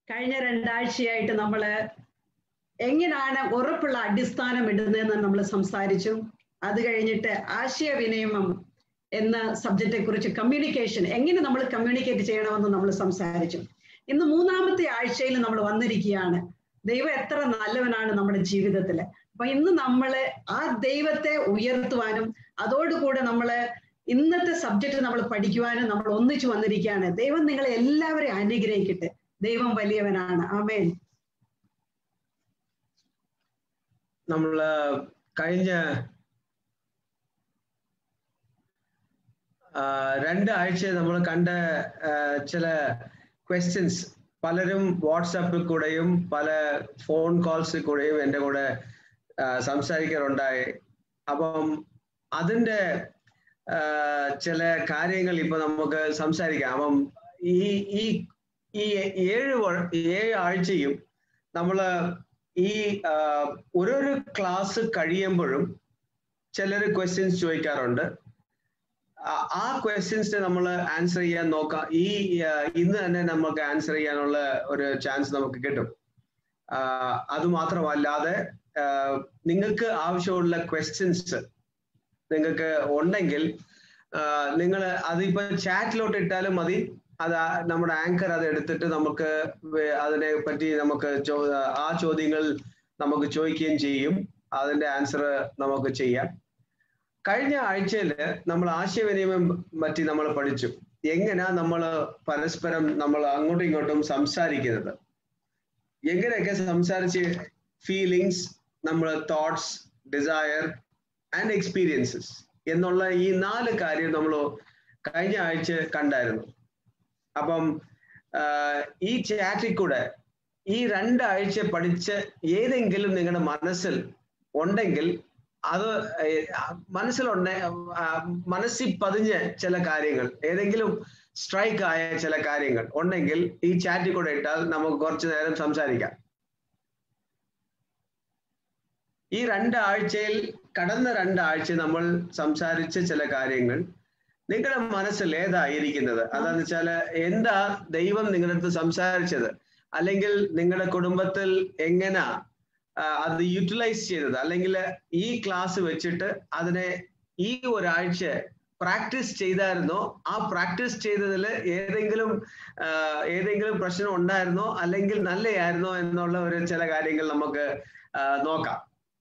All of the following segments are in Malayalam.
കഴിഞ്ഞ രണ്ടാഴ്ചയായിട്ട് നമ്മൾ എങ്ങനെയാണ് ഉറപ്പുള്ള അടിസ്ഥാനം ഇടുന്നതെന്ന് നമ്മൾ സംസാരിച്ചു അത് കഴിഞ്ഞിട്ട് ആശയവിനിമയം എന്ന സബ്ജക്റ്റിനെ കുറിച്ച് കമ്മ്യൂണിക്കേഷൻ എങ്ങനെ നമ്മൾ കമ്മ്യൂണിക്കേറ്റ് ചെയ്യണമെന്ന് നമ്മൾ സംസാരിച്ചു ഇന്ന് മൂന്നാമത്തെ ആഴ്ചയിൽ നമ്മൾ വന്നിരിക്കുകയാണ് ദൈവം എത്ര നല്ലവനാണ് നമ്മുടെ ജീവിതത്തിൽ അപ്പൊ ഇന്ന് നമ്മള് ആ ദൈവത്തെ ഉയർത്തുവാനും അതോടുകൂടെ നമ്മള് ഇന്നത്തെ സബ്ജക്റ്റ് നമ്മൾ പഠിക്കുവാനും നമ്മൾ ഒന്നിച്ചു വന്നിരിക്കുകയാണ് ദൈവം നിങ്ങളെ എല്ലാവരെയും അനുഗ്രഹിക്കട്ടെ ദൈവം വലിയവനാണ് ആമേൻ നമ്മള് കഴിഞ്ഞ രണ്ട് ആഴ്ച നമ്മൾ കണ്ട ചില ക്വസ്റ്റ്യൻസ് പലരും വാട്സാപ്പിൽ കൂടെയും പല ഫോൺ കോൾസിൽ കൂടെയും എൻ്റെ കൂടെ സംസാരിക്കാറുണ്ടായി അപ്പം അതിൻ്റെ ചില കാര്യങ്ങൾ ഇപ്പൊ നമുക്ക് സംസാരിക്കാം അപ്പം ഈ ഈ ഈ ഏഴ് ഏഴ് ആഴ്ചയും നമ്മൾ ഈ ഓരോരോ ക്ലാസ് കഴിയുമ്പോഴും ചിലർ ക്വസ്റ്റ്യൻസ് ചോദിക്കാറുണ്ട് ആ ക്വസ്റ്റ്യൻസിനെ നമ്മൾ ആൻസർ ചെയ്യാൻ നോക്കാം ഈ ഇന്ന് തന്നെ നമുക്ക് ആൻസർ ചെയ്യാനുള്ള ഒരു ചാൻസ് നമുക്ക് കിട്ടും അത് മാത്രമല്ലാതെ നിങ്ങൾക്ക് ആവശ്യമുള്ള ക്വസ്റ്റ്യൻസ് നിങ്ങൾക്ക് ഉണ്ടെങ്കിൽ നിങ്ങൾ അതിപ്പോ ചാറ്റിലോട്ട് ഇട്ടാലും മതി അത് നമ്മുടെ ആങ്കർ അത് എടുത്തിട്ട് നമുക്ക് അതിനെ പറ്റി നമുക്ക് ആ ചോദ്യങ്ങൾ നമുക്ക് ചോദിക്കുകയും ചെയ്യും അതിന്റെ ആൻസർ നമുക്ക് ചെയ്യാം കഴിഞ്ഞ ആഴ്ചയിൽ നമ്മൾ ആശയവിനിമയം പറ്റി നമ്മൾ പഠിച്ചു എങ്ങനെയാ നമ്മൾ പരസ്പരം നമ്മൾ അങ്ങോട്ടും ഇങ്ങോട്ടും സംസാരിക്കുന്നത് എങ്ങനെയൊക്കെ സംസാരിച്ച് ഫീലിങ്സ് നമ്മൾ തോട്ട്സ് ഡിസയർ ആൻഡ് എക്സ്പീരിയൻസസ് എന്നുള്ള ഈ നാല് കാര്യം നമ്മൾ കഴിഞ്ഞ ആഴ്ച കണ്ടായിരുന്നു അപ്പം ഈ ചാറ്റിൽ കൂടെ ഈ രണ്ടാഴ്ച പഠിച്ച് ഏതെങ്കിലും നിങ്ങളുടെ മനസ്സിൽ ഉണ്ടെങ്കിൽ അത് മനസ്സിലുണ്ടെ മനസ്സിൽ പതിഞ്ഞ ചില കാര്യങ്ങൾ ഏതെങ്കിലും സ്ട്രൈക്ക് ആയ ചില കാര്യങ്ങൾ ഉണ്ടെങ്കിൽ ഈ ചാറ്റിൽ കൂടെ ഇട്ടാൽ നമുക്ക് കുറച്ചു നേരം സംസാരിക്കാം ഈ രണ്ടാഴ്ചയിൽ കടന്ന രണ്ടാഴ്ച നമ്മൾ സംസാരിച്ച ചില കാര്യങ്ങൾ നിങ്ങളുടെ മനസ്സിൽ ഏതായിരിക്കുന്നത് അതാന്ന് വെച്ചാല് എന്താ ദൈവം നിങ്ങളുടെ അടുത്ത് സംസാരിച്ചത് അല്ലെങ്കിൽ നിങ്ങളുടെ കുടുംബത്തിൽ എങ്ങനെ അത് യൂട്ടിലൈസ് ചെയ്തത് അല്ലെങ്കിൽ ഈ ക്ലാസ് വെച്ചിട്ട് അതിനെ ഈ ഒരാഴ്ച പ്രാക്ടീസ് ചെയ്തായിരുന്നോ ആ പ്രാക്ടീസ് ചെയ്തതിൽ ഏതെങ്കിലും ഏതെങ്കിലും പ്രശ്നം ഉണ്ടായിരുന്നോ അല്ലെങ്കിൽ നല്ലയായിരുന്നോ എന്നുള്ള ഒരു ചില കാര്യങ്ങൾ നമുക്ക് നോക്കാം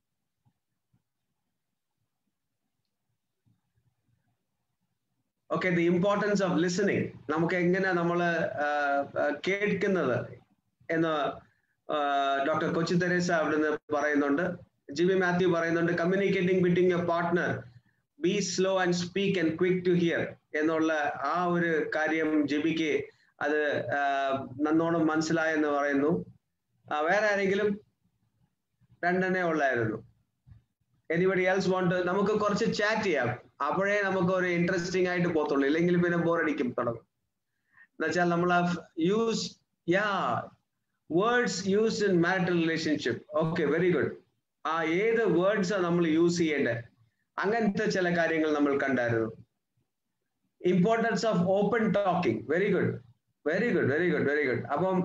okay the importance of listening നമുക്ക് എങ്ങനെ നമ്മൾ കേൾക്കുന്നത് എന്ന് ഡോക്ടർ കൊച്ചി തെരേസ അവിടുന്ന് പറയുന്നുണ്ട് ജി ബി മാത്യു പറയുന്നുണ്ട് communicating between your partner be slow and speak and quick to hear എന്നുള്ള ആ ഒരു കാര്യം ജിബിക്ക് അത് നന്നോണം മനസ്സിലായെന്ന് പറയുന്നു വേറെ ആരെങ്കിലും രണ്ടെണ്ണേ ഉള്ളായിരുന്നു എനിബഡി എൽസ് വോണ്ട് നമുക്ക് കുറച്ച് ചാറ്റ് ചെയ്യാം അപ്പോഴേ നമുക്ക് ഒരു ഇൻട്രസ്റ്റിംഗ് ആയിട്ട് പോത്തുള്ളൂ ഇല്ലെങ്കിൽ പിന്നെ ബോറടിക്കും തുടങ്ങും എന്നുവെച്ചാൽ നമ്മൾ use ya words use in marital relationship okay very good ആ ഏത് വേർഡ്സാ നമ്മൾ യൂസ് ചെയ്യേണ്ടത് അങ്ങനത്തെ ചില കാര്യങ്ങൾ നമ്മൾ കണ്ടായിരുന്നു importance of open talking very good very good very good very good അപ്പം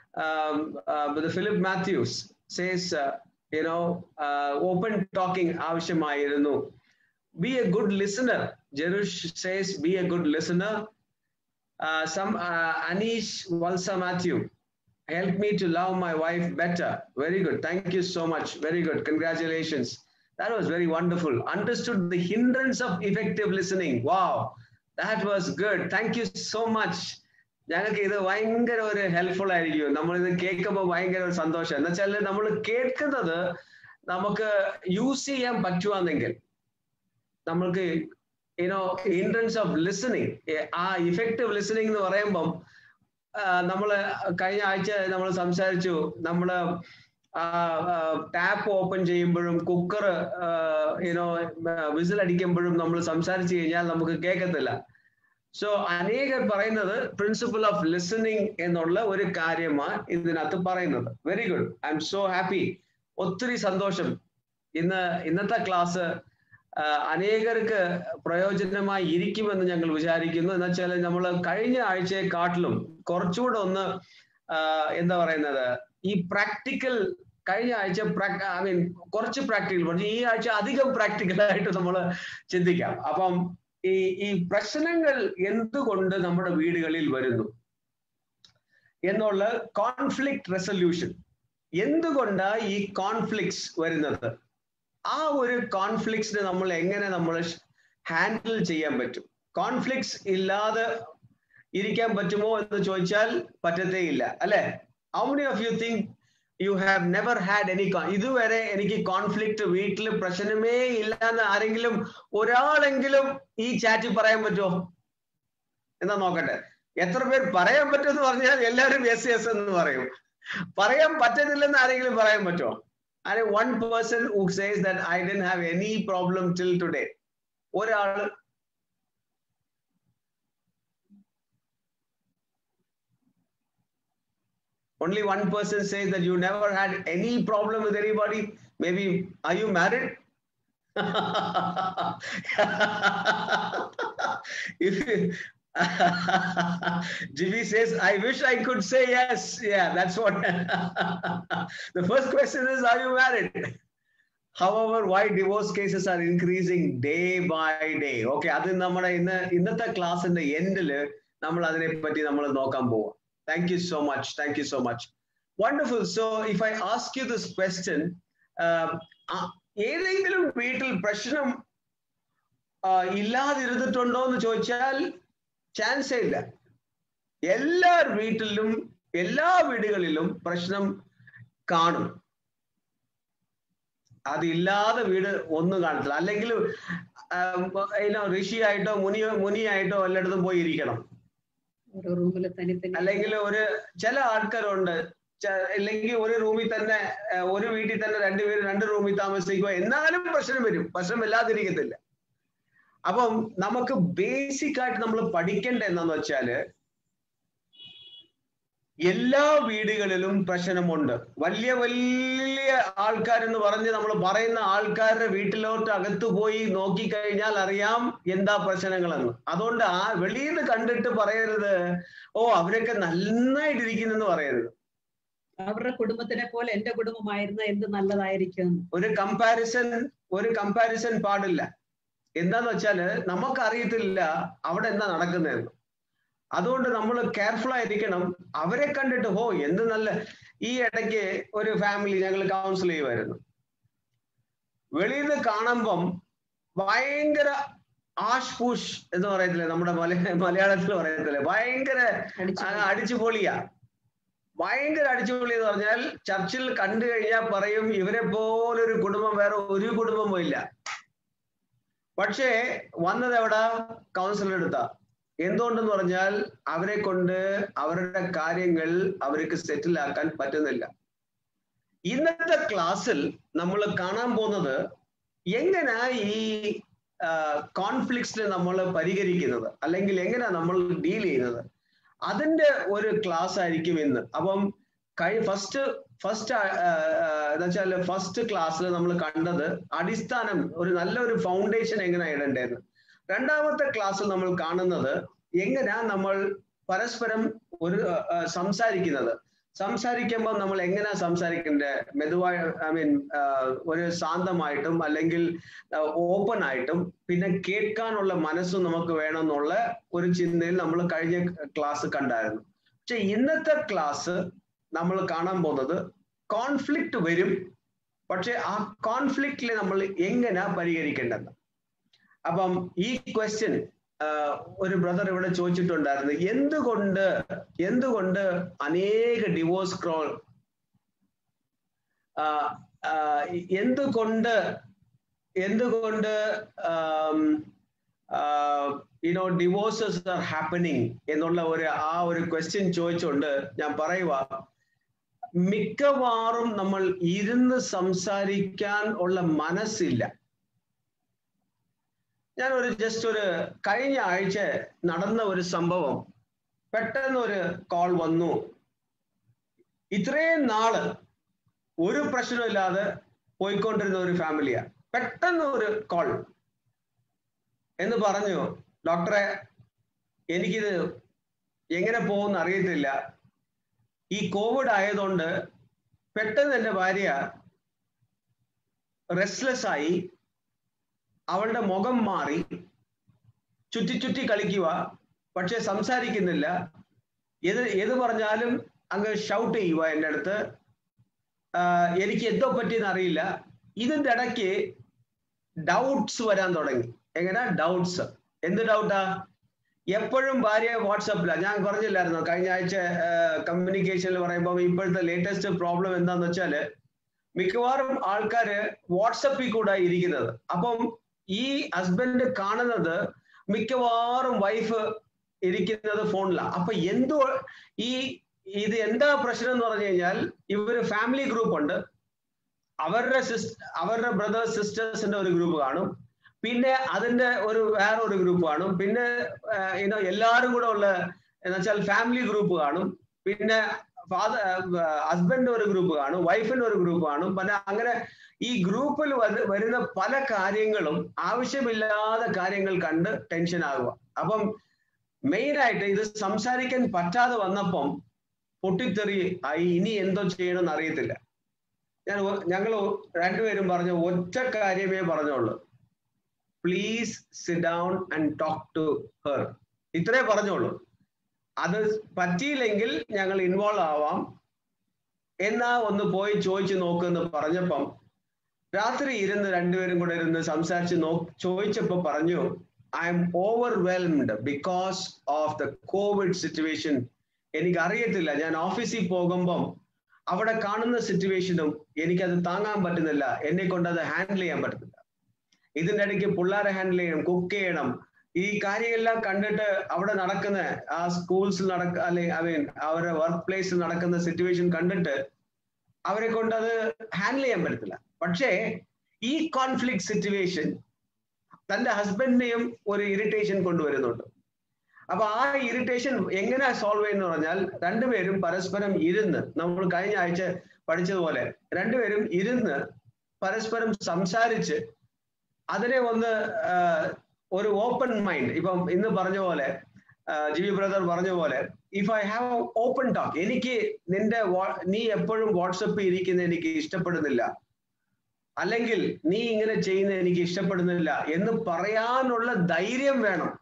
Philip Mathews says you know open talking ആവശ്യമായിരുന്നു be a good listener Jerush says be a good listener some Aneesh Valsa Mathew help me to love my wife better. Very good. Thank you so much. Very good. Congratulations. That was very wonderful. Understood the hindrance of effective listening. Wow. That was good. Thank you so much. ഞങ്ങൾക്ക് ഇത് ഭയങ്കര ഒരു ഹെൽപ്ഫുൾ ആയിരിക്കും നമ്മൾ ഇത് കേൾക്കുമ്പോൾ ഭയങ്കര ഒരു സന്തോഷം എന്ന് വെച്ചാൽ നമ്മൾ കേൾക്കുന്നത് നമുക്ക് യൂസ് ചെയ്യാൻ പറ്റുവാണെങ്കിൽ നമ്മൾക്ക് യുനോ ഇൻട്രൻസ് ഓഫ് ലിസണിങ് ആ ഇഫക്റ്റീവ് ലിസണിങ് എന്ന് പറയുമ്പം നമ്മള് കഴിഞ്ഞ ആഴ്ച നമ്മൾ സംസാരിച്ചു നമ്മള് ടാപ്പ് ഓപ്പൺ ചെയ്യുമ്പോഴും കുക്കർ യുനോ വിസിൽ അടിക്കുമ്പോഴും നമ്മൾ സംസാരിച്ചു കഴിഞ്ഞാൽ നമുക്ക് കേൾക്കത്തില്ല സോ അനേകർ പറയുന്നത് പ്രിൻസിപ്പിൾ ഓഫ് ലിസണിങ് എന്നുള്ള ഒരു കാര്യമാണ് ഇതിനകത്ത് പറയുന്നത് very good I'm so happy ഒത്തിരി സന്തോഷം ഇന്ന് ഇന്നത്തെ ക്ലാസ് അനേകർക്ക് പ്രയോജനമായി ഇരിക്കുമെന്ന് ഞങ്ങൾ വിചാരിക്കുന്നു എന്ന് വെച്ചാൽ നമ്മൾ കഴിഞ്ഞ ആഴ്ചയെക്കാട്ടിലും കുറച്ചുകൂടെ ഒന്ന് എന്താ പറയുന്നത് ഈ പ്രാക്ടിക്കൽ കഴിഞ്ഞ ആഴ്ച ഐ മീൻ കുറച്ച് പ്രാക്ടിക്കൽ പറഞ്ഞു ഈ ആഴ്ച അധികം പ്രാക്ടിക്കൽ ആയിട്ട് നമ്മൾ ചിന്തിക്കാം അപ്പം ഈ ഈ പ്രശ്നങ്ങൾ എന്തുകൊണ്ട് നമ്മുടെ വീടുകളിൽ വരുന്നു എന്നുള്ള കോൺഫ്ലിക്ട് റെസൊല്യൂഷൻ എന്തുകൊണ്ടാ ഈ കോൺഫ്ലിക്ട്സ് വരുന്നത് ആ ഒരു കോൺഫ്ലിക്ട്സിനെ നമ്മൾ എങ്ങനെ നമ്മൾ ഹാൻഡിൽ ചെയ്യാൻ പറ്റും കോൺഫ്ലിക്ട്സ് ഇല്ലാതെ ഇരിക്കാൻ പറ്റുമോ എന്ന് ചോദിച്ചാൽ പറ്റത്തേ ഇല്ല അല്ലെ how many of you think you have never had any ഇതുവരെ എനിക്ക് കോൺഫ്ലിക്ട് വീട്ടിൽ പ്രശ്നമേ ഇല്ല എന്ന് ആരെങ്കിലും ഒരാളെങ്കിലും ഈ ചാറ്റിൽ പറയാൻ പറ്റുമോ എന്നാ നോക്കട്ടെ എത്ര പേർ പറയാൻ പറ്റുമെന്ന് പറഞ്ഞാൽ എല്ലാവരും യെസ് യെസ് എന്ന് പറയും പറയാൻ പറ്റത്തില്ലെന്ന് ആരെങ്കിലും പറയാൻ പറ്റുമോ ആരെ one person who says that I don't have any problem till today ഒരാള് only one person says that you never had any problem with anybody maybe are you married if Jimmy says, I wish I could say yes. Yeah, that's what. the first question is, are you married? However, why divorce cases are increasing day by day? Okay, അത് നമ്മുടെ ഇന്ന് ഇന്നത്തെ ക്ലാസ്സിന്റെ എൻഡില് നമ്മൾ അതിനെ പറ്റി നമ്മൾ നോക്കാൻ പോവാം Thank you so much. Thank you so much. Wonderful. So if I ask you this question, ഏതെങ്കിലും വീട്ടിൽ പ്രശ്നം ഇല്ലാതിരുന്നിട്ടുണ്ടോ എന്ന് ചോദിച്ചാൽ ചാൻസേ ഇല്ല എല്ലാ വീട്ടിലും എല്ലാ വീടുകളിലും പ്രശ്നം കാണും അതില്ലാതെ വീട് ഒന്നും കാണത്തില്ല അല്ലെങ്കിൽ ഋഷിയായിട്ടോ മുനി മുനിയായിട്ടോ എല്ലായിടത്തും പോയി ഇരിക്കണം ഓരോ റൂമിൽ തനി തനി അല്ലെങ്കിൽ ഒരു ചില ആൾക്കാരുണ്ട് അല്ലെങ്കിൽ ഒരു റൂമിൽ തന്നെ ഒരു വീട്ടിൽ തന്നെ രണ്ടുപേര് രണ്ട് റൂമിൽ താമസിക്കുക എന്നാലും പ്രശ്നം വരും പ്രശ്നം ഇല്ലാതിരിക്കത്തില്ല അപ്പം നമുക്ക് ബേസിക് ആയിട്ട് നമ്മൾ പഠിക്കേണ്ട എന്താന്ന് വെച്ചാല് എല്ലാ വീടുകളിലും പ്രശ്നമുണ്ട് വലിയ വലിയ ആൾക്കാരെന്ന് പറഞ്ഞ് നമ്മൾ പറയുന്ന ആൾക്കാരുടെ വീട്ടിലോട്ട് അകത്തു പോയി നോക്കിക്കഴിഞ്ഞാൽ അറിയാം എന്താ പ്രശ്നങ്ങളെന്ന് അതുകൊണ്ട് ആ വെളിയിൽ നിന്ന് കണ്ടിട്ട് പറയരുത് ഓ അവരൊക്കെ നന്നായിട്ടിരിക്കുന്നെന്ന് പറയരുത് അവരുടെ കുടുംബത്തിനെ പോലെ എന്റെ കുടുംബമായിരുന്ന എന്ത് നല്ലതായിരിക്കും ഒരു കമ്പാരിസൺ ഒരു കമ്പാരിസൺ പാടില്ല എന്താന്ന് വെച്ചാല് നമുക്കറിയത്തില്ല അവിടെ എന്താ നടക്കുന്നതെന്ന് അതുകൊണ്ട് നമ്മൾ കെയർഫുൾ ആയിരിക്കണം അവരെ കണ്ടിട്ട് ഹോ എന്ത് നല്ല ഈ ഇടയ്ക്ക് ഒരു ഫാമിലി ഞങ്ങൾ കൗൺസിൽ ചെയ്യുമായിരുന്നു വെളിയിൽ നിന്ന് കാണുമ്പം ഭയങ്കര ആഷ് പൂഷ് എന്ന് പറയത്തില്ലേ നമ്മുടെ മല മലയാളത്തിൽ പറയത്തില്ലേ ഭയങ്കര അടിച്ചുപൊളിയാ ഭയങ്കര അടിച്ചുപൊളി എന്ന് പറഞ്ഞാൽ ചർച്ചിൽ കണ്ടു കഴിഞ്ഞാൽ പറയും ഇവരെ പോലൊരു കുടുംബം വേറെ ഒരു കുടുംബം പോയില്ല പക്ഷേ വന്നത് എവിടാ കൗൺസിലർ എടുത്താ എന്തുകൊണ്ടെന്ന് പറഞ്ഞാൽ അവരെ കൊണ്ട് അവരുടെ കാര്യങ്ങൾ അവർക്ക് സെറ്റിൽ ആക്കാൻ പറ്റുന്നില്ല ഇന്നത്തെ ക്ലാസ്സിൽ നമ്മൾ കാണാൻ പോകുന്നത് എങ്ങനെ ഈ കോൺഫ്ലിക്ട്സിനെ നമ്മൾ പരിഹരിക്കുന്നത് അല്ലെങ്കിൽ എങ്ങനെ നമ്മൾ ഡീൽ ചെയ്യുന്നത് അതിന്റെ ഒരു ക്ലാസ് ആയിരിക്കും ഇന്ന് അപ്പം കഴി ഫസ്റ്റ് ഫസ്റ്റ് എന്ന് വെച്ചാൽ ഫസ്റ്റ് ക്ലാസ്സിൽ നമ്മൾ കണ്ടത് അടിസ്ഥാനം ഒരു നല്ലൊരു ഫൗണ്ടേഷൻ എങ്ങനെ ഇടേണ്ടതെന്ന് രണ്ടാമത്തെ ക്ലാസ്സിൽ നമ്മൾ കാണുന്നത് എങ്ങനെയാ നമ്മൾ പരസ്പരം ഒരു സംസാരിക്കുന്നത് സംസാരിക്കുമ്പോൾ നമ്മൾ എങ്ങനെയാ സംസാരിക്കേണ്ടത് മെതുവായ ഐ മീൻ ഒരു ശാന്തമായിട്ടും അല്ലെങ്കിൽ ഓപ്പൺ ആയിട്ടും പിന്നെ കേൾക്കാനുള്ള മനസ്സും നമുക്ക് വേണമെന്നുള്ള ഒരു ചിന്തയിൽ നമ്മൾ കഴിഞ്ഞ ക്ലാസ് കണ്ടായിരുന്നു പക്ഷെ ഇന്നത്തെ ക്ലാസ് നമ്മൾ കാണാൻ പോകുന്നത് കോൺഫ്ലിക്റ്റ് വരും പക്ഷെ ആ കോൺഫ്ലിക്റ്റിനെ നമ്മൾ എങ്ങനെയാ പരിഹരിക്കേണ്ടത് അപ്പം ഈ ക്വസ്റ്റ്യൻ ഒരു ബ്രദർ ഇവിടെ ചോദിച്ചിട്ടുണ്ടായിരുന്നു എന്തുകൊണ്ട് എന്തുകൊണ്ട് അനേക ഡിവോഴ്സ് ക്രോൾ എന്തുകൊണ്ട് എന്തുകൊണ്ട് യുനോ ഡിവോഴ്സസ് ആർ ഹാപ്പനിങ് എന്നുള്ള ഒരു ആ ഒരു ക്വസ്റ്റ്യൻ ചോദിച്ചുകൊണ്ട് ഞാൻ പറയുക മിക്കവാറും നമ്മൾ ഇരുന്ന് സംസാരിക്കാൻ ഉള്ള മനസ്സില്ല ഞാൻ ഒരു ജസ്റ്റ് ഒരു കഴിഞ്ഞ ആഴ്ച നടന്ന ഒരു സംഭവം പെട്ടെന്ന് ഒരു കോൾ വന്നു ഇത്രയും നാള് ഒരു പ്രശ്നമില്ലാതെ പോയിക്കൊണ്ടിരുന്ന ഒരു ഫാമിലിയാ പെട്ടെന്ന് ഒരു കോൾ എന്ന് പറഞ്ഞു ഡോക്ടറെ എനിക്കിത് എങ്ങനെ പോകുമെന്ന് അറിയത്തില്ല ഈ കോവിഡ് ആയതുകൊണ്ട് പെട്ടെന്ന് എൻ്റെ ഭാര്യ റെസ്റ്റ്ലെസ് ആയി അവളുടെ മുഖം മാറി ചുറ്റി ചുറ്റി കളിക്കുക പക്ഷെ സംസാരിക്കുന്നില്ല ഏത് ഏത് പറഞ്ഞാലും അങ്ങ് ഷൗട്ട് ചെയ്യുക എൻ്റെ അടുത്ത് എനിക്ക് എന്തോ പറ്റിയെന്ന് അറിയില്ല ഇതിൻ്റെ ഇടയ്ക്ക് ഡൗട്ട്സ് വരാൻ തുടങ്ങി എങ്ങനെ ഡൗട്ട്സ് എന്ത് ഡൗട്ടാ എപ്പോഴും ഭാര്യ വാട്സപ്പില ഞാൻ പറഞ്ഞില്ലായിരുന്നു കഴിഞ്ഞ ആഴ്ച കമ്മ്യൂണിക്കേഷനിൽ പറയുമ്പോൾ ഇപ്പോഴത്തെ ലേറ്റസ്റ്റ് പ്രോബ്ലം എന്താന്ന് വെച്ചാല് മിക്കവാറും ആൾക്കാര് വാട്സപ്പിൽ കൂടെ ഇരിക്കുന്നത് അപ്പം ഈ ഹസ്ബൻഡ് കാണുന്നത് മിക്കവാറും വൈഫ് ഇരിക്കുന്നത് ഫോണിലാണ് അപ്പൊ എന്തോ ഈ ഇത് എന്താ പ്രശ്നം എന്ന് പറഞ്ഞു കഴിഞ്ഞാൽ ഇവര് ഫാമിലി ഗ്രൂപ്പ് ഉണ്ട് അവരുടെ സിസ് അവരുടെ ബ്രദേഴ്സ് സിസ്റ്റേഴ്സിന്റെ ഒരു ഗ്രൂപ്പ് കാണും പിന്നെ അതിന്റെ ഒരു വേറെ ഒരു ഗ്രൂപ്പ് കാണും പിന്നെ ഇനോ എല്ലാവരും കൂടെ ഉള്ള എന്ന് വെച്ചാൽ ഫാമിലി ഗ്രൂപ്പ് കാണും പിന്നെ ഫാദർ ഹസ്ബൻഡ് ഒരു ഗ്രൂപ്പ് കാണും വൈഫിന്റെ ഒരു ഗ്രൂപ്പ് കാണും പിന്നെ അങ്ങനെ ഈ ഗ്രൂപ്പിൽ വരുന്ന പല കാര്യങ്ങളും ആവശ്യമില്ലാത്ത കാര്യങ്ങൾ കണ്ട് ടെൻഷൻ ആകുക അപ്പം മെയിൻ ആയിട്ട് ഇത് സംസാരിക്കാൻ പറ്റാതെ വന്നപ്പം പൊട്ടിത്തെറി ആയി ഇനി എന്തോ ചെയ്യണമെന്ന് അറിയത്തില്ല ഞാൻ ഞങ്ങൾ രണ്ടുപേരും പറഞ്ഞ ഒറ്റ കാര്യമേ പറഞ്ഞുള്ളൂ please sit down and talk to her ഇത്രേ പറഞ്ഞോളൂ അത് പറ്റിയില്ലെങ്കിൽ ഞങ്ങൾ ഇൻവോൾവ് ആവാം എന്നാ ഒന്ന് പോയി ചോദിച്ചു നോക്കുമെന്ന് പറഞ്ഞപ്പം രാത്രി ഇരുന്ന് രണ്ടുപേരും കൂടെ ഇരുന്ന് സംസാരിച്ച് നോ ചോദിച്ചപ്പോ പറഞ്ഞു I'm overwhelmed because of the covid situation എനിക്ക് അറിയത്തില്ല ഞാൻ ഓഫീസിൽ പോകുമ്പം അവിടെ കാണുന്ന സിറ്റുവേഷനും എനിക്കത് താങ്ങാൻ പറ്റുന്നില്ല എന്നെ കൊണ്ട് അത് ഹാൻഡിൽ ചെയ്യാൻ പറ്റുന്നില്ല ഇതിന്റെ ഇടയ്ക്ക് പിള്ളേരെ ഹാൻഡിൽ ചെയ്യണം കുക്ക് ചെയ്യണം ഈ കാര്യമെല്ലാം കണ്ടിട്ട് അവിടെ നടക്കുന്ന ആ സ്കൂൾസിൽ നടക്ക അല്ലെ ഐ മീൻ അവരുടെ വർക്ക് പ്ലേസിൽ നടക്കുന്ന സിറ്റുവേഷൻ കണ്ടിട്ട് അവരെ കൊണ്ട് അത് ഹാൻഡിൽ ചെയ്യാൻ പറ്റത്തില്ല പക്ഷേ ഈ കോൺഫ്ലിക്ട് സിറ്റുവേഷൻ തന്റെ ഹസ്ബൻഡിനെയും ഒരു ഇറിറ്റേഷൻ കൊണ്ടുവരുന്നുണ്ട് അപ്പൊ ആ ഇറിറ്റേഷൻ എങ്ങനെ സോൾവ് ചെയ്യുന്ന പറഞ്ഞാൽ രണ്ടുപേരും പരസ്പരം ഇരുന്ന് നമ്മൾ കഴിഞ്ഞ ആഴ്ച പഠിച്ചതുപോലെ രണ്ടുപേരും ഇരുന്ന് പരസ്പരം സംസാരിച്ച് അതിനെ ഒന്ന് ഒരു ഓപ്പൺ മൈൻഡ് ഇപ്പം ഇന്ന് പറഞ്ഞ പോലെ ജിവി ബ്രദർ പറഞ്ഞ പോലെ if I have open talk എനിക്ക് നിന്റെ നീ എപ്പോഴും വാട്സപ്പിൽ ഇരിക്കുന്ന എനിക്ക് ഇഷ്ടപ്പെടുന്നില്ല അല്ലെങ്കിൽ നീ ഇങ്ങനെ ചെയ്യുന്നത് എനിക്ക് ഇഷ്ടപ്പെടുന്നില്ല എന്ന് പറയാനുള്ള ധൈര്യം വേണം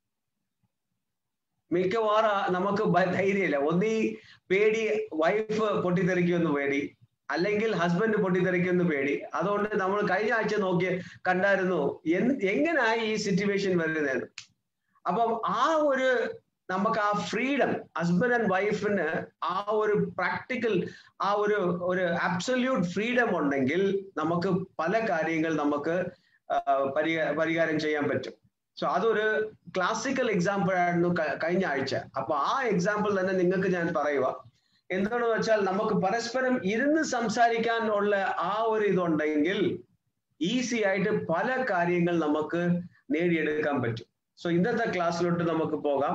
മിക്കവാറും നമുക്ക് ധൈര്യമില്ല ഒന്നീ പേടി വൈഫ് പൊട്ടിത്തെറിക്കുമെന്ന് പേടി അല്ലെങ്കിൽ ഹസ്ബൻഡ് പൊട്ടിത്തെറിക്കുമെന്ന് പേടി അതുകൊണ്ട് നമ്മൾ കഴിഞ്ഞ ആഴ്ച നോക്കി കണ്ടായിരുന്നു എങ്ങനെയായി ഈ സിറ്റുവേഷൻ വരുന്നത് അപ്പം ആ ഒരു നമുക്ക് ആ ഫ്രീഡം ഹസ്ബൻഡ് ആൻഡ് വൈഫിന് ആ ഒരു പ്രാക്ടിക്കൽ ആ ഒരു ഒരു അബ്സല്യൂട്ട് ഫ്രീഡം ഉണ്ടെങ്കിൽ നമുക്ക് പല കാര്യങ്ങൾ നമുക്ക് പരിഹാരം ചെയ്യാൻ പറ്റും സോ അതൊരു ക്ലാസിക്കൽ എക്സാമ്പിൾ ആയിരുന്നു കഴിഞ്ഞ ആഴ്ച അപ്പൊ ആ എക്സാമ്പിൾ തന്നെ നിങ്ങൾക്ക് ഞാൻ പറയുക എന്താണെന്ന് വെച്ചാൽ നമുക്ക് പരസ്പരം ഇരുന്ന് സംസാരിക്കാൻ ഉള്ള ആ ഒരു ഇതുണ്ടെങ്കിൽ ഈസി ആയിട്ട് പല കാര്യങ്ങൾ നമുക്ക് നേടിയെടുക്കാൻ പറ്റും സോ ഇന്നത്തെ ക്ലാസ്സിലോട്ട് നമുക്ക് പോകാം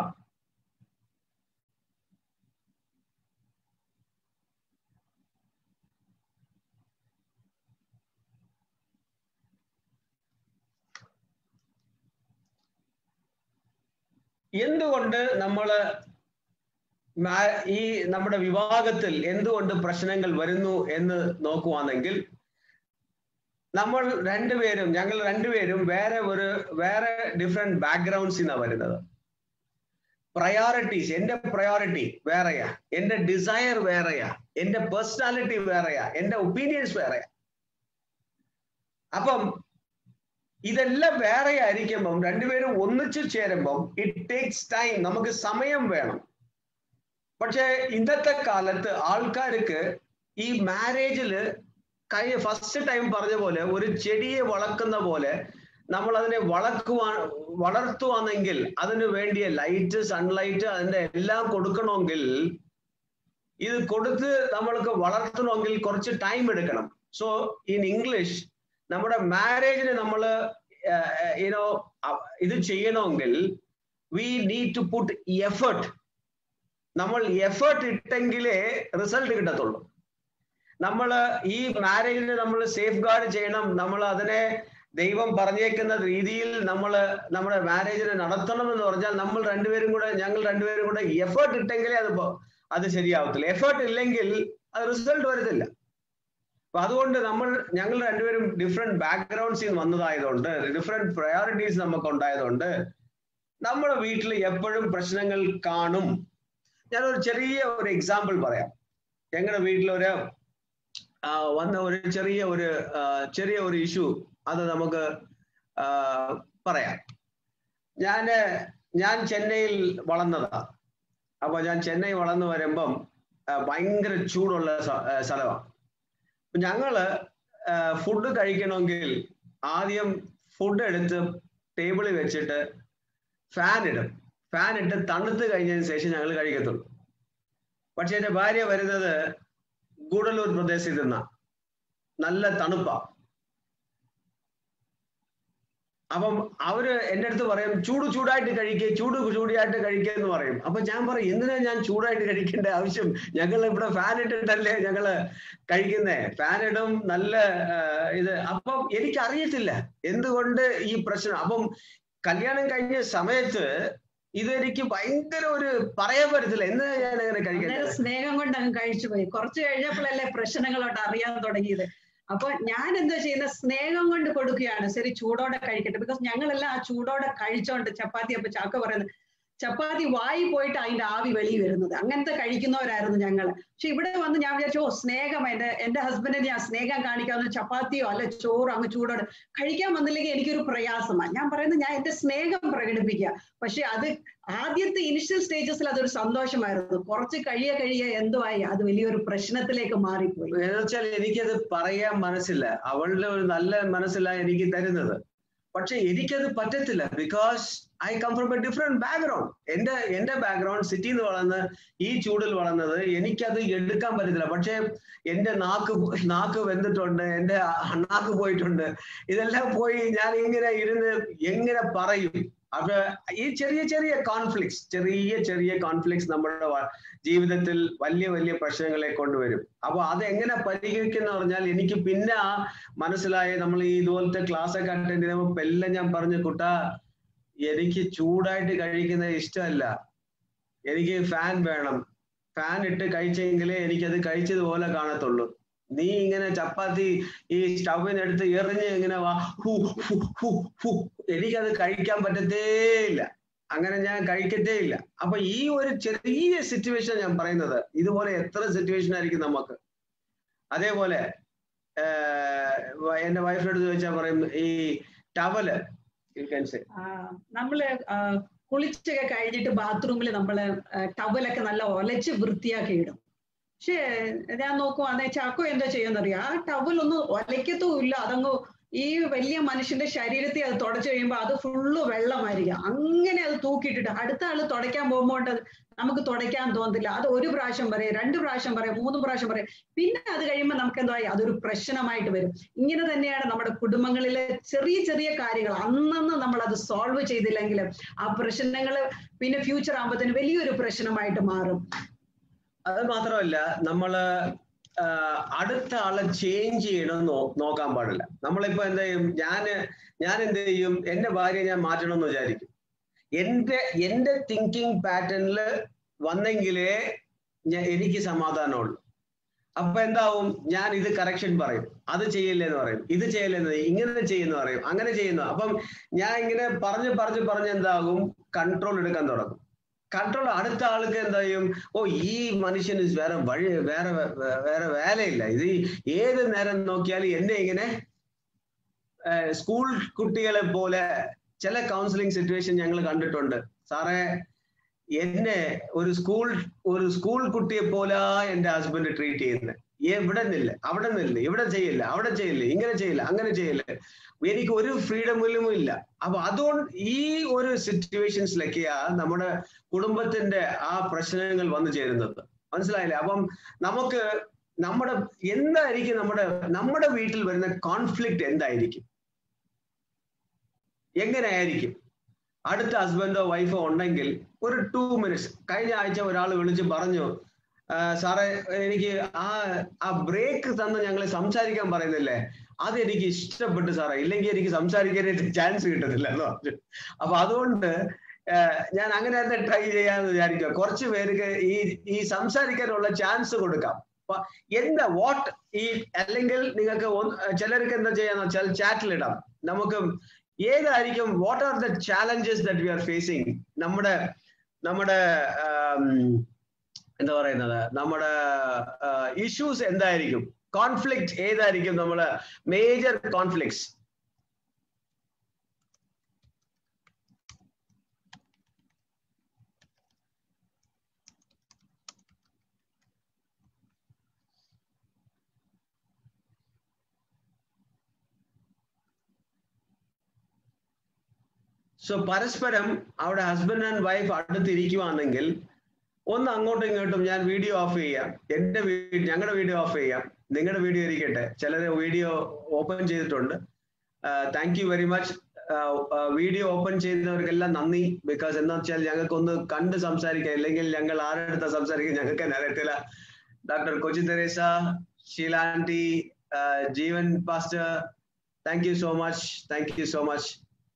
എന്തുകൊണ്ട് നമ്മള് ഈ നമ്മുടെ വിവാഹത്തിൽ എന്തുകൊണ്ട് പ്രശ്നങ്ങൾ വരുന്നു എന്ന് നോക്കുവാണെങ്കിൽ നമ്മൾ രണ്ടുപേരും ഞങ്ങൾ രണ്ടുപേരും വേറെ ഒരു വേറെ ഡിഫറെന്റ് ബാക്ക്ഗ്രൗണ്ട്സിൽ നിന്നാണ് വരുന്നത് പ്രയോറിറ്റീസ് എന്റെ പ്രയോറിറ്റി വേറെയാ എന്റെ ഡിസയർ വേറെയാ എന്റെ പേഴ്സണാലിറ്റി വേറെയാ എന്റെ ഒപ്പീനിയൻസ് വേറെയാ അപ്പം ഇതെല്ലാം വേറെ ആയിരിക്കുമ്പം രണ്ടുപേരും ഒന്നിച്ചു ചേരുമ്പം ഇറ്റ് ടേക്സ് ടൈം നമുക്ക് സമയം വേണം പക്ഷെ ഇന്നത്തെ കാലത്ത് ആൾക്കാർക്ക് ഈ മാരേജില് കഴിഞ്ഞ ഫസ്റ്റ് ടൈം പറഞ്ഞ പോലെ ഒരു ചെടിയെ വളക്കുന്ന പോലെ നമ്മൾ അതിനെ വളക്കുവാ വളർത്തുവാണെങ്കിൽ അതിന് വേണ്ടിയ ലൈറ്റ് സൺലൈറ്റ് അതിന്റെ എല്ലാം കൊടുക്കണമെങ്കിൽ ഇത് കൊടുത്ത് നമ്മൾക്ക് വളർത്തണമെങ്കിൽ കുറച്ച് ടൈം എടുക്കണം സോ ഇൻ ഇംഗ്ലീഷ് നമ്മുടെ മാരേജിന് നമ്മൾ യുനോ ഇത് ചെയ്യണമെങ്കിൽ we need to put effort നമ്മൾ എഫേർട്ട് ഇട്ടെങ്കിലേ റിസൾട്ട് കിട്ടത്തുള്ളൂ നമ്മൾ ഈ മാരേജിനെ നമ്മൾ സേഫ് ഗാർഡ് ചെയ്യണം നമ്മൾ അതിനെ ദൈവം പറഞ്ഞേക്കുന്ന രീതിയിൽ നമ്മൾ നമ്മുടെ മാരേജിനെ നടത്തണം എന്ന് പറഞ്ഞാൽ നമ്മൾ രണ്ടുപേരും കൂടെ ഞങ്ങൾ രണ്ടുപേരും കൂടെ എഫേർട്ട് ഇട്ടെങ്കിലേ അത് അത് ശരിയാവത്തില്ല എഫേർട്ട് ഇല്ലെങ്കിൽ അത് റിസൾട്ട് വരത്തില്ല അപ്പൊ അതുകൊണ്ട് നമ്മൾ ഞങ്ങൾ രണ്ടുപേരും ഡിഫറെന്റ് ബാക്ക്ഗ്രൗണ്ട്സിൽ നിന്ന് വന്നതായതുകൊണ്ട് ഡിഫറെന്റ് പ്രയോറിറ്റീസ് നമുക്ക് ഉണ്ടായതുകൊണ്ട് നമ്മുടെ വീട്ടിൽ എപ്പോഴും പ്രശ്നങ്ങൾ കാണും ഞാനൊരു ചെറിയ ഒരു എക്സാമ്പിൾ പറയാം ഞങ്ങളുടെ വീട്ടിലൊരു വന്ന ഒരു ചെറിയ ഒരു ചെറിയ ഒരു ഇഷ്യൂ അത് നമുക്ക് പറയാം ഞാന് ഞാൻ ചെന്നൈയിൽ വളർന്നതാ അപ്പൊ ഞാൻ ചെന്നൈ വളർന്നു വരുമ്പം ഭയങ്കര ചൂടുള്ള സ്ഥലമാണ് ഞങ്ങള് ഫുഡ് കഴിക്കണമെങ്കിൽ ആദ്യം ഫുഡ് എടുത്ത് ടേബിളിൽ വെച്ചിട്ട് ഫാൻ ഇടും ഫാൻ ഇട്ട് തണുത്ത് കഴിഞ്ഞതിന് ശേഷം ഞങ്ങൾ കഴിക്കത്തുള്ളൂ പക്ഷെ എന്റെ ഭാര്യ വരുന്നത് ഗൂഡല്ലൂർ പ്രദേശത്ത് നിന്ന നല്ല തണുപ്പാ അപ്പം അവര് എൻ്റെ അടുത്ത് പറയും ചൂട് ചൂടായിട്ട് കഴിക്കുക ചൂട് ചൂടിയായിട്ട് കഴിക്കുക എന്ന് പറയും അപ്പൊ ഞാൻ പറയും എന്തിനാ ഞാൻ ചൂടായിട്ട് കഴിക്കേണ്ട ആവശ്യം ഞങ്ങൾ ഇവിടെ ഫാൻ ഇട്ടിട്ടല്ലേ ഞങ്ങള് കഴിക്കുന്നേ ഫാൻ ഇടും നല്ല ഇത് അപ്പം എനിക്ക് അറിയത്തില്ല എന്തുകൊണ്ട് ഈ പ്രശ്നം അപ്പം കല്യാണം കഴിഞ്ഞ സമയത്ത് ഇതെനിക്ക് ഭയങ്കര ഒരു പറയാൻ പറ്റത്തില്ല എന്തിനാ ഞാൻ അങ്ങനെ കഴിക്കുന്നത് സ്നേഹം കൊണ്ട് അങ്ങ് കഴിച്ചു പോയി കുറച്ച് കഴിഞ്ഞപ്പോഴല്ലേ പ്രശ്നങ്ങളോട്ട് അറിയാൻ തുടങ്ങിയത് അപ്പൊ ഞാൻ എന്താ ചെയ്യുന്ന സ്നേഹം കൊണ്ട് കൊടുക്കുകയാണ് ശരി ചൂടോടെ കഴിക്കട്ടെ ബിക്കോസ് ഞങ്ങളെല്ലാം ആ ചൂടോടെ കഴിച്ചോണ്ട് ചപ്പാത്തി അപ്പൊ ചാക്ക പറയുന്നത് ചപ്പാത്തി വായി പോയിട്ട് അതിന്റെ ആവി വെളി വരുന്നത് അങ്ങനത്തെ കഴിക്കുന്നവരായിരുന്നു ഞങ്ങൾ പക്ഷെ ഇവിടെ വന്ന് ഞാൻ വിചാരിച്ചു ഓ സ്നേഹം എന്റെ എന്റെ ഹസ്ബൻഡിന് ഞാൻ സ്നേഹം കാണിക്കാവുന്ന ചപ്പാത്തിയോ അല്ല ചോറോ അങ്ങ് ചൂടോടെ കഴിക്കാൻ വന്നില്ലെങ്കിൽ എനിക്കൊരു പ്രയാസമാണ് ഞാൻ പറയുന്നത് ഞാൻ എന്റെ സ്നേഹം പ്രകടിപ്പിക്കുക പക്ഷെ അത് ആദ്യത്തെ ഇനിഷ്യൽ സ്റ്റേജസിൽ അതൊരു സന്തോഷമായിരുന്നു കുറച്ച് കഴിയെ കഴിയെ എന്തുവായി അത് വലിയൊരു പ്രശ്നത്തിലേക്ക് മാറിപ്പോയി വെച്ചാൽ എനിക്കത് പറയാൻ മനസ്സില്ല അവളുടെ ഒരു നല്ല മനസ്സില്ല എനിക്ക് തരുന്നത് പക്ഷെ എനിക്കത് പറ്റത്തില്ല because I come from a different background എന്റെ എന്റെ ബാക്ക്ഗ്രൗണ്ട് സിറ്റിയിൽ നിന്ന് വളർന്ന് ഈ ചൂടിൽ വളർന്നത് എനിക്കത് എടുക്കാൻ പറ്റത്തില്ല പക്ഷെ എന്റെ നാക്ക് നാക്ക് വെന്തിട്ടുണ്ട് എന്റെ നാക്ക് പോയിട്ടുണ്ട് ഇതെല്ലാം പോയി ഞാൻ ഇങ്ങനെ ഇരുന്ന് എങ്ങനെ പറയും അപ്പൊ ഈ ചെറിയ ചെറിയ കോൺഫ്ലിക്ട്സ് ചെറിയ ചെറിയ കോൺഫ്ലിക്ട്സ് നമ്മുടെ ജീവിതത്തിൽ വലിയ വലിയ പ്രശ്നങ്ങളെ കൊണ്ടുവരും അപ്പൊ അത് എങ്ങനെ പരിഹരിക്കുന്ന പറഞ്ഞാൽ എനിക്ക് പിന്നെ ആ മനസ്സിലായ നമ്മൾ ഈ ഇതുപോലത്തെ ക്ലാസ് ഒക്കെ അറ്റൻഡ് ചെയ്യുമ്പോൾ എല്ലാം ഞാൻ പറഞ്ഞു കുട്ടാ എനിക്ക് ചൂടായിട്ട് കഴിക്കുന്നത് ഇഷ്ടമല്ല എനിക്ക് ഫാൻ വേണം ഫാൻ ഇട്ട് കഴിച്ചെങ്കിലേ എനിക്കത് കഴിച്ചതുപോലെ കാണത്തുള്ളൂ നീ ഇങ്ങനെ ചപ്പാത്തി ഈ സ്റ്റൗവിന് എടുത്ത് എറിഞ്ഞ് ഇങ്ങനെ വാ ഹു ഹു ഹു ഹു എനിക്കത് കഴിക്കാൻ പറ്റത്തേ ഇല്ല അങ്ങനെ ഞാൻ കഴിക്കത്തേ ഇല്ല അപ്പൊ ഈ ഒരു ചെറിയ സിറ്റുവേഷൻ ഞാൻ പറയുന്നത് ഇതുപോലെ എത്ര സിറ്റുവേഷൻ ആയിരിക്കും നമുക്ക് അതേപോലെ എന്റെ വൈഫിനോട് ചോദിച്ചാൽ പറയും ഈ ടവല് നമ്മള് കുളിച്ചൊക്കെ കഴിഞ്ഞിട്ട് ബാത്റൂമിൽ നമ്മള് ടവലൊക്കെ നല്ല ഒലച്ച് വൃത്തിയാക്കി ഇടും പക്ഷേ ഞാൻ നോക്കുവാന്നെ ചാക്കോ എന്താ ചെയ്യുന്നറിയാം ആ ടവൽ ഒന്നും ഒലയ്ക്കത്തും ഇല്ല അതങ്ങ് ഈ വലിയ മനുഷ്യന്റെ ശരീരത്തെ അത് തുടച്ചു കഴിയുമ്പോൾ അത് ഫുള്ള് വെള്ളമായിരിക്കും അങ്ങനെ അത് തൂക്കിയിട്ടിട്ട് അടുത്ത ആള് തുടയ്ക്കാൻ പോകുമ്പോൾ നമുക്ക് തുടയ്ക്കാൻ തോന്നത്തില്ല അത് ഒരു പ്രാവശ്യം പറയും രണ്ട് പ്രാവശ്യം പറയും മൂന്ന് പ്രാവശ്യം പറയും പിന്നെ അത് കഴിയുമ്പോൾ നമുക്ക് എന്തായി അതൊരു പ്രശ്നമായിട്ട് വരും ഇങ്ങനെ തന്നെയാണ് നമ്മുടെ കുടുംബങ്ങളിലെ ചെറിയ ചെറിയ കാര്യങ്ങൾ അന്നന്ന് നമ്മൾ അത് സോൾവ് ചെയ്തില്ലെങ്കിൽ ആ പ്രശ്നങ്ങൾ പിന്നെ ഫ്യൂച്ചർ ആകുമ്പോഴത്തേന് വലിയൊരു പ്രശ്നമായിട്ട് മാറും അത് മാത്രമല്ല നമ്മള് അടുത്ത ആളെ ചേഞ്ച് ചെയ്യണം നോ നോക്കാൻ പാടില്ല നമ്മളിപ്പോ എന്താ ചെയ്യും ഞാന് ഞാൻ എന്ത് ചെയ്യും എന്റെ ഭാര്യ ഞാൻ മാറ്റണം എന്ന് വിചാരിക്കും എന്റെ എന്റെ തിങ്കിങ് പാറ്റേണിൽ വന്നെങ്കിലേ ഞാൻ എനിക്ക് സമാധാനമുള്ളൂ അപ്പൊ എന്താവും ഞാൻ ഇത് കറക്ഷൻ പറയും അത് ചെയ്യില്ല എന്ന് പറയും ഇത് ചെയ്യില്ല എന്ന് ഇങ്ങനെ ചെയ്യുന്ന പറയും അങ്ങനെ ചെയ്യുന്നു അപ്പം ഞാൻ ഇങ്ങനെ പറഞ്ഞ് പറഞ്ഞ് പറഞ്ഞ് എന്താകും കൺട്രോൾ എടുക്കാൻ തുടങ്ങും കൺട്രോൾ അടുത്ത ആൾക്ക് എന്താ ചെയ്യും ഓ ഈ മനുഷ്യന് വേറെ വഴി വേറെ വേറെ വേലയില്ല ഇത് ഏത് നേരം നോക്കിയാലും എന്നെ ഇങ്ങനെ സ്കൂൾ കുട്ടികളെ പോലെ ചില കൗൺസിലിംഗ് സിറ്റുവേഷൻ ഞങ്ങൾ കണ്ടിട്ടുണ്ട് സാറേ എന്നെ ഒരു സ്കൂൾ ഒരു സ്കൂൾ കുട്ടിയെ പോലെ എന്റെ ഹസ്ബൻഡ് ട്രീറ്റ് ചെയ്യുന്നത് ഇവിടെ നിന്നില്ല അവിടെ നിന്നില്ല ഇവിടെ ചെയ്യില്ല അവിടെ ചെയ്യില്ല ഇങ്ങനെ ചെയ്യില്ല അങ്ങനെ ചെയ്യില്ല എനിക്ക് ഒരു ഫ്രീഡമിലും ഇല്ല അപ്പൊ അതുകൊണ്ട് ഈ ഒരു സിറ്റുവേഷൻസിലൊക്കെയാ നമ്മുടെ കുടുംബത്തിന്റെ ആ പ്രശ്നങ്ങൾ വന്നു ചേരുന്നത് മനസ്സിലായില്ലേ അപ്പം നമുക്ക് നമ്മുടെ എന്തായിരിക്കും നമ്മുടെ നമ്മുടെ വീട്ടിൽ വരുന്ന കോൺഫ്ലിക്റ്റ് എന്തായിരിക്കും എങ്ങനെയായിരിക്കും അടുത്ത ഹസ്ബൻഡോ വൈഫോ ഉണ്ടെങ്കിൽ ഒരു ടു മിനിറ്റ്സ് കഴിഞ്ഞ ആഴ്ച ഒരാൾ വിളിച്ച് പറഞ്ഞു സാറേ എനിക്ക് ആ ആ ബ്രേക്ക് തന്ന് ഞങ്ങൾ സംസാരിക്കാൻ പറയുന്നില്ലേ അത് എനിക്ക് ഇഷ്ടപ്പെട്ടു സാറേ ഇല്ലെങ്കിൽ എനിക്ക് സംസാരിക്കാനായിട്ട് ചാൻസ് കിട്ടത്തില്ല എന്ന് പറഞ്ഞു അപ്പൊ അതുകൊണ്ട് ഞാൻ അങ്ങനെ തന്നെ ട്രൈ ചെയ്യാന്ന് വിചാരിക്കുക കുറച്ച് പേർക്ക് ഈ ഈ സംസാരിക്കാനുള്ള ചാൻസ് കൊടുക്കാം എന്താ വാട്ട് ഈ അല്ലെങ്കിൽ നിങ്ങൾക്ക് ചിലർക്ക് എന്താ ചെയ്യാന്ന് വെച്ചാൽ ചാറ്റിലിടാം നമുക്ക് ഏതായിരിക്കും what are the challenges that we are facing നമ്മുടെ നമ്മുടെ എന്താ പറയുന്നത് നമ്മുടെ ഇഷ്യൂസ് എന്തായിരിക്കും കോൺഫ്ലിക്ട് ഏതായിരിക്കും നമ്മള് മേജർ കോൺഫ്ലിക്ട്സ് സോ പരസ്പരം അവിടെ ഹസ്ബൻഡ് ആൻഡ് വൈഫ് അടുത്തിരിക്കുവാണെങ്കിൽ ഒന്ന് അങ്ങോട്ടും ഇങ്ങോട്ടും ഞാൻ വീഡിയോ ഓഫ് ചെയ്യാം എന്റെ ഞങ്ങളുടെ വീഡിയോ ഓഫ് ചെയ്യാം നിങ്ങളുടെ വീഡിയോ ഇരിക്കട്ടെ ചിലര് വീഡിയോ ഓപ്പൺ ചെയ്തിട്ടുണ്ട് thank you very much video open ചെയ്യുന്നവർക്കെല്ലാം നന്ദി ബിക്കോസ് എന്താ വെച്ചാൽ ഞങ്ങൾക്കൊന്ന് കണ്ട് സംസാരിക്കാം ഇല്ലെങ്കിൽ ഞങ്ങൾ ആരെടുത്ത സംസാരിക്കാൻ ഞങ്ങൾക്ക് തന്നെ അറിയത്തില്ല doctor Kochi Teresa Sheela aunty Jeevan pastor thank you so much thank you so much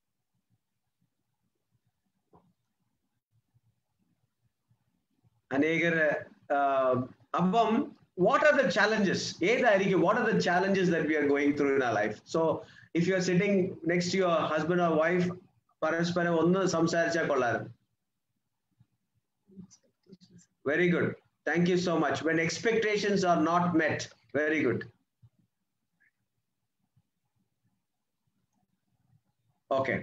അനേകർ അപ്പം വാട്ട് ആർ ദ ചാലഞ്ചസ് ഏതായിരിക്കും what are the challenges that we are going through in a life so if you are sitting next your husband or wife പരസ്പരം ഒന്ന് സംസാരിച്ചാൽ കൊള്ളായിരുന്നു very good thank you so much when expectations are not met very good okay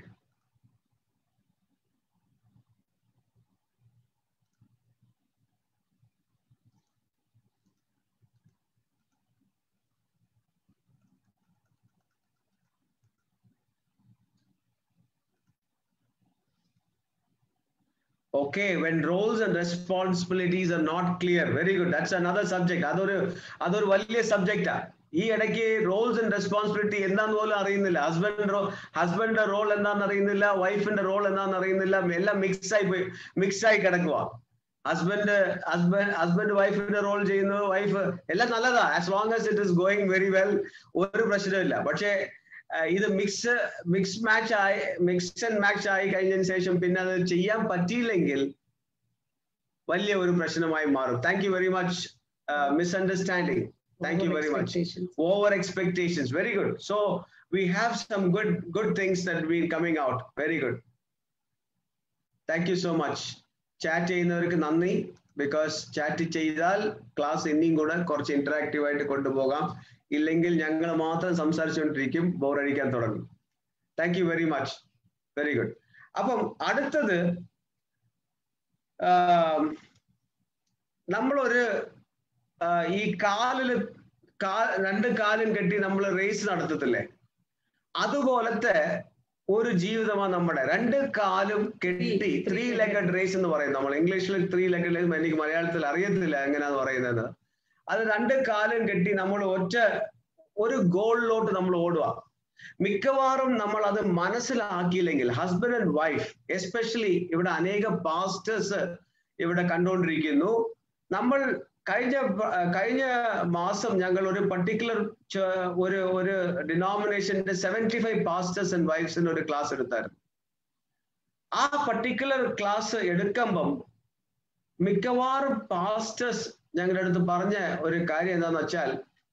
Okay, when roles and responsibilities are not clear. Very good. That's another subject. അതൊരു അതൊരു വലിയ സബ്ജക്റ്റാ ഈ ഇടയ്ക്ക് റോൾസ് ആൻഡ് റെസ്പോൺസിബിലിറ്റി എന്താന്ന് പോലും അറിയുന്നില്ല ഹസ്ബൻഡ് റോ ഹസ്ബൻഡിന്റെ റോൾ എന്താന്ന് അറിയുന്നില്ല വൈഫിന്റെ റോൾ എന്താന്ന് അറിയുന്നില്ല എല്ലാം മിക്സ് ആയി പോയി മിക്സ് ആയി കിടക്കുക ഹസ്ബൻഡ് ഹസ്ബൻഡ് ഹസ്ബൻഡ് വൈഫിന്റെ റോൾ ചെയ്യുന്നു വൈഫ് എല്ലാം നല്ലതാ as long as it is going very well ഒരു പ്രശ്നമില്ല പക്ഷേ ഇത് മിക്സ് മിക്സ് മാച്ച് ആയി മിക്സ് ആൻഡ് മാച്ച് ആയി കഴിഞ്ഞതിന് ശേഷം പിന്നെ അത് ചെയ്യാൻ പറ്റിയില്ലെങ്കിൽ വലിയ ഒരു പ്രശ്നമായി മാറും thank you very much misunderstanding thank you very much over expectations very good so we have some good good things that been coming out very good thank you so much chat ചെയ്യുന്നവർക്ക് നന്ദി ബിക്കോസ് ചാറ്റ് ചെയ്താൽ ക്ലാസ് ഇനിയും കൂടെ കുറച്ച് ഇന്ററാക്റ്റീവ് ആയിട്ട് കൊണ്ടുപോകാം ഇല്ലെങ്കിൽ ഞങ്ങൾ മാത്രം സംസാരിച്ചുകൊണ്ടിരിക്കും ബോറടിക്കാൻ തുടങ്ങും thank you very much very good അപ്പം അടുത്തത് നമ്മളൊരു ഈ കാലില് കാ രണ്ട് കാലും കെട്ടി നമ്മൾ റേസ് നടത്തത്തില്ലേ അതുപോലത്തെ ഒരു ജീവിതമാണ് നമ്മുടെ രണ്ട് കാലും കെട്ടി ത്രീ ലെഗഡ് റേസ് എന്ന് പറയും നമ്മൾ ഇംഗ്ലീഷിൽ ത്രീ ലെഗഡ് റേസ് എനിക്ക് മലയാളത്തിൽ അറിയത്തില്ല എങ്ങനെയാന്ന് പറയുന്നത് അത് രണ്ട് കാലും കെട്ടി നമ്മൾ ഒറ്റ ഒരു ഗോളിലോട്ട് നമ്മൾ ഓടുക മിക്കവാറും നമ്മൾ അത് മനസ്സിലാക്കിയില്ലെങ്കിൽ ഹസ്ബൻഡ് ആൻഡ് വൈഫ് എസ്പെഷ്യലി ഇവിടെ അനേക പാസ്റ്റേഴ്സ് ഇവിടെ കണ്ടുകൊണ്ടിരിക്കുന്നു നമ്മൾ കഴിഞ്ഞ കഴിഞ്ഞ മാസം ഞങ്ങൾ ഒരു പർട്ടിക്കുലർ ഒരു ഒരു ഡിനോമിനേഷന്റെ സെവൻറ്റി ഫൈവ് പാസ്റ്റേഴ്സ് ആൻഡ് വൈഫ്സിന്റെ ഒരു ക്ലാസ് എടുത്തായിരുന്നു ആ പർട്ടിക്കുലർ ക്ലാസ് എടുക്കുമ്പം മിക്കവാറും പാസ്റ്റേഴ്സ് ഞങ്ങളുടെ അടുത്ത് പറഞ്ഞ ഒരു കാര്യം എന്താന്ന് വെച്ചാൽ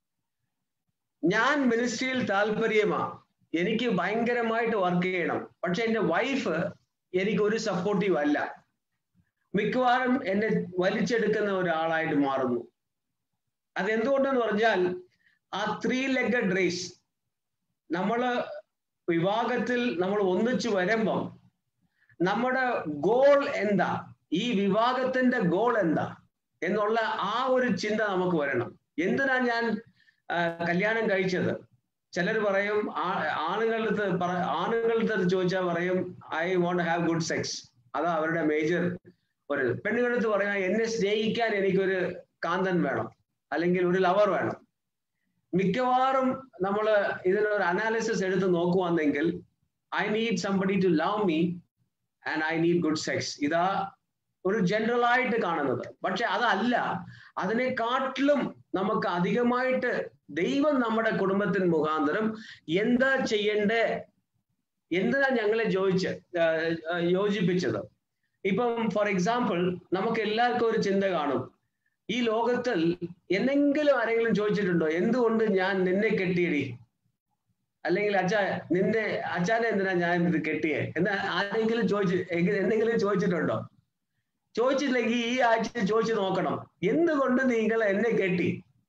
ഞാൻ മിനിസ്ട്രിയിൽ താല്പര്യമാ എനിക്ക് ഭയങ്കരമായിട്ട് വർക്ക് ചെയ്യണം പക്ഷെ എന്റെ വൈഫ് എനിക്ക് ഒരു സപ്പോർട്ടീവ് അല്ല മിക്കവാറും എന്നെ വലിച്ചെടുക്കുന്ന ഒരാളായിട്ട് മാറുന്നു അതെന്തുകൊണ്ടെന്ന് പറഞ്ഞാൽ ആ ത്രീ ലെഗഡ് റേസ് നമ്മള് വിവാഹത്തിൽ നമ്മൾ ഒന്നിച്ചു വരുമ്പം നമ്മുടെ ഗോൾ എന്താ ഈ വിവാഹത്തിന്റെ ഗോൾ എന്താ എന്നുള്ള ആ ഒരു ചിന്ത നമുക്ക് വരണം എന്തിനാ ഞാൻ കല്യാണം കഴിച്ചത് ചിലർ പറയും ആണുങ്ങളുടെ ആണുങ്ങളുടെ ചോദിച്ചാൽ പറയും I won't have good sex അതാ അവരുടെ മേജർ ഒരു പെണ്ണുങ്ങളടുത്ത് പറയാം എന്നെ സ്നേഹിക്കാൻ എനിക്കൊരു കാന്തൻ വേണം അല്ലെങ്കിൽ ഒരു ലവർ വേണം മിക്കവാറും നമ്മൾ ഇതിനൊരു അനാലിസിസ് എടുത്ത് നോക്കുവാണെങ്കിൽ I need somebody to love me and I need good sex ഇതാ ഒരു ജനറൽ ആയിട്ട് കാണുന്നത് പക്ഷെ അതല്ല അതിനെക്കാട്ടിലും നമുക്ക് അധികമായിട്ട് ദൈവം നമ്മുടെ കുടുംബത്തിന് മുഖാന്തരം എന്താ ചെയ്യണ്ടേ എന്തിനാ ഞങ്ങളെ ചോദിച്ച് യോജിപ്പിച്ചത് ഇപ്പം ഫോർ എക്സാമ്പിൾ നമുക്ക് എല്ലാവർക്കും ഒരു ചിന്ത കാണും ഈ ലോകത്തിൽ എന്തെങ്കിലും ആരെങ്കിലും ചോദിച്ചിട്ടുണ്ടോ എന്തുകൊണ്ട് ഞാൻ നിന്നെ കെട്ടിയടി അല്ലെങ്കിൽ അച്ഛാ നിന്റെ അച്ഛനെ എന്തിനാ ഞാൻ ഇത് കെട്ടിയേ എന്ന് ആരെങ്കിലും ചോദിച്ചു എന്തെങ്കിലും ചോദിച്ചിട്ടുണ്ടോ ചോദിച്ചില്ലെങ്കിൽ ഈ ആഴ്ച ചോദിച്ചു നോക്കണം എന്തുകൊണ്ട് നിങ്ങൾ എന്നെ കെട്ടി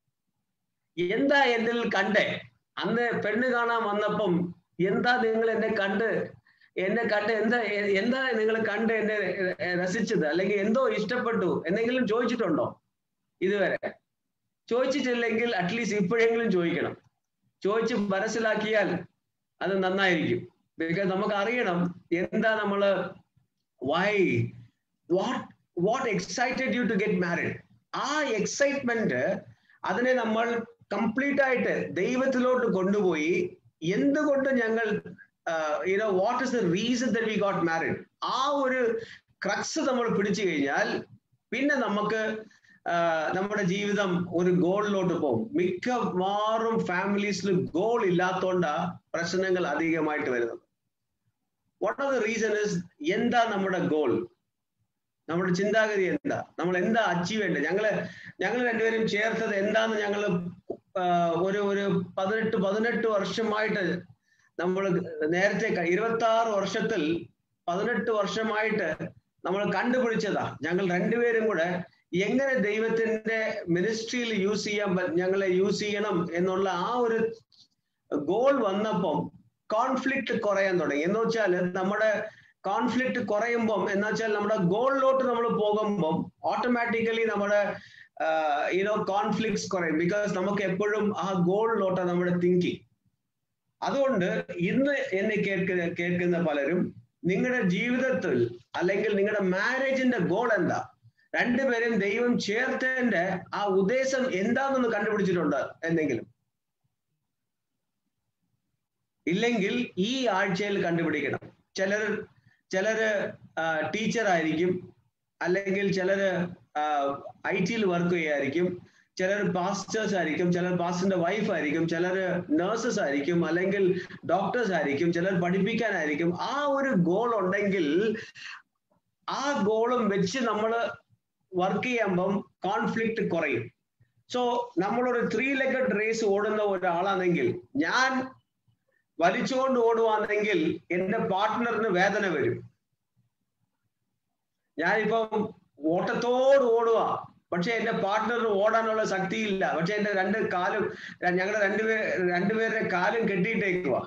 എന്താ എന്നിൽ കണ്ടേ അന്ന് പെണ്ണ് കാണാൻ വന്നപ്പം എന്താ നിങ്ങൾ എന്നെ കണ്ട് എന്നെ കണ്ട് എന്താ എന്താ നിങ്ങൾ കണ്ട് എന്നെ രസിച്ചത് അല്ലെങ്കിൽ എന്തോ ഇഷ്ടപ്പെട്ടു എന്തെങ്കിലും ചോദിച്ചിട്ടുണ്ടോ ഇതുവരെ ചോദിച്ചിട്ടില്ലെങ്കിൽ അറ്റ്ലീസ്റ്റ് ഇപ്പോഴെങ്കിലും ചോദിക്കണം ചോദിച്ച് മനസ്സിലാക്കിയാൽ അത് നന്നായിരിക്കും ബിക്കോസ് നമുക്ക് അറിയണം എന്താ നമ്മള് why what what excited you to get married ആ എക്സൈറ്റ്മെന്റ് അതിനെ നമ്മൾ കംപ്ലീറ്റ് ആയിട്ട് ദൈവത്തിലോട്ട് കൊണ്ടുപോയി എന്തുകൊണ്ട് ഞങ്ങൾ you know what is the reason that we got married ആ ഒരു ക്രക്സ് നമ്മൾ പിടിച്ചു കഴിഞ്ഞാൽ പിന്നെ നമുക്ക് നമ്മുടെ ജീവിതം ഒരു ഗോളിലോട്ട് പോകും മിക്കവാറും ഫാമിലീസിൽ ഗോൾ ഇല്ലാത്തോണ്ടാ പ്രശ്നങ്ങൾ അധികമായിട്ട് വരുന്നത് what are the reason is എന്താ നമ്മുടെ ഗോൾ നമ്മുടെ ചിന്താഗതി എന്താ നമ്മൾ എന്താ അച്ചീവ് ചെയ്യേണ്ടത് ഞങ്ങള് ഞങ്ങൾ രണ്ടുപേരും ചേർത്തത് എന്താന്ന് ഞങ്ങൾ ഒരു ഒരു പതിനെട്ട് പതിനെട്ട് വർഷമായിട്ട് നമ്മൾ നേരത്തെ ഇരുപത്തി ആറ് വർഷത്തിൽ പതിനെട്ട് വർഷമായിട്ട് നമ്മൾ കണ്ടുപിടിച്ചതാ ഞങ്ങൾ രണ്ടുപേരും കൂടെ എങ്ങനെ ദൈവത്തിന്റെ മിനിസ്ട്രിയിൽ യൂസ് ചെയ്യാൻ ഞങ്ങളെ യൂസ് ചെയ്യണം എന്നുള്ള ആ ഒരു ഗോൾ വന്നപ്പം കോൺഫ്ലിക്റ്റ് കുറയാൻ തുടങ്ങി എന്ന് വെച്ചാൽ നമ്മുടെ കോൺഫ്ലിക്റ്റ് കുറയുമ്പം എന്ന് വെച്ചാൽ നമ്മുടെ ഗോളിലോട്ട് നമ്മൾ പോകുമ്പം ഓട്ടോമാറ്റിക്കലി നമ്മുടെ യുനോ കോൺഫ്ലിക്ട്സ് കുറയും ബിക്കോസ് നമുക്ക് എപ്പോഴും ആ ഗോളിലോട്ട് നമ്മുടെ തിങ്കിങ് അതുകൊണ്ട് ഇന്ന് എന്നെ കേൾക്കുന്ന കേൾക്കുന്ന പലരും നിങ്ങളുടെ ജീവിതത്തിൽ അല്ലെങ്കിൽ നിങ്ങളുടെ മാരേജിന്റെ ഗോൾ എന്താ രണ്ടുപേരും ദൈവം ചേർത്തതിന്റെ ആ ഉദ്ദേശം എന്താണെന്ന് കണ്ടുപിടിച്ചിട്ടുണ്ട് എന്തെങ്കിലും ഇല്ലെങ്കിൽ ഈ ആഴ്ചയിൽ കണ്ടുപിടിക്കണം ചിലർ ചിലര് ടീച്ചർ ആയിരിക്കും അല്ലെങ്കിൽ ചിലര് ഐ ടിയിൽ വർക്ക് ചെയ്യായിരിക്കും ചിലർ പാസ്റ്റേഴ്സ് ആയിരിക്കും ചിലർ പാസ്റ്ററിന്റെ വൈഫ് ആയിരിക്കും ചിലർ നഴ്സസ് ആയിരിക്കും അല്ലെങ്കിൽ ഡോക്ടേഴ്സ് ആയിരിക്കും ചിലർ പഠിപ്പിക്കാനായിരിക്കും ആ ഒരു ഗോൾ ഉണ്ടെങ്കിൽ ആ ഗോളും വെച്ച് നമ്മൾ വർക്ക് ചെയ്യുമ്പം കോൺഫ്ലിക്റ്റ് കുറയും സോ നമ്മളൊരു ത്രീ ലെഗഡ് റേസ് ഓടുന്ന ഒരാളാണെങ്കിൽ ഞാൻ വലിച്ചുകൊണ്ട് ഓടുവാണെങ്കിൽ എന്റെ പാർട്ട്ണറിന് വേദന വരും ഞാനിപ്പം ഓട്ടത്തോട് ഓടുക പക്ഷെ എന്റെ പാർട്ട്ണറിന് ഓടാനുള്ള ശക്തിയില്ല പക്ഷെ എന്റെ രണ്ട് കാലും ഞങ്ങളുടെ രണ്ടുപേർ രണ്ടുപേരുടെ കാലും കെട്ടിയിട്ടേക്കുക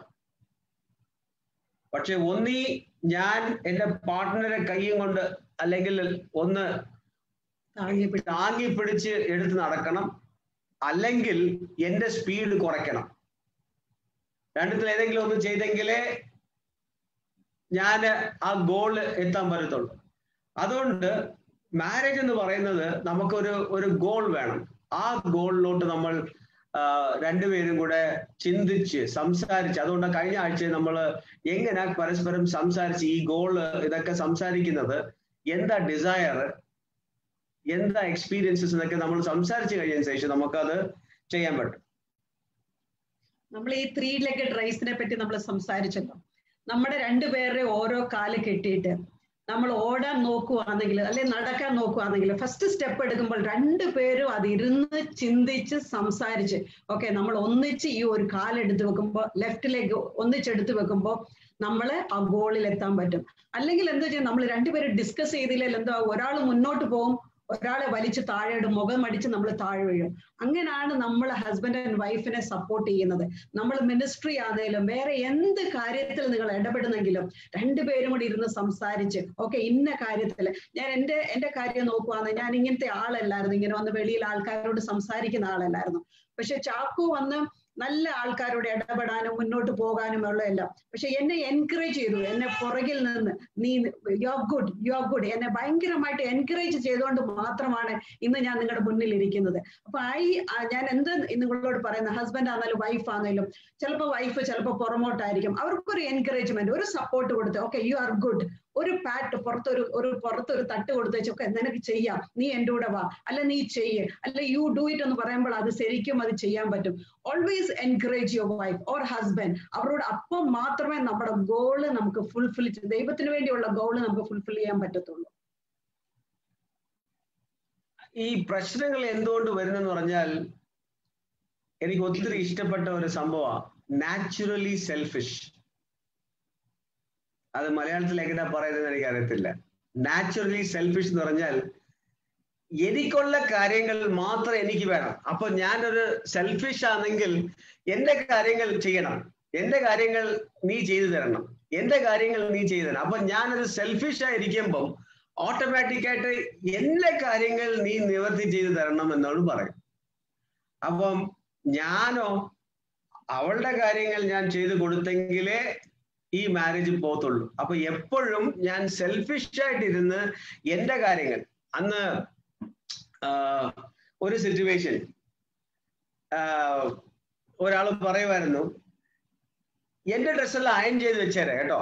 പക്ഷെ ഒന്നീ ഞാൻ എന്റെ പാർട്ട്ണറെ കൈയും കൊണ്ട് അല്ലെങ്കിൽ ഒന്ന് താങ്ങി പിടിച്ച് എടുത്ത് നടക്കണം അല്ലെങ്കിൽ എന്റെ സ്പീഡ് കുറയ്ക്കണം രണ്ടത്തിൽ ഏതെങ്കിലും ഒന്ന് ചെയ്തെങ്കിലേ ഞാൻ ആ ഗോള് എത്താൻ പറ്റത്തുള്ളൂ അതുകൊണ്ട് മാരേജ് എന്ന് പറയുന്നത് നമുക്കൊരു ഒരു ഗോൾ വേണം ആ ഗോളിലോട്ട് നമ്മൾ രണ്ടുപേരും കൂടെ ചിന്തിച്ച് സംസാരിച്ച് അതുകൊണ്ട് കഴിഞ്ഞ ആഴ്ച നമ്മൾ എങ്ങനെ പരസ്പരം സംസാരിച്ച് ഈ ഗോള് ഇതൊക്കെ സംസാരിക്കുന്നത് എന്താ ഡിസയർ എന്താ എക്സ്പീരിയൻസസ് എന്നൊക്കെ നമ്മൾ സംസാരിച്ചു കഴിഞ്ഞതിന് ശേഷം നമുക്കത് ചെയ്യാൻ പറ്റും നമ്മൾ ഈ ത്രീ ലെഗഡ് റൈസിനെ പറ്റി നമ്മൾ സംസാരിച്ചല്ലോ നമ്മുടെ രണ്ടുപേരുടെ ഓരോ കാല് കെട്ടിയിട്ട് നമ്മൾ ഓടാൻ നോക്കുവാണെങ്കിൽ അല്ലെ നടക്കാൻ നോക്കുവാണെങ്കിൽ ഫസ്റ്റ് സ്റ്റെപ്പ് എടുക്കുമ്പോൾ രണ്ടുപേരും അത് ഇരുന്ന് ചിന്തിച്ച് സംസാരിച്ച് ഓക്കെ നമ്മൾ ഒന്നിച്ച് ഈ ഒരു കാലെടുത്ത് വെക്കുമ്പോൾ ലെഫ്റ്റിലേക്ക് ഒന്നിച്ചെടുത്ത് വെക്കുമ്പോൾ നമ്മള് ആ ഗോളിൽ എത്താൻ പറ്റും അല്ലെങ്കിൽ എന്താ ചെയ്യുക നമ്മൾ രണ്ടുപേരും ഡിസ്കസ് ചെയ്തില്ലെങ്കിൽ എന്താ ഒരാൾ മുന്നോട്ട് പോകും ഒരാളെ വലിച്ച് താഴെയിടും മുഖം അടിച്ച് നമ്മൾ താഴെ വീഴും അങ്ങനെയാണ് നമ്മൾ ഹസ്ബൻഡ് ആൻഡ് വൈഫിനെ സപ്പോർട്ട് ചെയ്യുന്നത് നമ്മൾ മിനിസ്ട്രി ആണെങ്കിലും വേറെ എന്ത് കാര്യത്തിൽ നിങ്ങൾ ഇടപെടുന്നെങ്കിലും രണ്ടുപേരും കൂടി ഇരുന്ന് സംസാരിച്ച് ഓക്കെ ഇന്ന കാര്യത്തിൽ ഞാൻ എൻ്റെ എൻ്റെ കാര്യം നോക്കുവാന്ന് ഞാൻ ഇങ്ങനത്തെ ആളല്ലായിരുന്നു ഇങ്ങനെ വന്ന് വെളിയിൽ ആൾക്കാരോട് സംസാരിക്കുന്ന ആളല്ലായിരുന്നു പക്ഷെ ചാക്കു വന്ന് നല്ല ആൾക്കാരോട് ഇടപെടാനും മുന്നോട്ട് പോകാനും ഉള്ളതെല്ലാം പക്ഷെ എന്നെ എൻകറേജ് ചെയ്തു എന്നെ പുറകിൽ നിന്ന് നീ you are good you are good എന്നെ ഭയങ്കരമായിട്ട് എൻകറേജ് ചെയ്തുകൊണ്ട് മാത്രമാണ് ഇന്ന് ഞാൻ നിങ്ങളുടെ മുന്നിൽ ഇരിക്കുന്നത് അപ്പൊ ഐ ഞാൻ എന്ത് നിങ്ങളോട് പറയുന്ന ഹസ്ബൻഡ് ആണെങ്കിലും വൈഫ് ആണെങ്കിലും ചിലപ്പോൾ വൈഫ് ചിലപ്പോൾ പുറമോട്ടായിരിക്കും അവർക്കൊരു എൻകറേജ്മെന്റ് ഒരു സപ്പോർട്ട് കൊടുത്ത് ഓക്കെ യു ആർ ഗുഡ് ഒരു പാറ്റ് പുറത്തൊരു ഒരു പുറത്തൊരു തട്ട് കൊടുത്ത് വെച്ചൊക്കെ നിനക്ക് ചെയ്യാം നീ എൻ്റെ കൂടെ വാ അല്ല നീ ചെയ്യ് അല്ല യു ഡു ഇറ്റ് എന്ന് പറയുമ്പോൾ അത് ശരിക്കും അത് ചെയ്യാൻ പറ്റും always encourage your wife or husband അവരോട് അപ്പം മാത്രമേ നമ്മുടെ ഗോള് നമുക്ക് ഫുൾഫിൽ ദൈവത്തിന് വേണ്ടിയുള്ള ഗോള് നമുക്ക് ഫുൾഫിൽ ചെയ്യാൻ പറ്റത്തുള്ളൂ ഈ പ്രശ്നങ്ങൾ എന്തുകൊണ്ട് വരുന്നെന്ന് പറഞ്ഞാൽ എനിക്ക് ഒത്തിരി ഇഷ്ടപ്പെട്ട ഒരു സംഭവമാണ് നാച്ചുറലി സെൽഫിഷ് അത് മലയാളത്തിൽ എങ്ങനെയാ പറയുന്നത് എനിക്ക് അറിയത്തില്ല നാച്ചുറലി സെൽഫിഷ് എന്ന് പറഞ്ഞാൽ എനിക്കുള്ള കാര്യങ്ങൾ മാത്രം എനിക്ക് വേണം അപ്പൊ ഞാനൊരു സെൽഫിഷ് ആണെങ്കിൽ എന്റെ കാര്യങ്ങൾ ചെയ്യണം എന്റെ കാര്യങ്ങൾ നീ ചെയ്തു തരണം എന്റെ കാര്യങ്ങൾ നീ ചെയ്തു തരണം അപ്പൊ ഞാനൊരു സെൽഫിഷ് ആയിരിക്കുമ്പം ഓട്ടോമാറ്റിക് ആയിട്ട് എല്ലാ കാര്യങ്ങൾ നീ നിവർത്തി ചെയ്തു തരണം എന്നോട് പറയും അപ്പം ഞാനോ അവളുടെ കാര്യങ്ങൾ ഞാൻ ചെയ്തു കൊടുത്തെങ്കിലേ ഈ മാരേജ് പോത്തുള്ളൂ അപ്പൊ എപ്പോഴും ഞാൻ സെൽഫിഷ് ആയിട്ടിരുന്ന് എന്റെ കാര്യങ്ങൾ അന്ന് ഒരു സിറ്റുവേഷൻ ഒരാൾ പറയുമായിരുന്നു എന്റെ ഡ്രസ്സെല്ലാം അയൺ ചെയ്ത് വെച്ചേരെ കേട്ടോ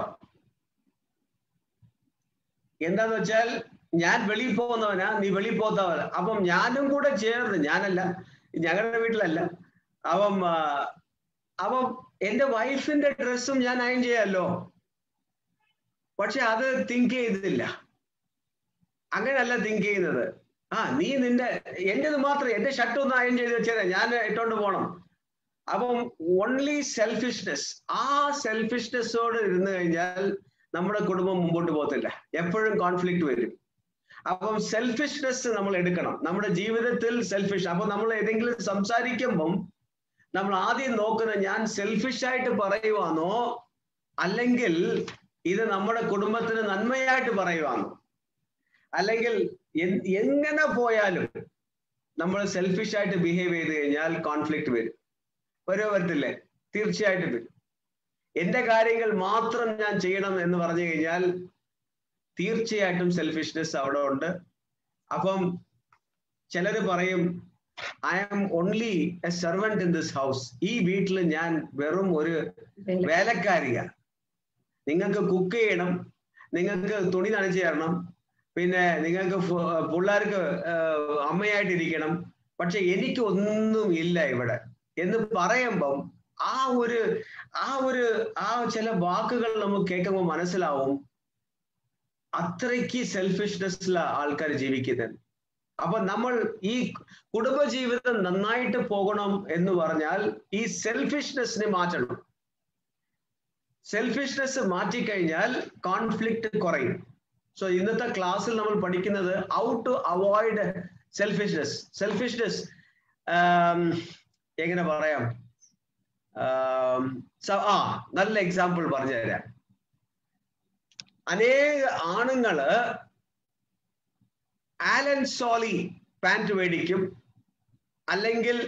എന്താന്ന് വെച്ചാൽ ഞാൻ വെളിയിൽ പോകുന്നവനാ നീ വെളിയിൽ പോകുന്നവനാ അപ്പം ഞാനും കൂടെ ചേർന്ന് ഞാനല്ല ഞങ്ങളുടെ വീട്ടിലല്ല അപ്പം അപ്പം എന്റെ വൈഫിന്റെ ഡ്രസ്സും ഞാൻ അയൺ ചെയ്യാമല്ലോ പക്ഷെ അത് തിങ്ക് ചെയ്തില്ല അങ്ങനെയല്ല തിങ്ക് ചെയ്യുന്നത് ആ നീ നിന്റെ എന്റേത് മാത്രം എന്റെ ഷർട്ട് ഒന്ന് അയൺ ചെയ്ത് വെച്ചേരാ ഞാൻ ഇട്ടോണ്ട് പോണം അപ്പം ഓൺലി സെൽഫിഷ്നെസ് ആ സെൽഫിഷ്നെസ്സോട് ഇരുന്ന് കഴിഞ്ഞാൽ നമ്മുടെ കുടുംബം മുമ്പോട്ട് പോകത്തില്ല എപ്പോഴും കോൺഫ്ലിക്റ്റ് വരും അപ്പം സെൽഫിഷ്നെസ് നമ്മൾ എടുക്കണം നമ്മുടെ ജീവിതത്തിൽ സെൽഫിഷ് അപ്പൊ നമ്മൾ ഏതെങ്കിലും സംസാരിക്കുമ്പം നമ്മൾ ആദ്യം നോക്കുന്നത് ഞാൻ സെൽഫിഷ് ആയിട്ട് പറയുവാണോ അല്ലെങ്കിൽ ഇത് നമ്മുടെ കുടുംബത്തിന് നന്മയായിട്ട് പറയുവാണോ അല്ലെങ്കിൽ എങ്ങനെ പോയാലും നമ്മൾ സെൽഫിഷ് ആയിട്ട് ബിഹേവ് ചെയ്ത് കഴിഞ്ഞാൽ കോൺഫ്ലിക്റ്റ് വരും ഓരോ വരത്തില്ലേ തീർച്ചയായിട്ടും വരും എന്റെ കാര്യങ്ങൾ മാത്രം ഞാൻ ചെയ്യണം എന്ന് പറഞ്ഞു കഴിഞ്ഞാൽ തീർച്ചയായിട്ടും സെൽഫിഷ്നെസ് അവിടെ ഉണ്ട് അപ്പം ചിലര് പറയും I am only a servant in this house ഈ വീട്ടിൽ ഞാൻ വെറും ഒരു വേലക്കാരിക നിങ്ങൾക്ക് കുക്ക് ചെയ്യണം നിങ്ങൾക്ക് തുണി നനച്ചു തരണം പിന്നെ നിങ്ങൾക്ക് പിള്ളേർക്ക് അമ്മയായിട്ടിരിക്കണം പക്ഷെ എനിക്ക് ഒന്നും ഇല്ല ഇവിടെ എന്ന് പറയുമ്പം ആ ഒരു ആ ഒരു ആ ചില വാക്കുകൾ നമുക്ക് കേൾക്കുമ്പോൾ മനസ്സിലാവും അത്രയ്ക്ക് സെൽഫിഷ്നെസ്സില ആൾക്കാർ ജീവിക്കുന്നത് അപ്പൊ നമ്മൾ ഈ കുടുംബജീവിതം നന്നായിട്ട് പോകണം എന്ന് പറഞ്ഞാൽ ഈ സെൽഫിഷ്നെസ്സിനെ മാറ്റണം സെൽഫിഷ്നെസ് മാറ്റിക്കഴിഞ്ഞാൽ കോൺഫ്ലിക്റ്റ് കുറയും സോ ഇന്നത്തെ ക്ലാസ്സിൽ നമ്മൾ പഠിക്കുന്നത് how to avoid selfishness selfishness എങ്ങനെ പറയാം ആ നല്ല എക്സാമ്പിൾ പറഞ്ഞു തരാം അനേക ആണുങ്ങള് ആലൻ സോളി പാൻറ് മേടിക്കും അല്ലെങ്കിൽ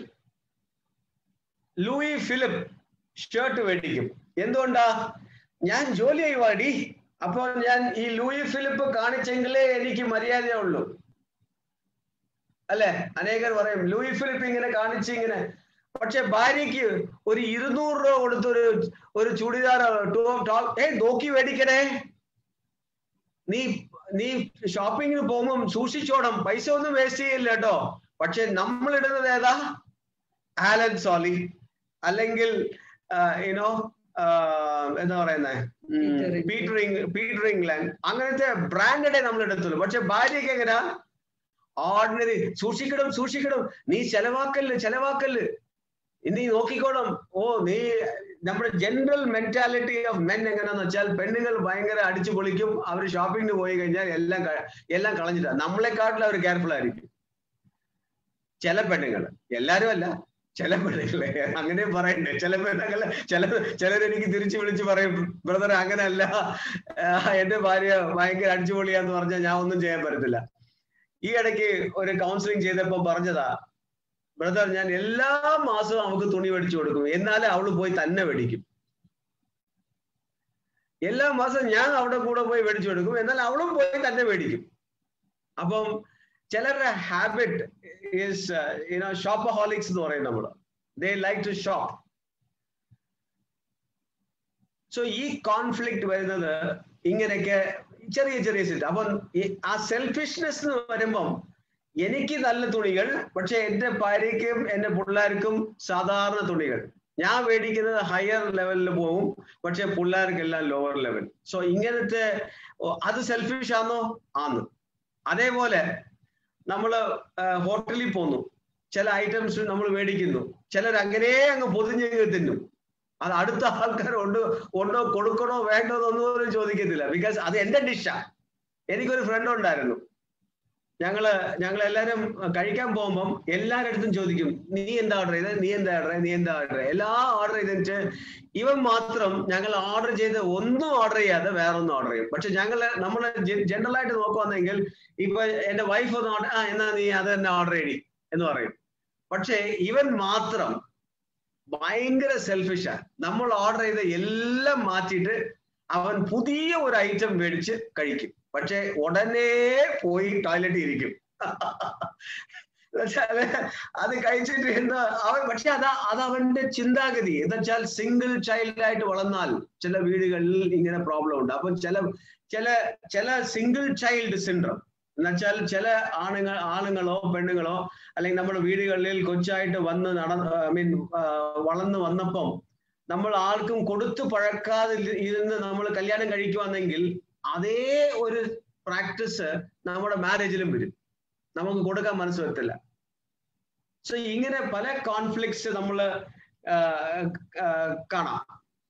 ലൂയി ഫിലിപ്പ് ഷർട്ട് മേടിക്കും എന്തുകൊണ്ടാ ഞാൻ ജോലി ചെയ്യുവാടി അപ്പോൾ ഞാൻ ഈ ലൂയി ഫിലിപ്പ് കാണിച്ചെങ്കിലേ എനിക്ക് മര്യാദയുള്ളൂ അല്ലെ അനേകർ പറയും ലൂയി ഫിലിപ്പ് ഇങ്ങനെ കാണിച്ച് ഇങ്ങനെ പക്ഷെ ഭാര്യയ്ക്ക് ഒരു ഇരുന്നൂറ് രൂപ കൊടുത്തൊരു ഒരു ചുടിദാർ ടോപ്പ് ഏ നോക്കി മേടിക്കണേ നീ നീ ഷോപ്പിങ്ങിന് പോകുമ്പം സൂക്ഷിച്ചോണം പൈസ ഒന്നും വേസ്റ്റ് ചെയ്യില്ല കേട്ടോ പക്ഷെ നമ്മൾ ഇടുന്നത് ഏതാ ആലൻ സോളി അല്ലെങ്കിൽ യുനോ എന്താ പറയുന്നത് പീറ്ററിംഗ് പീറ്റർ ഇംഗ്ലണ്ട് അങ്ങനത്തെ ബ്രാൻഡഡേ നമ്മൾ എടുത്തുള്ളൂ പക്ഷെ ഭാര്യയ്ക്ക് എങ്ങനെയാ ഓർഡിനറി സൂക്ഷിക്കണം സൂക്ഷിക്കണം നീ ചെലവാക്കല്ല് ചെലവാക്കല്ല് നീ നോക്കിക്കോണം ഓ നീ നമ്മുടെ ജനറൽ മെന്റാലിറ്റി ഓഫ് മെൻ എങ്ങനെയാന്ന് വെച്ചാൽ പെണ്ണുങ്ങൾ ഭയങ്കര അടിച്ചു പൊളിക്കും അവർ ഷോപ്പിങ്ങിന് പോയി കഴിഞ്ഞാൽ എല്ലാം എല്ലാം കളഞ്ഞിട്ടാ നമ്മളെക്കാട്ടിലും അവർ കെയർഫുൾ ആയിരിക്കും ചില പെണ്ണുങ്ങൾ എല്ലാരും അല്ല ചില പെണ്ണുങ്ങളെ അങ്ങനെ പറയണ്ടേ ചില പെണ്ണുങ്ങളെ ചില ചിലരെനിക്ക് തിരിച്ചു വിളിച്ച് പറയും ബ്രദർ അങ്ങനെയല്ല എന്റെ ഭാര്യ ഭയങ്കര അടിച്ചുപൊളിയാന്ന് പറഞ്ഞാൽ ഞാൻ ഒന്നും ചെയ്യാൻ പറ്റത്തില്ല ഈ ഇടയ്ക്ക് ഒരു കൗൺസിലിംഗ് ചെയ്തപ്പോ പറഞ്ഞതാ ബ്രദർ ഞാൻ എല്ലാ മാസവും അവൾക്ക് തുണി മേടിച്ചു കൊടുക്കും എന്നാലേ അവള് പോയി തന്നെ മേടിക്കും എല്ലാ മാസവും ഞാൻ അവിടെ കൂടെ പോയി മേടിച്ചു കൊടുക്കും എന്നാൽ അവളും പോയി തന്നെ മേടിക്കും അപ്പം ചിലരുടെ ഹാബിറ്റ് ഈസ് യുനോ ഷോപ്പഹോളിക്സ് എന്ന് പറയും നമ്മൾ they like to shop so ഈ കോൺഫ്ലിക്റ്റ് വരുന്നത് ഇങ്ങനെയൊക്കെ ചെറിയ ചെറിയ സെറ്റ് അപ്പൊ ഈ- ആ സെൽഫിഷ്നെസ് എന്ന് വരുമ്പം എനിക്ക് നല്ല തുണികൾ പക്ഷെ എന്റെ ഭാര്യയ്ക്കും എന്റെ പിള്ളേർക്കും സാധാരണ തുണികൾ ഞാൻ മേടിക്കുന്നത് ഹയർ ലെവലിൽ പോകും പക്ഷെ പിള്ളേർക്കെല്ലാം ലോവർ ലെവൽ സോ ഇങ്ങനത്തെ ഓ, അത് സെൽഫിഷ് ആണോ ആന്ന് അതേപോലെ നമ്മള് ഹോട്ടലിൽ പോന്നു ചില ഐറ്റംസ് നമ്മൾ മേടിക്കുന്നു ചിലർ അങ്ങനെ അങ്ങ് പൊതിഞ്ഞങ്ങ് തിന്നും അത് അടുത്ത ആൾക്കാർ ഉണ്ടോ ഉണ്ടോ കൊടുക്കണോ വേണ്ടോ എന്നൊന്നും പോലും ചോദിക്കത്തില്ല ബിക്കോസ് അത് എന്റെ ഡിഷാ എനിക്കൊരു ഫ്രണ്ട് ഉണ്ടായിരുന്നു ഞങ്ങള് ഞങ്ങൾ എല്ലാരും കഴിക്കാൻ പോകുമ്പം എല്ലാവരുടെ അടുത്തും ചോദിക്കും നീ എന്താ ഓർഡർ ചെയ്തത് നീ എന്താ ഓർഡർ നീ എന്താ ഓർഡർ എല്ലാ ഓർഡർ ചെയ്തിട്ട് ഇവൻ മാത്രം ഞങ്ങൾ ഓർഡർ ചെയ്ത് ഒന്നും ഓർഡർ ചെയ്യാതെ വേറെ ഒന്നും ഓർഡർ ചെയ്യും പക്ഷെ ഞങ്ങൾ നമ്മൾ ജനറൽ ആയിട്ട് നോക്കുവാണെങ്കിൽ ഇപ്പൊ എന്റെ വൈഫ് ഒന്ന് order- ആ എന്നാ നീ അത് തന്നെ ഓർഡർ ചെയ്തി എന്ന് പറയും പക്ഷേ ഇവൻ മാത്രം ഭയങ്കര സെൽഫിഷാ നമ്മൾ ഓർഡർ ചെയ്ത എല്ലാം മാറ്റിയിട്ട് അവൻ പുതിയ ഒരു ഐറ്റം മേടിച്ച് കഴിക്കും പക്ഷെ ഉടനെ പോയി ടോയ്ലറ്റിൽ ഇരിക്കും എന്നുവെച്ചാല് അത് കഴിച്ചിട്ട് എന്താ അവൻ പക്ഷെ അതാ അത് അവന്റെ ചിന്താഗതി എന്ന് വെച്ചാൽ സിംഗിൾ ചൈൽഡ് ആയിട്ട് വളർന്നാൽ ചില വീടുകളിൽ ഇങ്ങനെ പ്രോബ്ലം ഉണ്ട് അപ്പൊ ചില ചില ചില സിംഗിൾ ചൈൽഡ് സിൻഡ്രം എന്നുവെച്ചാൽ ചില ആണുങ്ങൾ ആണുങ്ങളോ പെണ്ണുങ്ങളോ അല്ലെങ്കിൽ നമ്മുടെ വീടുകളിൽ കൊച്ചായിട്ട് വന്ന് നട ഐ മീൻ വളർന്നു വന്നപ്പം നമ്മൾ ആർക്കും കൊടുത്തു പഴക്കാതെ ഇരു- ഇരുന്ന് നമ്മൾ കല്യാണം കഴിക്കുവാണെങ്കിൽ അതേ ഒരു പ്രാക്ടീസ് നമ്മുടെ മാരേജിലും വരും നമുക്ക് കൊടുക്കാൻ മനസ്സ് വരത്തില്ല സോ ഇങ്ങനെ പല കോൺഫ്ലിക്ട്സ് നമ്മൾ കാണാം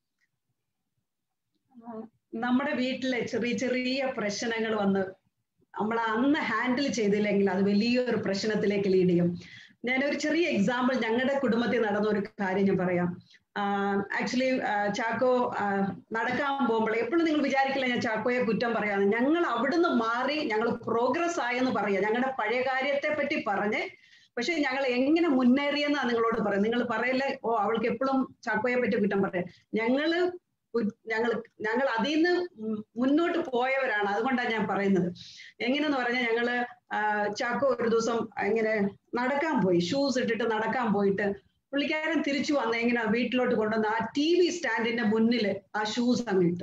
നമ്മുടെ വീട്ടിലെ ചെറിയ ചെറിയ പ്രശ്നങ്ങൾ വന്ന് നമ്മൾ അന്ന് ഹാൻഡിൽ ചെയ്തില്ലെങ്കിൽ അത് വലിയൊരു പ്രശ്നത്തിലേക്ക് ലീഡ് ചെയ്യും ഞാനൊരു ചെറിയ എക്സാമ്പിൾ ഞങ്ങളുടെ കുടുംബത്തിൽ നടന്ന ഒരു കാര്യം ഞാൻ പറയാം ആക്ച്വലി ചാക്കോ ആ, നടക്കാൻ പോകുമ്പോൾ എപ്പോഴും നിങ്ങൾ വിചാരിക്കില്ല ഞാൻ ചാക്കോയെ കുറ്റം പറയാന്ന് ഞങ്ങൾ അവിടുന്ന് മാറി ഞങ്ങൾ പ്രോഗ്രസ് ആയെന്ന് പറയാം ഞങ്ങളുടെ പഴയ കാര്യത്തെ പറ്റി പറഞ്ഞ് പക്ഷെ ഞങ്ങൾ എങ്ങനെ മുന്നേറിയെന്നാ നിങ്ങളോട് പറയാം നിങ്ങൾ പറയല്ലേ ഓ അവൾക്ക് എപ്പോഴും ചാക്കോയെ പറ്റി കുറ്റം പറയാം ഞങ്ങള് കു- ഞങ്ങൾ ഞങ്ങൾ അതിൽ നിന്ന് മുന്നോട്ട് പോയവരാണ് അതുകൊണ്ടാണ് ഞാൻ പറയുന്നത് എങ്ങനെയെന്ന് പറഞ്ഞാൽ ഞങ്ങള് ആ, ചാക്കോ ഒരു ദിവസം ഇങ്ങനെ നടക്കാൻ പോയി ഷൂസ് ഇട്ടിട്ട് നടക്കാൻ പോയിട്ട് പുള്ളിക്കാരൻ തിരിച്ചു വന്ന എങ്ങനെ വീട്ടിലോട്ട് കൊണ്ടുവന്ന് ആ ടി വി സ്റ്റാൻഡിന്റെ മുന്നിൽ ആ ഷൂസ് അങ്ങ് ഇട്ടു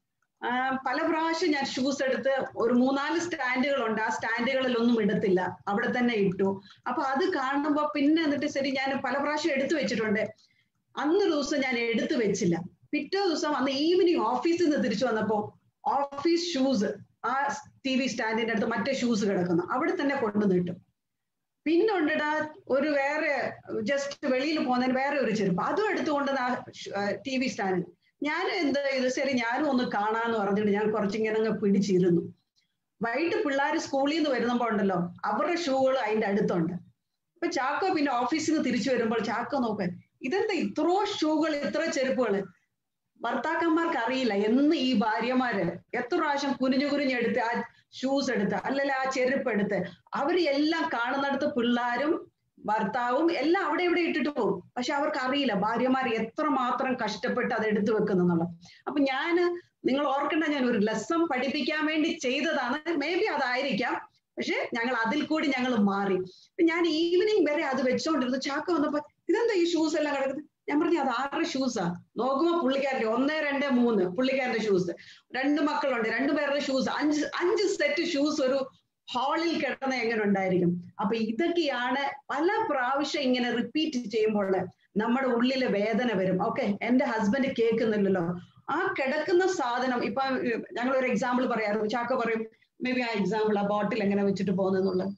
ആ, പല പ്രാവശ്യം ഞാൻ ഷൂസ് എടുത്ത് ഒരു മൂന്നാല് സ്റ്റാൻഡുകളുണ്ട് ആ സ്റ്റാൻഡുകളിലൊന്നും ഇടത്തില്ല അവിടെ തന്നെ ഇട്ടു അപ്പൊ അത് കാണുമ്പോ പിന്നെ എന്നിട്ട് ശരി ഞാൻ പല പ്രാവശ്യം എടുത്തു വെച്ചിട്ടുണ്ട് അന്ന് ദിവസം ഞാൻ എടുത്തു വെച്ചില്ല പിറ്റേ ദിവസം അന്ന് ഈവനിങ് ഓഫീസിൽ നിന്ന് തിരിച്ചു വന്നപ്പോ ഓഫീസ് ഷൂസ് ആ ടി വി സ്റ്റാൻഡിന്റെ അടുത്ത് മറ്റേ ഷൂസ് കിടക്കുന്നു അവിടെ തന്നെ കൊണ്ടുവന്ന് ഇട്ടു പിന്നെ ഉണ്ടടാ ഒരു വേറെ ജസ്റ്റ് വെളിയിൽ പോകുന്നതിന് വേറെ ഒരു ചെരുപ്പ് അതും എടുത്തുകൊണ്ട് ആ ടി വി സ്റ്റാൻഡിൽ ഞാൻ എന്താ ഇത് ശരി ഞാനും ഒന്ന് കാണാന്ന് പറഞ്ഞിട്ട് ഞാൻ കുറച്ചിങ്ങനെ അങ്ങ് പിടിച്ചിരുന്നു വൈകിട്ട് പിള്ളേർ സ്കൂളിൽ നിന്ന് വരുമ്പോ ഉണ്ടല്ലോ അവരുടെ ഷൂകൾ അതിന്റെ അടുത്തുണ്ട് അപ്പൊ ചാക്കോ പിന്നെ ഓഫീസിൽ നിന്ന് തിരിച്ചു വരുമ്പോൾ ചാക്കോ നോക്ക ഇതെന്താ ഇത്രോ ഷൂകൾ ഇത്ര ചെരുപ്പുകള് ഭർത്താക്കന്മാർക്ക് അറിയില്ല എന്ന് ഈ ഭാര്യമാര് എത്ര പ്രാവശ്യം കുനിഞ്ഞു കുനിഞ്ഞെടുത്ത് ആ ഷൂസ് എടുത്ത് അല്ലെങ്കിൽ ആ ചെരുപ്പ് എടുത്ത് അവര് എല്ലാം കാണുന്നിടത്ത് പിള്ളാരും ഭർത്താവും എല്ലാം അവിടെ ഇവിടെ ഇട്ടിട്ട് പോകും പക്ഷെ അവർക്ക് അറിയില്ല ഭാര്യമാർ എത്രമാത്രം കഷ്ടപ്പെട്ട് അത് എടുത്തു വെക്കുന്നു എന്നുള്ളത് അപ്പൊ ഞാന് നിങ്ങൾ ഓർക്കേണ്ട ഞാൻ ഒരു ലെസൺ പഠിപ്പിക്കാൻ വേണ്ടി ചെയ്തതാണ് മേ ബി അതായിരിക്കാം പക്ഷെ ഞങ്ങൾ അതിൽ കൂടി ഞങ്ങൾ മാറി അപ്പൊ ഞാൻ ഈവനിങ് വരെ അത് വെച്ചോണ്ടിരുന്നു ചാക്ക വന്നപ്പോ ഇതെന്താ ഈ ഷൂസ് എല്ലാം കിടക്കുന്നത് ഞാൻ പറഞ്ഞു അത് ആറ് ഷൂസാ നോക്കുമ്പോ പുള്ളിക്കാരന്റെ ഒന്ന് രണ്ട് മൂന്ന് പുള്ളിക്കാരന്റെ ഷൂസ് രണ്ട് മക്കളുണ്ട് രണ്ടുപേരുടെ ഷൂസ് അഞ്ച് അഞ്ച് സെറ്റ് ഷൂസ് ഒരു ഹാളിൽ കിടന്ന എങ്ങനെ ഉണ്ടായിരിക്കും അപ്പൊ ഇതൊക്കെയാണ് പല പ്രാവശ്യം ഇങ്ങനെ റിപ്പീറ്റ് ചെയ്യുമ്പോൾ നമ്മുടെ ഉള്ളിലെ വേദന വരും ഓക്കെ എന്റെ ഹസ്ബൻഡ് കേൾക്കുന്നില്ലല്ലോ ആ കിടക്കുന്ന സാധനം ഇപ്പൊ ഞങ്ങൾ ഒരു എക്സാമ്പിൾ പറയാറ് ചാക്ക പറയും മേ ബി ആ എക്സാമ്പിൾ ആ ബോട്ടിൽ എങ്ങനെ വെച്ചിട്ട് പോകുന്നെന്നുള്ളത്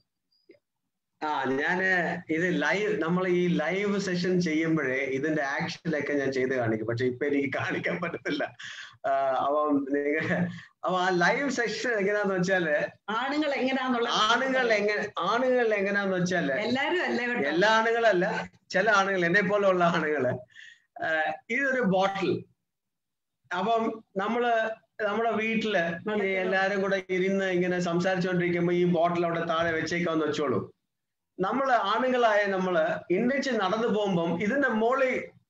ആ ഞാന് ഇത് ലൈവ് നമ്മൾ ഈ ലൈവ് സെഷൻ ചെയ്യുമ്പോഴേ ഇതിന്റെ ആക്ഷനൊക്കെ ഞാൻ ചെയ്ത് കാണിക്കും പക്ഷെ ഇപ്പൊ എനിക്ക് കാണിക്കാൻ പറ്റത്തില്ല അപ്പം നിങ്ങൾ അപ്പൊ ആ ലൈവ് സെഷൻ എങ്ങനെയാന്ന് വെച്ചാല് ആണുങ്ങൾ എങ്ങനെയാന്നുള്ള ആണുങ്ങൾ എങ്ങനെ ആണുങ്ങൾ എങ്ങനെയാന്ന് വെച്ചാല് എല്ലാരും അല്ലേ കേട്ടോ എല്ലാ ആണുങ്ങളല്ല ചില ആണുങ്ങൾ എന്നെ പോലെയുള്ള ആണുങ്ങള് ഇതൊരു ബോട്ടിൽ അപ്പം നമ്മള് നമ്മുടെ വീട്ടില് ഈ എല്ലാരും കൂടെ ഇരുന്ന് ഇങ്ങനെ സംസാരിച്ചുകൊണ്ടിരിക്കുമ്പോ ഈ ബോട്ടിൽ അവിടെ താഴെ വെച്ചേക്കാന്ന് വെച്ചോളൂ നമ്മള് ആണുങ്ങളായ നമ്മള് ഇന്നിച്ച് നടന്നു പോകുമ്പം ഇതിന്റെ മോളി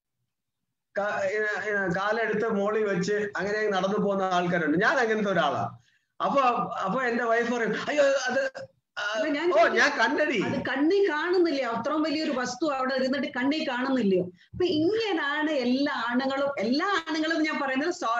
കാലെടുത്ത് മോളി വെച്ച് അങ്ങനെ നടന്നു പോകുന്ന ആൾക്കാരുണ്ട് ഞാൻ അങ്ങനത്തെ ഒരാളാ അപ്പൊ അപ്പൊ എന്റെ വൈഫ് പറയും അയ്യോ അത് അല്ല, ഞാൻ ഓ ഞാൻ കണ്ടടി അത് കണ്ണി കാണുന്നില്ല അത്രയും വലിയൊരു വസ്തു അവിടെ ഇരുന്നിട്ട് കണ്ണി കാണുന്നില്ലയോ അപ്പൊ ഇങ്ങനാണ് എല്ലാ ആണുങ്ങളും എല്ലാ ആണുങ്ങളും ഞാൻ പറയുന്നത് സോറി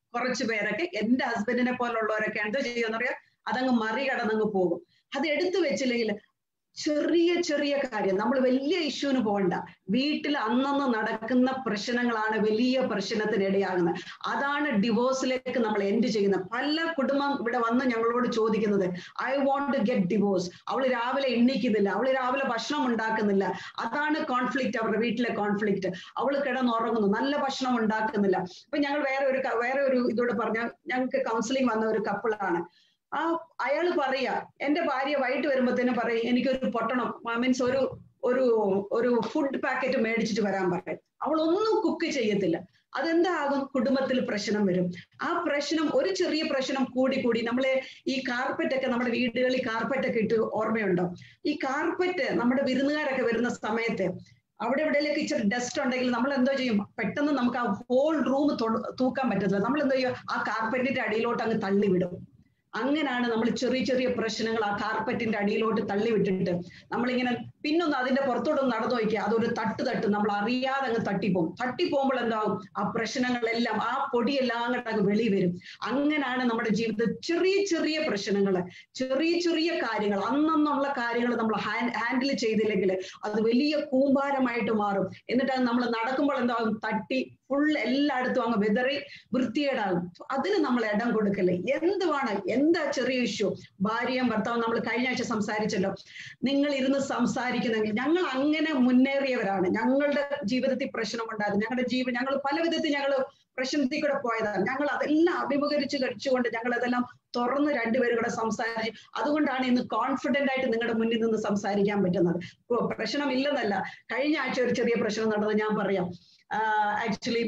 കുറച്ചു പേരൊക്കെ എന്റെ ഹസ്ബൻഡിനെ പോലുള്ളവരൊക്കെ എന്താ ചെയ്യുമെന്ന് പറയാ അതങ്ങ് മറികടന്നങ്ങ് പോകും അത് എടുത്തു വെച്ചില്ലെങ്കിൽ ചെറിയ ചെറിയ കാര്യം നമ്മൾ വലിയ ഇഷ്യൂവിന് പോകണ്ട വീട്ടിൽ അന്നന്ന് നടക്കുന്ന പ്രശ്നങ്ങളാണ് വലിയ പ്രശ്നത്തിന് ഇടയാകുന്നത് അതാണ് ഡിവോഴ്സിലേക്ക് നമ്മൾ എൻഡ് ചെയ്യുന്നത് പല കുടുംബം ഇവിടെ വന്ന് ഞങ്ങളോട് ചോദിക്കുന്നത് I want to get divorce അവൾ രാവിലെ എണ്ണിക്കുന്നില്ല അവൾ രാവിലെ ഭക്ഷണം ഉണ്ടാക്കുന്നില്ല അതാണ് കോൺഫ്ലിക്റ്റ് അവരുടെ വീട്ടിലെ കോൺഫ്ലിക്റ്റ് അവൾ കിടന്നുറങ്ങുന്നു നല്ല ഭക്ഷണം ഉണ്ടാക്കുന്നില്ല അപ്പൊ ഞങ്ങൾ വേറെ ഒരു ക- വേറെ ഒരു ഇതോട് പറഞ്ഞ ഞങ്ങൾക്ക് കൗൺസിലിംഗ് വന്ന ഒരു കപ്പിളാണ് ആ അയാൾ പറയാ എന്റെ ഭാര്യ വൈകിട്ട് വരുമ്പോഴത്തേനും പറയും എനിക്കൊരു പൊട്ടണം മീൻസ് ഒരു ഒരു ഒരു ഫുഡ് പാക്കറ്റ് മേടിച്ചിട്ട് വരാൻ പറയും അവൾ ഒന്നും കുക്ക് ചെയ്യത്തില്ല അതെന്താകും കുടുംബത്തിൽ പ്രശ്നം വരും ആ പ്രശ്നം ഒരു ചെറിയ പ്രശ്നം കൂടി കൂടി നമ്മളെ ഈ കാർപ്പറ്റ് ഒക്കെ നമ്മുടെ വീടുകളിൽ കാർപ്പറ്റ് ഒക്കെ ഇട്ട് ഓർമ്മയുണ്ടോ ഈ കാർപ്പറ്റ് നമ്മുടെ വിരുന്നുകാരൊക്കെ വരുന്ന സമയത്ത് അവിടെ എവിടെയൊക്കെ ഇച്ചിരി ഡസ്റ്റ് ഉണ്ടെങ്കിൽ നമ്മൾ എന്തോ ചെയ്യും പെട്ടെന്ന് നമുക്ക് ആ ഹോൾ റൂം തൂക്കാൻ പറ്റത്തില്ല നമ്മൾ എന്തോ ചെയ്യും ആ കാർപ്പറ്റിന്റെ അടിയിലോട്ട് അങ്ങ് തള്ളിവിടും അങ്ങനെയാണ് നമ്മൾ ചെറിയ ചെറിയ പ്രശ്നങ്ങൾ ആ കാർപ്പറ്റിന്റെ അടിയിലോട്ട് തള്ളിവിട്ടിട്ട് നമ്മളിങ്ങനെ പിന്നൊന്ന് അതിന്റെ പുറത്തോട്ടൊന്ന് നടന്നു നോക്കിയാൽ അതൊരു തട്ട് തട്ട് നമ്മൾ അറിയാതെ അങ്ങ് തട്ടിപ്പോകും തട്ടിപ്പോകുമ്പോൾ എന്താവും ആ പ്രശ്നങ്ങളെല്ലാം ആ പൊടിയെല്ലാം അങ്ങോട്ട് അങ്ങ് വെളി വരും അങ്ങനെയാണ് നമ്മുടെ ജീവിതത്തിൽ ചെറിയ ചെറിയ പ്രശ്നങ്ങൾ ചെറിയ ചെറിയ കാര്യങ്ങൾ അന്നന്നുള്ള കാര്യങ്ങൾ നമ്മൾ ഹാൻഡിൽ ചെയ്തില്ലെങ്കിൽ അത് വലിയ കൂമ്പാരമായിട്ട് മാറും എന്നിട്ട് അത് നമ്മൾ നടക്കുമ്പോൾ എന്താകും തട്ടി ഫുൾ എല്ലായിടത്തും അങ്ങ് വെതറി വൃത്തികേടാകും അതിന് നമ്മൾ ഇടം കൊടുക്കല്ലേ എന്തുവാണ് എന്താ ചെറിയ ഇഷ്യൂ ഭാര്യയും ഭർത്താവും നമ്മൾ കഴിഞ്ഞ ആഴ്ച സംസാരിച്ചല്ലോ നിങ്ങൾ ഇരുന്ന് സംസാരിക്കുന്നെങ്കിൽ ഞങ്ങൾ അങ്ങനെ മുന്നേറിയവരാണ് ഞങ്ങളുടെ ജീവിതത്തിൽ പ്രശ്നമുണ്ടായിരുന്നു ഞങ്ങളുടെ ജീവൻ ഞങ്ങൾ പല വിധത്തിൽ ഞങ്ങൾ പ്രശ്നത്തിൽ കൂടെ പോയതാണ് ഞങ്ങൾ അതെല്ലാം അഭിമുഖീകരിച്ച് കഴിച്ചുകൊണ്ട് ഞങ്ങൾ അതെല്ലാം തുറന്ന് രണ്ടുപേരും കൂടെ സംസാരിച്ചു അതുകൊണ്ടാണ് ഇന്ന് കോൺഫിഡന്റ് ആയിട്ട് നിങ്ങളുടെ മുന്നിൽ നിന്ന് സംസാരിക്കാൻ പറ്റുന്നത് ഓ, പ്രശ്നമില്ലെന്നല്ല കഴിഞ്ഞ ആഴ്ച ഒരു ചെറിയ പ്രശ്നം നടന്നത് ഞാൻ പറയാം ആക്ച്വലി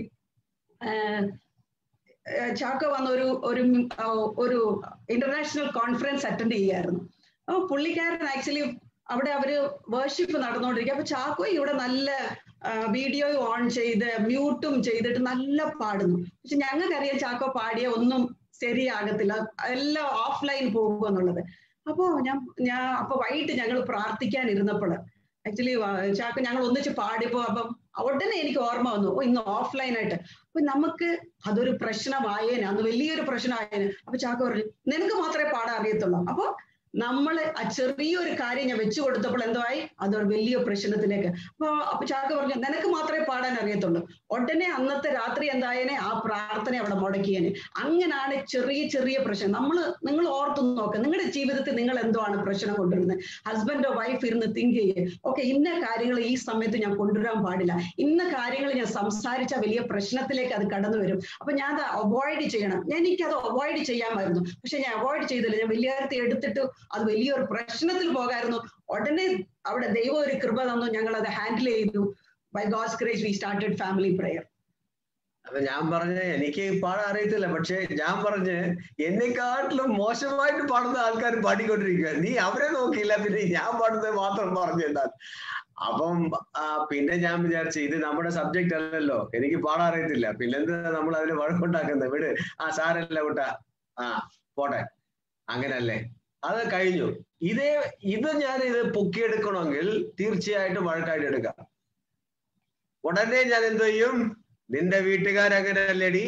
ചാക്കോ വന്ന ഒരു ഒരു ആ, ഒരു ഇന്റർനാഷണൽ കോൺഫറൻസ് അറ്റൻഡ് ചെയ്യായിരുന്നു അപ്പൊ പുള്ളിക്കാരൻ ആക്ച്വലി അവിടെ അവര് വേർഷിപ്പ് നടന്നുകൊണ്ടിരിക്കുക അപ്പൊ ചാക്കോ ഇവിടെ നല്ല വീഡിയോ ഓൺ ചെയ്ത് മ്യൂട്ടും ചെയ്തിട്ട് നല്ല പാടുന്നു പക്ഷെ ഞങ്ങൾക്കറിയാം ചാക്കോ പാടിയ ഒന്നും ശരിയാകത്തില്ല എല്ലാം ഓഫ്ലൈൻ പോകും എന്നുള്ളത് അപ്പോ ഞാൻ ഞാൻ അപ്പൊ വൈകിട്ട് ഞങ്ങൾ പ്രാർത്ഥിക്കാൻ ഇരുന്നപ്പോൾ ആക്ച്വലി ചാക്കോ ഞങ്ങൾ ഒന്നിച്ച് പാടിയപ്പോ അപ്പം ഉടനെ എനിക്ക് ഓർമ്മ വന്നു ഓ ഇന്ന് ഓഫ്ലൈൻ ആയിട്ട് അപ്പൊ നമുക്ക് അതൊരു പ്രശ്നമായേനെ അന്ന് വലിയൊരു പ്രശ്നമായേനെ അപ്പൊ ചാക്കോ പറഞ്ഞു നിനക്ക് മാത്രമേ പാടാൻ അറിയത്തുള്ളൂ അപ്പൊ നമ്മൾ ആ ചെറിയൊരു കാര്യം ഞാൻ വെച്ചു കൊടുത്തപ്പോൾ എന്തായി അതൊരു വലിയ പ്രശ്നത്തിലേക്ക് അപ്പൊ അപ്പൊ ചാക്ക പറഞ്ഞു നിനക്ക് മാത്രമേ പാടാൻ അറിയത്തുള്ളൂ ഉടനെ അന്നത്തെ രാത്രി എന്തായേനെ ആ പ്രാർത്ഥന അവിടെ മുടക്കിയേനെ അങ്ങനാണ് ചെറിയ ചെറിയ പ്രശ്നം നമ്മൾ നിങ്ങൾ ഓർത്തു നോക്കുക നിങ്ങളുടെ ജീവിതത്തിൽ നിങ്ങൾ എന്തുവാണ് പ്രശ്നം കൊണ്ടുവരുന്നത് ഹസ്ബൻഡോ വൈഫ് ഇരുന്ന് തിങ്ക് ചെയ്യേ ഓക്കെ ഇന്ന കാര്യങ്ങൾ ഈ സമയത്ത് ഞാൻ കൊണ്ടുവരാൻ പാടില്ല ഇന്ന കാര്യങ്ങൾ ഞാൻ സംസാരിച്ച വലിയ പ്രശ്നത്തിലേക്ക് അത് കടന്നു വരും അപ്പൊ ഞാൻ അത് അവോയ്ഡ് ചെയ്യണം ഞാൻ എനിക്കത് അവോയ്ഡ് ചെയ്യാമായിരുന്നു പക്ഷെ ഞാൻ അവോയ്ഡ് ചെയ്തില്ല ഞാൻ വലിയ എടുത്തിട്ട് അത് വലിയൊരു പ്രശ്നത്തിൽ പോകായിരുന്നു ഉടനെ അവിടെ ദൈവം ഒരു കൃപ തന്നു ഞങ്ങൾ അത് ഹാൻഡിൽ ചെയ്തു by God's grace we started family prayer അപ്പൊ ഞാൻ പറഞ്ഞ എനിക്ക് പാടാൻ അറിയത്തില്ല പക്ഷെ ഞാൻ പറഞ്ഞ് എന്നെക്കാട്ടിലും മോശമായിട്ട് പാടുന്ന ആൾക്കാർ പാടിക്കൊണ്ടിരിക്കുക നീ അവരെ നോക്കിയില്ല പിന്നെ ഞാൻ പാടുന്നത് മാത്രം പറഞ്ഞു എന്നാൽ അപ്പം ആ, പിന്നെ ഞാൻ വിചാരിച്ചു ഇത് നമ്മുടെ സബ്ജക്റ്റ് അല്ലല്ലോ എനിക്ക് പാടാൻ അറിയത്തില്ല പിന്നെന്താ നമ്മൾ അതിൽ വഴക്കുണ്ടാക്കുന്നത് വിട് ആ സാരല്ല കൂട്ട ആ പോട്ടെ അങ്ങനല്ലേ അത് കഴിഞ്ഞു ഇതേ ഇത് ഞാൻ ഇത് പൊക്കിയെടുക്കണമെങ്കിൽ തീർച്ചയായിട്ടും വഴക്കായിട്ട് എടുക്കാം ഉടനെ ഞാൻ എന്ത് ചെയ്യും നിന്റെ വീട്ടുകാരങ്ങനെയല്ലേടി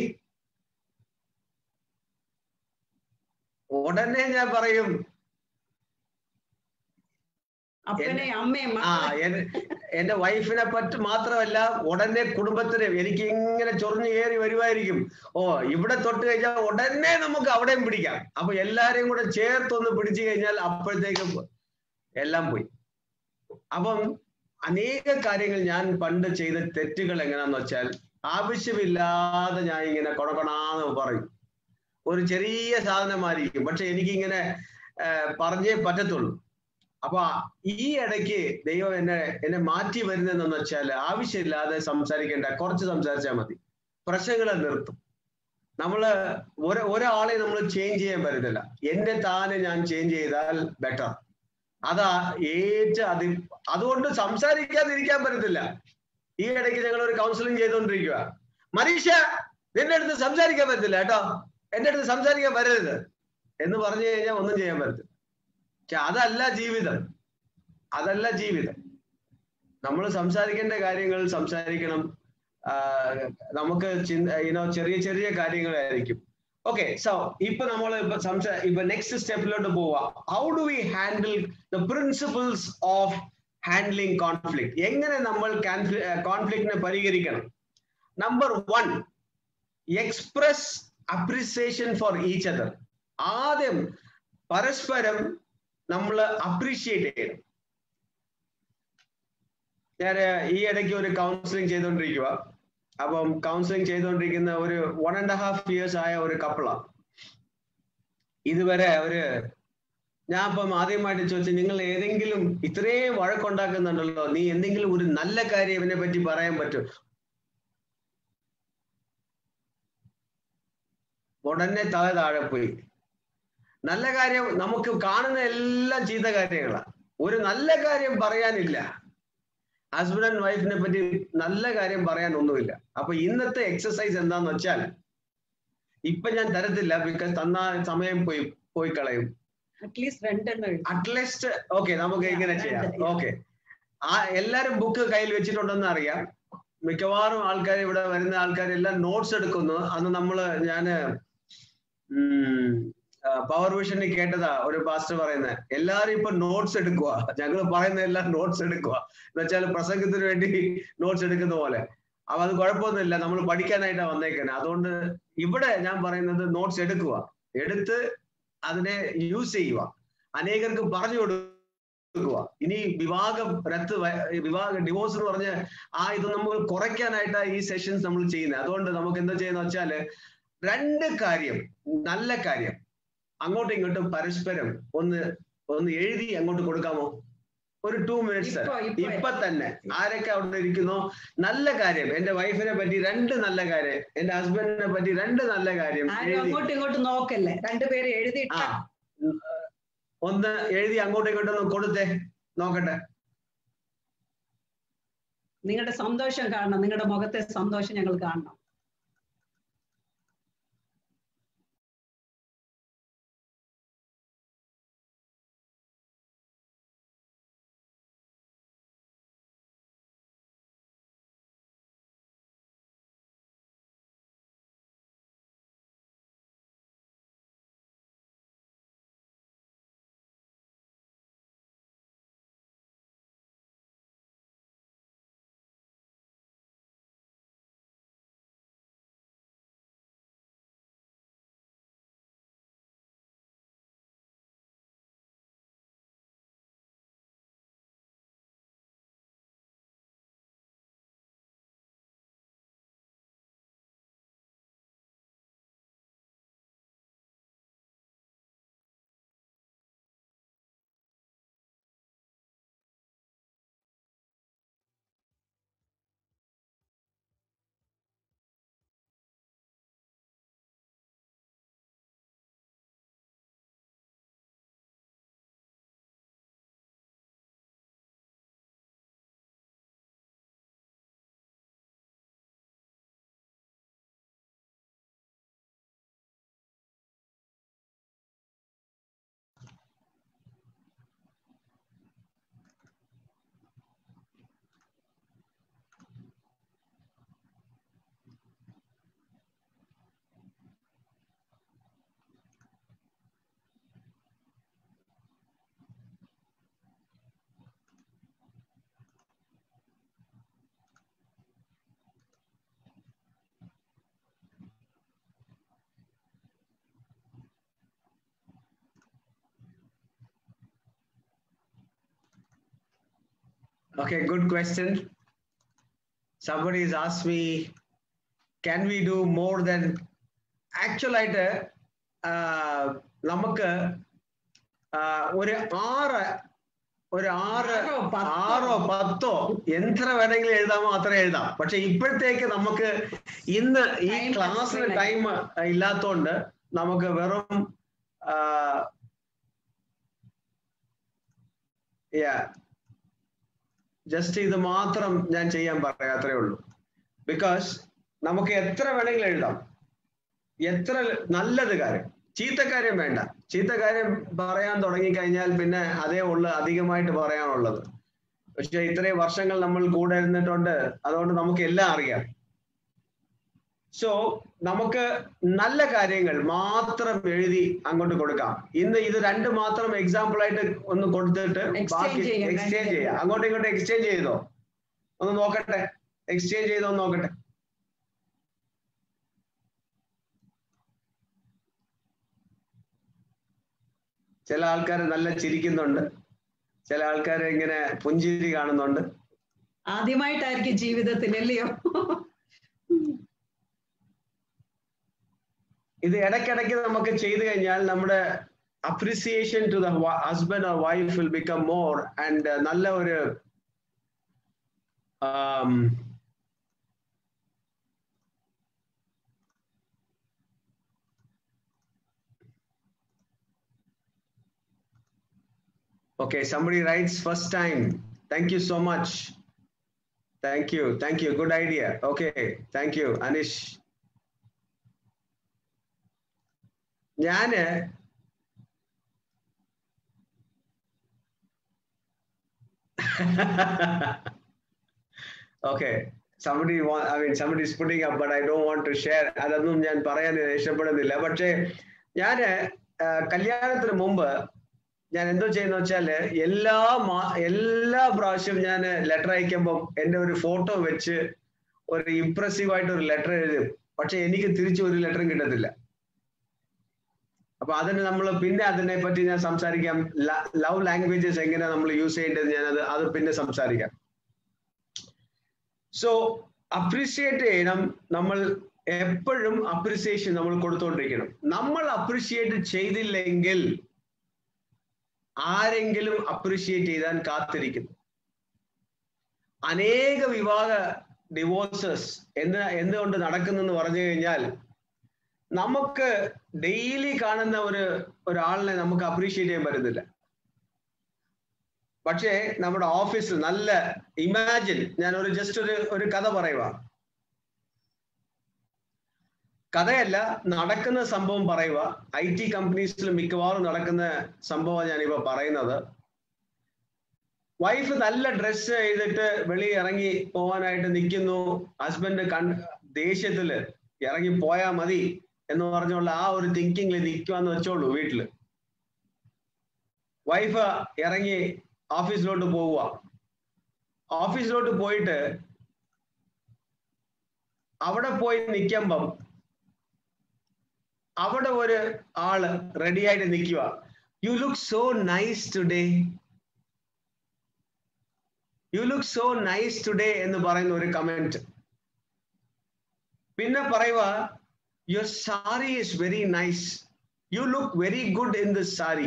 ഉടനെ ഞാൻ പറയും അപ്പനെ അമ്മയും ആ എൻ- എന്റെ വൈഫിനെ പറ്റി മാത്രമല്ല ഉടനെ കുടുംബത്തിന് എനിക്ക് ഇങ്ങനെ ചൊറിഞ്ഞു കയറി വരുമായിരിക്കും ഓ ഇവിടെ തൊട്ട് കഴിഞ്ഞാൽ ഉടനെ നമുക്ക് അവിടെയും പിടിക്കാം അപ്പൊ എല്ലാരെയും കൂടെ ചേർത്തൊന്ന് പിടിച്ചു കഴിഞ്ഞാൽ അപ്പോഴത്തേക്കും എല്ലാം പോയി അപ്പം അനേക കാര്യങ്ങൾ ഞാൻ പണ്ട് ചെയ്ത തെറ്റുകൾ എങ്ങനെയാന്ന് വെച്ചാൽ ആവശ്യമില്ലാതെ ഞാൻ ഇങ്ങനെ കൊണകൊണാന്ന് പറയും ഒരു ചെറിയ സാധനമായിരിക്കും പക്ഷെ എനിക്കിങ്ങനെ ആ, പറഞ്ഞേ പറ്റത്തുള്ളൂ അപ്പൊ ഈ ഇടയ്ക്ക് ദൈവം എന്നെ എന്നെ മാറ്റി വരുന്നതെന്ന് വെച്ചാൽ ആവശ്യമില്ലാതെ സംസാരിക്കേണ്ട കുറച്ച് സംസാരിച്ചാൽ മതി പ്രശ്നങ്ങളെ നിർത്തും നമ്മള് ഒരു ഒരാളെ നമ്മൾ ചേഞ്ച് ചെയ്യാൻ പറ്റത്തില്ല എന്റെ താനെ ഞാൻ ചേഞ്ച് ചെയ്താൽ ബെറ്റർ അതാ ഏറ്റവും അതി അതുകൊണ്ട് സംസാരിക്കാതിരിക്കാൻ പറ്റത്തില്ല ഈ ഇടയ്ക്ക് ഞങ്ങൾ ഒരു കൗൺസിലിംഗ് ചെയ്തുകൊണ്ടിരിക്കുക മനീഷ നിന്റെ അടുത്ത് സംസാരിക്കാൻ പറ്റത്തില്ല കേട്ടോ എന്റെ അടുത്ത് സംസാരിക്കാൻ വരരുത് എന്ന് പറഞ്ഞു കഴിഞ്ഞാൽ ഒന്നും ചെയ്യാൻ പറ്റത്തില്ല പക്ഷെ അതല്ല ജീവിതം അതല്ല ജീവിതം നമ്മൾ സംസാരിക്കേണ്ട കാര്യങ്ങൾ സംസാരിക്കണം നമുക്ക് ഇനോ ചെറിയ ചെറിയ കാര്യങ്ങളായിരിക്കും ഓക്കെ സോ ഇപ്പൊ നമ്മൾ ഇപ്പൊ സംസാ ഇപ്പൊ നെക്സ്റ്റ് സ്റ്റെപ്പിലോട്ട് പോവാ how do we handle the principles of handling conflict എങ്ങനെ നമ്മൾ കോൺഫ്ലിക്റ്റിനെ പരിഹരിക്കണം number one express appreciation for each other ആദ്യം പരസ്പരം നമ്മൾ അപ്രീഷിയേറ്റ് ചെയ്യണം ഞാൻ ഈ ഇടയ്ക്ക് ഒരു കൗൺസിലിംഗ് ചെയ്തുകൊണ്ടിരിക്കുക അപ്പം കൗൺസിലിംഗ് ചെയ്തുകൊണ്ടിരിക്കുന്ന ഒരു വൺ ആൻഡ് ഹാഫ് ഇയേഴ്സ് ആയ ഒരു കപ്പിളാണ് ഇതുവരെ അവര് ഞാൻ ഇപ്പം ആദ്യമായിട്ട് ചോദിച്ചു നിങ്ങൾ ഏതെങ്കിലും ഇത്രയും വഴക്കുണ്ടാക്കുന്നുണ്ടല്ലോ നീ എന്തെങ്കിലും ഒരു നല്ല കാര്യം ഇവനെ പറ്റി പറയാൻ പറ്റും ഉടനെ തല താഴെ പോയി നല്ല കാര്യം നമുക്ക് കാണുന്ന എല്ലാം ചീത്ത കാര്യങ്ങളാണ് ഒരു നല്ല കാര്യം പറയാനില്ല ഹസ്ബൻഡ് ആൻഡ് വൈഫിനെ പറ്റി നല്ല കാര്യം പറയാൻ ഒന്നുമില്ല അപ്പൊ ഇന്നത്തെ എക്സസൈസ് എന്താന്ന് വെച്ചാൽ ഇപ്പൊ ഞാൻ തരത്തില്ല ബിക്കോസ് തന്ന സമയം പോയി പോയി കളയും അറ്റ്ലീസ്റ്റ് രണ്ടെണ്ണം അറ്റ്ലീസ്റ്റ് ഓക്കെ നമുക്ക് ഇങ്ങനെ ചെയ്യാം ഓക്കെ ആ എല്ലാരും ബുക്ക് കയ്യിൽ വെച്ചിട്ടുണ്ടെന്ന് അറിയാം മിക്കവാറും ആൾക്കാർ ഇവിടെ വരുന്ന ആൾക്കാരെല്ലാം നോട്ട്സ് എടുക്കുന്നു അന്ന് നമ്മള് ഞാന് പവർ വിഷനിൽ കേട്ടതാ ഒരു പാസ്റ്റർ പറയുന്നത് എല്ലാരും ഇപ്പൊ നോട്ട്സ് എടുക്കുക ഞങ്ങൾ പറയുന്ന എല്ലാം നോട്ട്സ് എടുക്കുക എന്ന് വെച്ചാൽ പ്രസംഗത്തിന് വേണ്ടി നോട്ട്സ് എടുക്കുന്ന പോലെ അപ്പൊ അത് കുഴപ്പമൊന്നുമില്ല നമ്മൾ പഠിക്കാനായിട്ടാണ് വന്നേക്കുന്നത് അതുകൊണ്ട് ഇവിടെ ഞാൻ പറയുന്നത് നോട്ട്സ് എടുക്കുക എടുത്ത് അതിനെ യൂസ് ചെയ്യുക അനേകർക്ക് പറഞ്ഞു കൊടുക്കുക ഇനി വിവാഹം രത്ത് വിവാഹ ഡിവോഴ്സ് എന്ന് പറഞ്ഞ ആ ഇത് നമ്മൾ കുറയ്ക്കാനായിട്ടാണ് ഈ സെഷൻസ് നമ്മൾ ചെയ്യുന്നത് അതുകൊണ്ട് നമുക്ക് എന്താ ചെയ്യുന്ന വെച്ചാല് രണ്ട് കാര്യം നല്ല കാര്യം അങ്ങോട്ടും ഇങ്ങോട്ടും പരസ്പരം ഒന്ന് ഒന്ന് എഴുതി അങ്ങോട്ട് കൊടുക്കാമോ ഒരു ടു മിനിറ്റ്സ് ഇപ്പൊ തന്നെ ആരൊക്കെ അവിടെ ഇരിക്കുന്നോ നല്ല കാര്യം എന്റെ വൈഫിനെ പറ്റി രണ്ട് നല്ല കാര്യം എന്റെ ഹസ്ബൻഡിനെ പറ്റി രണ്ട് നല്ല കാര്യം അങ്ങോട്ടും ഇങ്ങോട്ടും നോക്കല്ലേ രണ്ടുപേര് എഴുതി ആ ഒന്ന് എഴുതി അങ്ങോട്ടും ഇങ്ങോട്ടും ഒന്ന് കൊടുത്തേ നോക്കട്ടെ നിങ്ങളുടെ സന്തോഷം കാണണം നിങ്ങളുടെ മുഖത്തെ സന്തോഷം ഞങ്ങൾ കാണണം Okay, good question. Somebody has asked me, can we do more than actual ആയിട്ട് നമുക്ക് ഒരു ആറ് ഒരു ആറ് ആറോ പത്തോ എത്ര വേണമെങ്കിലും എഴുതാമോ അത്ര എഴുതാം പക്ഷെ ഇപ്പോഴത്തേക്ക് നമുക്ക് ഇന്ന് ഈ ക്ലാസ്സിന് ടൈം ഇല്ലാത്തോണ്ട് നമുക്ക് വെറും ജസ്റ്റ് ഇത് മാത്രം ഞാൻ ചെയ്യാൻ പറയാം അത്രേ ഉള്ളൂ ബിക്കോസ് നമുക്ക് എത്ര വേണമെങ്കിലും എഴുതാം എത്ര നല്ലത് കാര്യം ചീത്തക്കാര്യം വേണ്ട ചീത്തക്കാര്യം പറയാൻ തുടങ്ങിക്കഴിഞ്ഞാൽ പിന്നെ അതേ ഉള്ളു അധികമായിട്ട് പറയാനുള്ളത് പക്ഷെ ഇത്രയും വർഷങ്ങൾ നമ്മൾ കൂടെ ഇരുന്നിട്ടുണ്ട് അതുകൊണ്ട് നമുക്ക് എല്ലാം അറിയാം സോ നമുക്ക് നല്ല കാര്യങ്ങൾ മാത്രം എഴുതി അങ്ങോട്ട് കൊടുക്കാം ഇന്ന് ഇത് രണ്ട് മാത്രം എക്സാമ്പിൾ ആയിട്ട് ഒന്ന് കൊടുത്തിട്ട് Exchange ബാക്കി ചെയ്യാം, എക്സ്ചേഞ്ച് രണ്ട് ചെയ്യാം അങ്ങോട്ടും ഇങ്ങോട്ടും എക്സ്ചേഞ്ച് ചെയ്തോ ഒന്ന് നോക്കട്ടെ എക്സ്ചേഞ്ച് ചെയ്തോ ഒന്ന് നോക്കട്ടെ ചില ആൾക്കാർ നല്ല ചിരിക്കുന്നുണ്ട് ചില ആൾക്കാർ ഇങ്ങനെ പുഞ്ചിരി കാണുന്നുണ്ട് ആദ്യമായിട്ടായിരിക്കും ജീവിതത്തിൽ അല്ലയോ ഇത് ഇടയ്ക്കിടയ്ക്ക് നമുക്ക് ചെയ്തു കഴിഞ്ഞാൽ നമ്മുടെ appreciation to the husband or wife will become more and നല്ല ഒരു Okay, somebody writes first time. Thank you so much. Thank you. Thank you. Good idea. Okay. Thank you, Anish. ഞാന് okay somebody want i mean somebody is putting up but i don't want to share അതൊന്നും ഞാൻ പറയാൻ ഇഷ്ടപ്പെടുന്നില്ല പക്ഷേ ഞാന് ആ, കല്യാണത്തിന് മുമ്പ് ഞാൻ എന്തോ ചെയ്യുന്ന വെച്ചാല് എല്ലാ മാ എല്ലാ പ്രാവശ്യവും ഞാൻ ലെറ്റർ അയക്കുമ്പോൾ എന്റെ ഒരു ഫോട്ടോ വെച്ച് ഒരു ഇംപ്രസീവ് ആയിട്ട് ഒരു ലെറ്റർ എഴുതും പക്ഷെ എനിക്ക് തിരിച്ചു ഒരു ലെറ്ററും കിട്ടത്തില്ല അപ്പൊ അതിന് നമ്മൾ പിന്നെ അതിനെ പറ്റി ഞാൻ സംസാരിക്കാം ലവ് ലാംഗ്വേജസ് എങ്ങനെ നമ്മൾ യൂസ് ചെയ്യേണ്ടത് ഞാൻ അത് അത് പിന്നെ സംസാരിക്കാം സോ അപ്രീഷിയേറ്റ് ചെയ്യണം നമ്മൾ എപ്പോഴും അപ്രിസിയേഷൻ നമ്മൾ കൊടുത്തുകൊണ്ടിരിക്കണം നമ്മൾ അപ്രിഷിയേറ്റ് ചെയ്തില്ലെങ്കിൽ ആരെങ്കിലും അപ്രിഷിയേറ്റ് ചെയ്താൻ കാത്തിരിക്കുന്നു അനേക വിവാഹ ഡിവോഴ്സസ് എന്ന് എന്തുകൊണ്ട് നടക്കുന്നെന്ന് പറഞ്ഞു കഴിഞ്ഞാൽ നമുക്ക് ഡെയിലി കാണുന്ന ഒരു ഒരാളിനെ നമുക്ക് അപ്രീഷിയേറ്റ് ചെയ്യാൻ പറ്റുന്നില്ല പക്ഷേ നമ്മുടെ ഓഫീസിൽ നല്ല ഇമാജിൻ ഞാൻ ഒരു ജസ്റ്റ് ഒരു ഒരു കഥ പറയുക കഥയല്ല നടക്കുന്ന സംഭവം പറയുക ഐ ടി കമ്പനീസിൽ മിക്കവാറും നടക്കുന്ന സംഭവം ഞാനിപ്പോ പറയുന്നത് വൈഫ് നല്ല ഡ്രസ്സ് ചെയ്തിട്ട് വെളി ഇറങ്ങി പോവാനായിട്ട് നിൽക്കുന്നു ഹസ്ബൻഡ് കൺ ദേഷ്യത്തില് ഇറങ്ങി പോയാ മതി എന്ന് പറഞ്ഞുള്ള ആ ഒരു തിങ്കിങ്ങിൽ നിൽക്കുവാന്ന് വെച്ചോളൂ വീട്ടില് വൈഫ് ഇറങ്ങി ഓഫീസിലോട്ട് പോവുക ഓഫീസിലോട്ട് പോയിട്ട് അവിടെ പോയി നിൽക്കുമ്പം അവിടെ ഒരു ആള് റെഡി ആയിട്ട് നിൽക്കുക you look so nice today you look so nice today എന്ന് പറയുന്ന ഒരു കമന്റ് പിന്നെ പറയുക your sari is very nice you look very good in this sari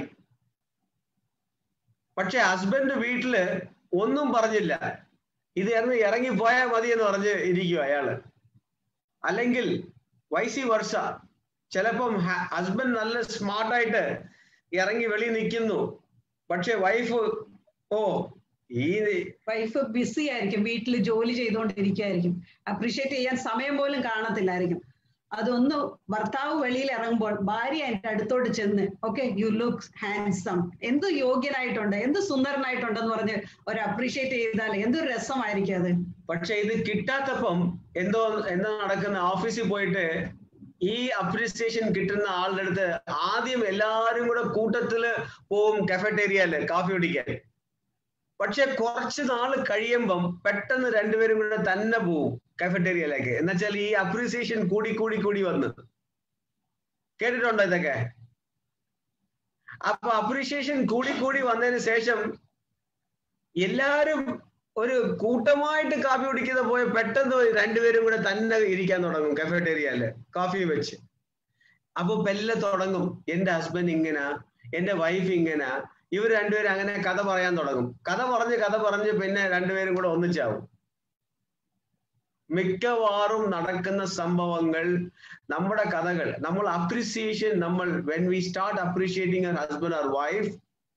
പക്ഷെ ഹസ്ബൻഡ് വീട്ടില് ഒന്നും പറഞ്ഞില്ല ഇത് എന്ന് ഇറങ്ങി പോയാൽ മതി എന്ന് പറഞ്ഞ് ഇരിക്കുക അയാള് അല്ലെങ്കിൽ വൈസി വർഷ ചിലപ്പം ഹസ്ബൻഡ് നല്ല സ്മാർട്ടായിട്ട് ഇറങ്ങി വെളി നിൽക്കുന്നു പക്ഷെ വൈഫ് ഓ ഈ വൈഫ് ബിസി ആയിരിക്കും വീട്ടിൽ ജോലി ചെയ്തുകൊണ്ടിരിക്കുകയായിരിക്കും അപ്രീഷിയേറ്റ് ചെയ്യാൻ സമയം പോലും കാണത്തില്ലായിരിക്കും അതൊന്ന് ഭർത്താവ് വെളിയിൽ ഇറങ്ങുമ്പോൾ ഭാര്യ എന്റെ അടുത്തോട്ട് ചെന്ന് ഓക്കെ യു ലുക്ക് ഹാൻസം എന്ത് യോഗ്യനായിട്ടുണ്ട് എന്ത് സുന്ദരനായിട്ടുണ്ടെന്ന് പറഞ്ഞ് ഒരു അപ്രീഷിയേറ്റ് ചെയ്താൽ എന്തൊരു രസമായിരിക്കും അത് പക്ഷെ ഇത് കിട്ടാത്തപ്പം എന്തോ എന്താ നടക്കുന്ന ഓഫീസിൽ പോയിട്ട് ഈ അപ്രീസിയേഷൻ കിട്ടുന്ന ആളുടെ അടുത്ത് ആദ്യം എല്ലാവരും കൂടെ കൂട്ടത്തില് പോവും കഫറ്റേരിയയില് കാഫി കുടിക്കാൻ പക്ഷെ കുറച്ച് നാള് കഴിയുമ്പം പെട്ടെന്ന് രണ്ടുപേരും കൂടെ തന്നെ പോവും കഫറ്റേരിയയിലേക്ക് എന്നുവെച്ചാൽ ഈ അപ്രീസിയേഷൻ കൂടി കൂടി കൂടി വന്ന് കേട്ടിട്ടുണ്ടോ ഇതൊക്കെ അപ്പൊ അപ്രീഷിയേഷൻ കൂടി കൂടി വന്നതിന് ശേഷം എല്ലാരും ഒരു കൂട്ടമായിട്ട് കാപ്പി കുടിക്കുന്ന പോയ പെട്ടെന്ന് രണ്ടുപേരും കൂടെ തന്നെ ഇരിക്കാൻ തുടങ്ങും കഫറ്റേരിയയില് കാഫി വെച്ച് അപ്പൊ പെല്ലെ തുടങ്ങും എന്റെ ഹസ്ബൻഡ് ഇങ്ങനെ എന്റെ വൈഫ് ഇങ്ങനെ ഇവർ രണ്ടുപേരും അങ്ങനെ കഥ പറയാൻ തുടങ്ങും കഥ പറഞ്ഞ് കഥ പറഞ്ഞ് പിന്നെ രണ്ടുപേരും കൂടെ ഒന്നിച്ചാവും മിക്കവാറും നടക്കുന്ന സംഭവങ്ങൾ നമ്മുടെ കഥകൾ നമ്മൾ അപ്രിസിയേഷൻ നമ്മൾ when we start appreciating our husband or wife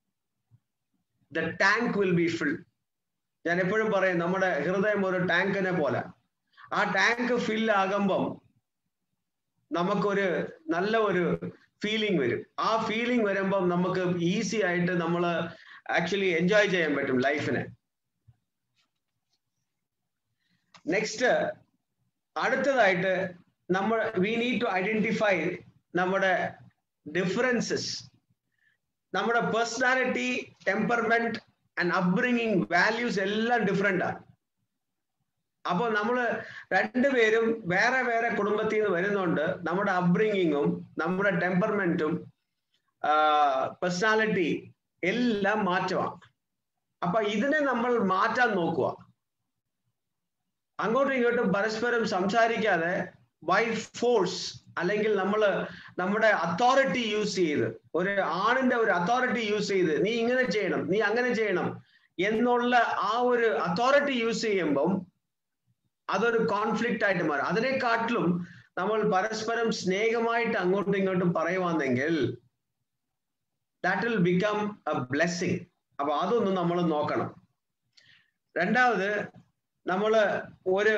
the tank will be fill ഞാൻ എപ്പോഴും പറയും നമ്മുടെ ഹൃദയം ഒരു ടാങ്കിനെ പോലെ ആ ടാങ്ക് ഫിൽ ആകുമ്പം നമുക്കൊരു നല്ല ഒരു ഫീലിംഗ് വരും ആ ഫീലിംഗ് വരുമ്പം നമുക്ക് ഈസി ആയിട്ട് നമ്മൾ ആക്ച്വലി എൻജോയ് ചെയ്യാൻ പറ്റും ലൈഫിനെ നെക്സ്റ്റ് അടുത്തതായിട്ട് നമ്മൾ വി നീഡ് ടു ഐഡന്റിഫൈ നമ്മുടെ ഡിഫറൻസസ് നമ്മുടെ personality temperament and upbringing values എല്ലാം ഡിഫറെന്റ് ആണ് അപ്പൊ നമ്മൾ രണ്ടുപേരും വേറെ വേറെ കുടുംബത്തിൽ നിന്ന് വരുന്നുണ്ട് നമ്മുടെ അപ്ബ്രിങ്ങിങ്ങും നമ്മുടെ ടെമ്പർമെന്റും പേഴ്സണാലിറ്റി എല്ലാം മാറ്റമാണ് അപ്പൊ ഇതിനെ നമ്മൾ മാറ്റാൻ നോക്കുക അങ്ങോട്ടും ഇങ്ങോട്ടും പരസ്പരം സംസാരിക്കാതെ ബൈ ഫോഴ്സ് അല്ലെങ്കിൽ നമ്മൾ നമ്മുടെ അതോറിറ്റി യൂസ് ചെയ്ത് ഒരു ആണിന്റെ ഒരു അതോറിറ്റി യൂസ് ചെയ്ത് നീ ഇങ്ങനെ ചെയ്യണം നീ അങ്ങനെ ചെയ്യണം എന്നുള്ള ആ ഒരു അതോറിറ്റി യൂസ് ചെയ്യുമ്പം അതൊരു കോൺഫ്ലിക്റ്റ് ആയിട്ട് മാറും അതിനെക്കാട്ടിലും നമ്മൾ പരസ്പരം സ്നേഹമായിട്ട് അങ്ങോട്ടും ഇങ്ങോട്ടും പറയുവാണെങ്കിൽ that will become a blessing അപ്പൊ അതൊന്നും നമ്മൾ നോക്കണം രണ്ടാമത് നമ്മൾ ഒരു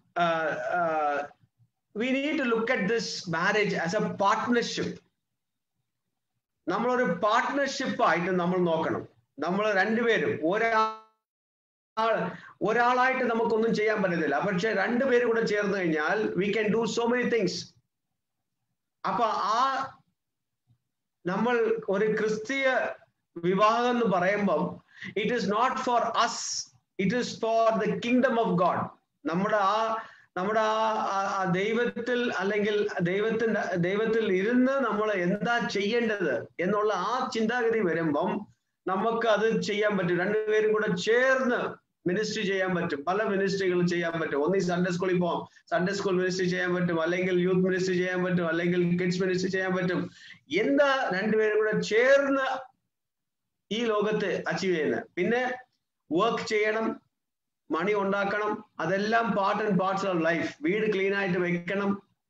we need to look at this marriage as a partnership നമ്മളൊരു പാർട്ട്ണർഷിപ്പ് ആയിട്ട് നമ്മൾ നോക്കണം നമ്മൾ രണ്ടുപേരും ഒരാൾ ഒരാളായിട്ട് നമുക്കൊന്നും ചെയ്യാൻ പറ്റത്തില്ല പക്ഷെ രണ്ടുപേരും കൂടെ ചേർന്ന് കഴിഞ്ഞാൽ we can do so many things അപ്പൊ ആ നമ്മൾ ഒരു ക്രിസ്തീയ വിവാഹം എന്ന് പറയുമ്പം it is not for us it is for the kingdom of God നമ്മുടെ ആ നമ്മുടെ ആ ദൈവത്തിൽ അല്ലെങ്കിൽ ദൈവത്തിന്റെ ദൈവത്തിൽ ഇരുന്ന് നമ്മൾ എന്താ ചെയ്യേണ്ടത് എന്നുള്ള ആ ചിന്താഗതി വരുമ്പം നമുക്ക് അത് ചെയ്യാൻ പറ്റും രണ്ടുപേരും കൂടെ ചേർന്ന് മിനിസ്ട്രി ചെയ്യാൻ പറ്റും പല മിനിസ്ട്രികൾ ചെയ്യാൻ പറ്റും ഒന്ന് സൺഡേ സ്കൂളിൽ പോകാം സൺഡേ സ്കൂൾ മിനിസ്ട്രി ചെയ്യാൻ പറ്റും അല്ലെങ്കിൽ യൂത്ത് മിനിസ്ട്രി ചെയ്യാൻ പറ്റും അല്ലെങ്കിൽ കിഡ്സ് മിനിസ്ട്രി ചെയ്യാൻ പറ്റും എന്താ രണ്ടുപേരും കൂടെ ചേർന്ന് ഈ ലോകത്ത് അച്ചീവ് ചെയ്യുന്നത് പിന്നെ വർക്ക് ചെയ്യണം മണി ഉണ്ടാക്കണം അതെല്ലാം part and parts of life വീട് ക്ലീൻ ആയിട്ട് വെക്കണം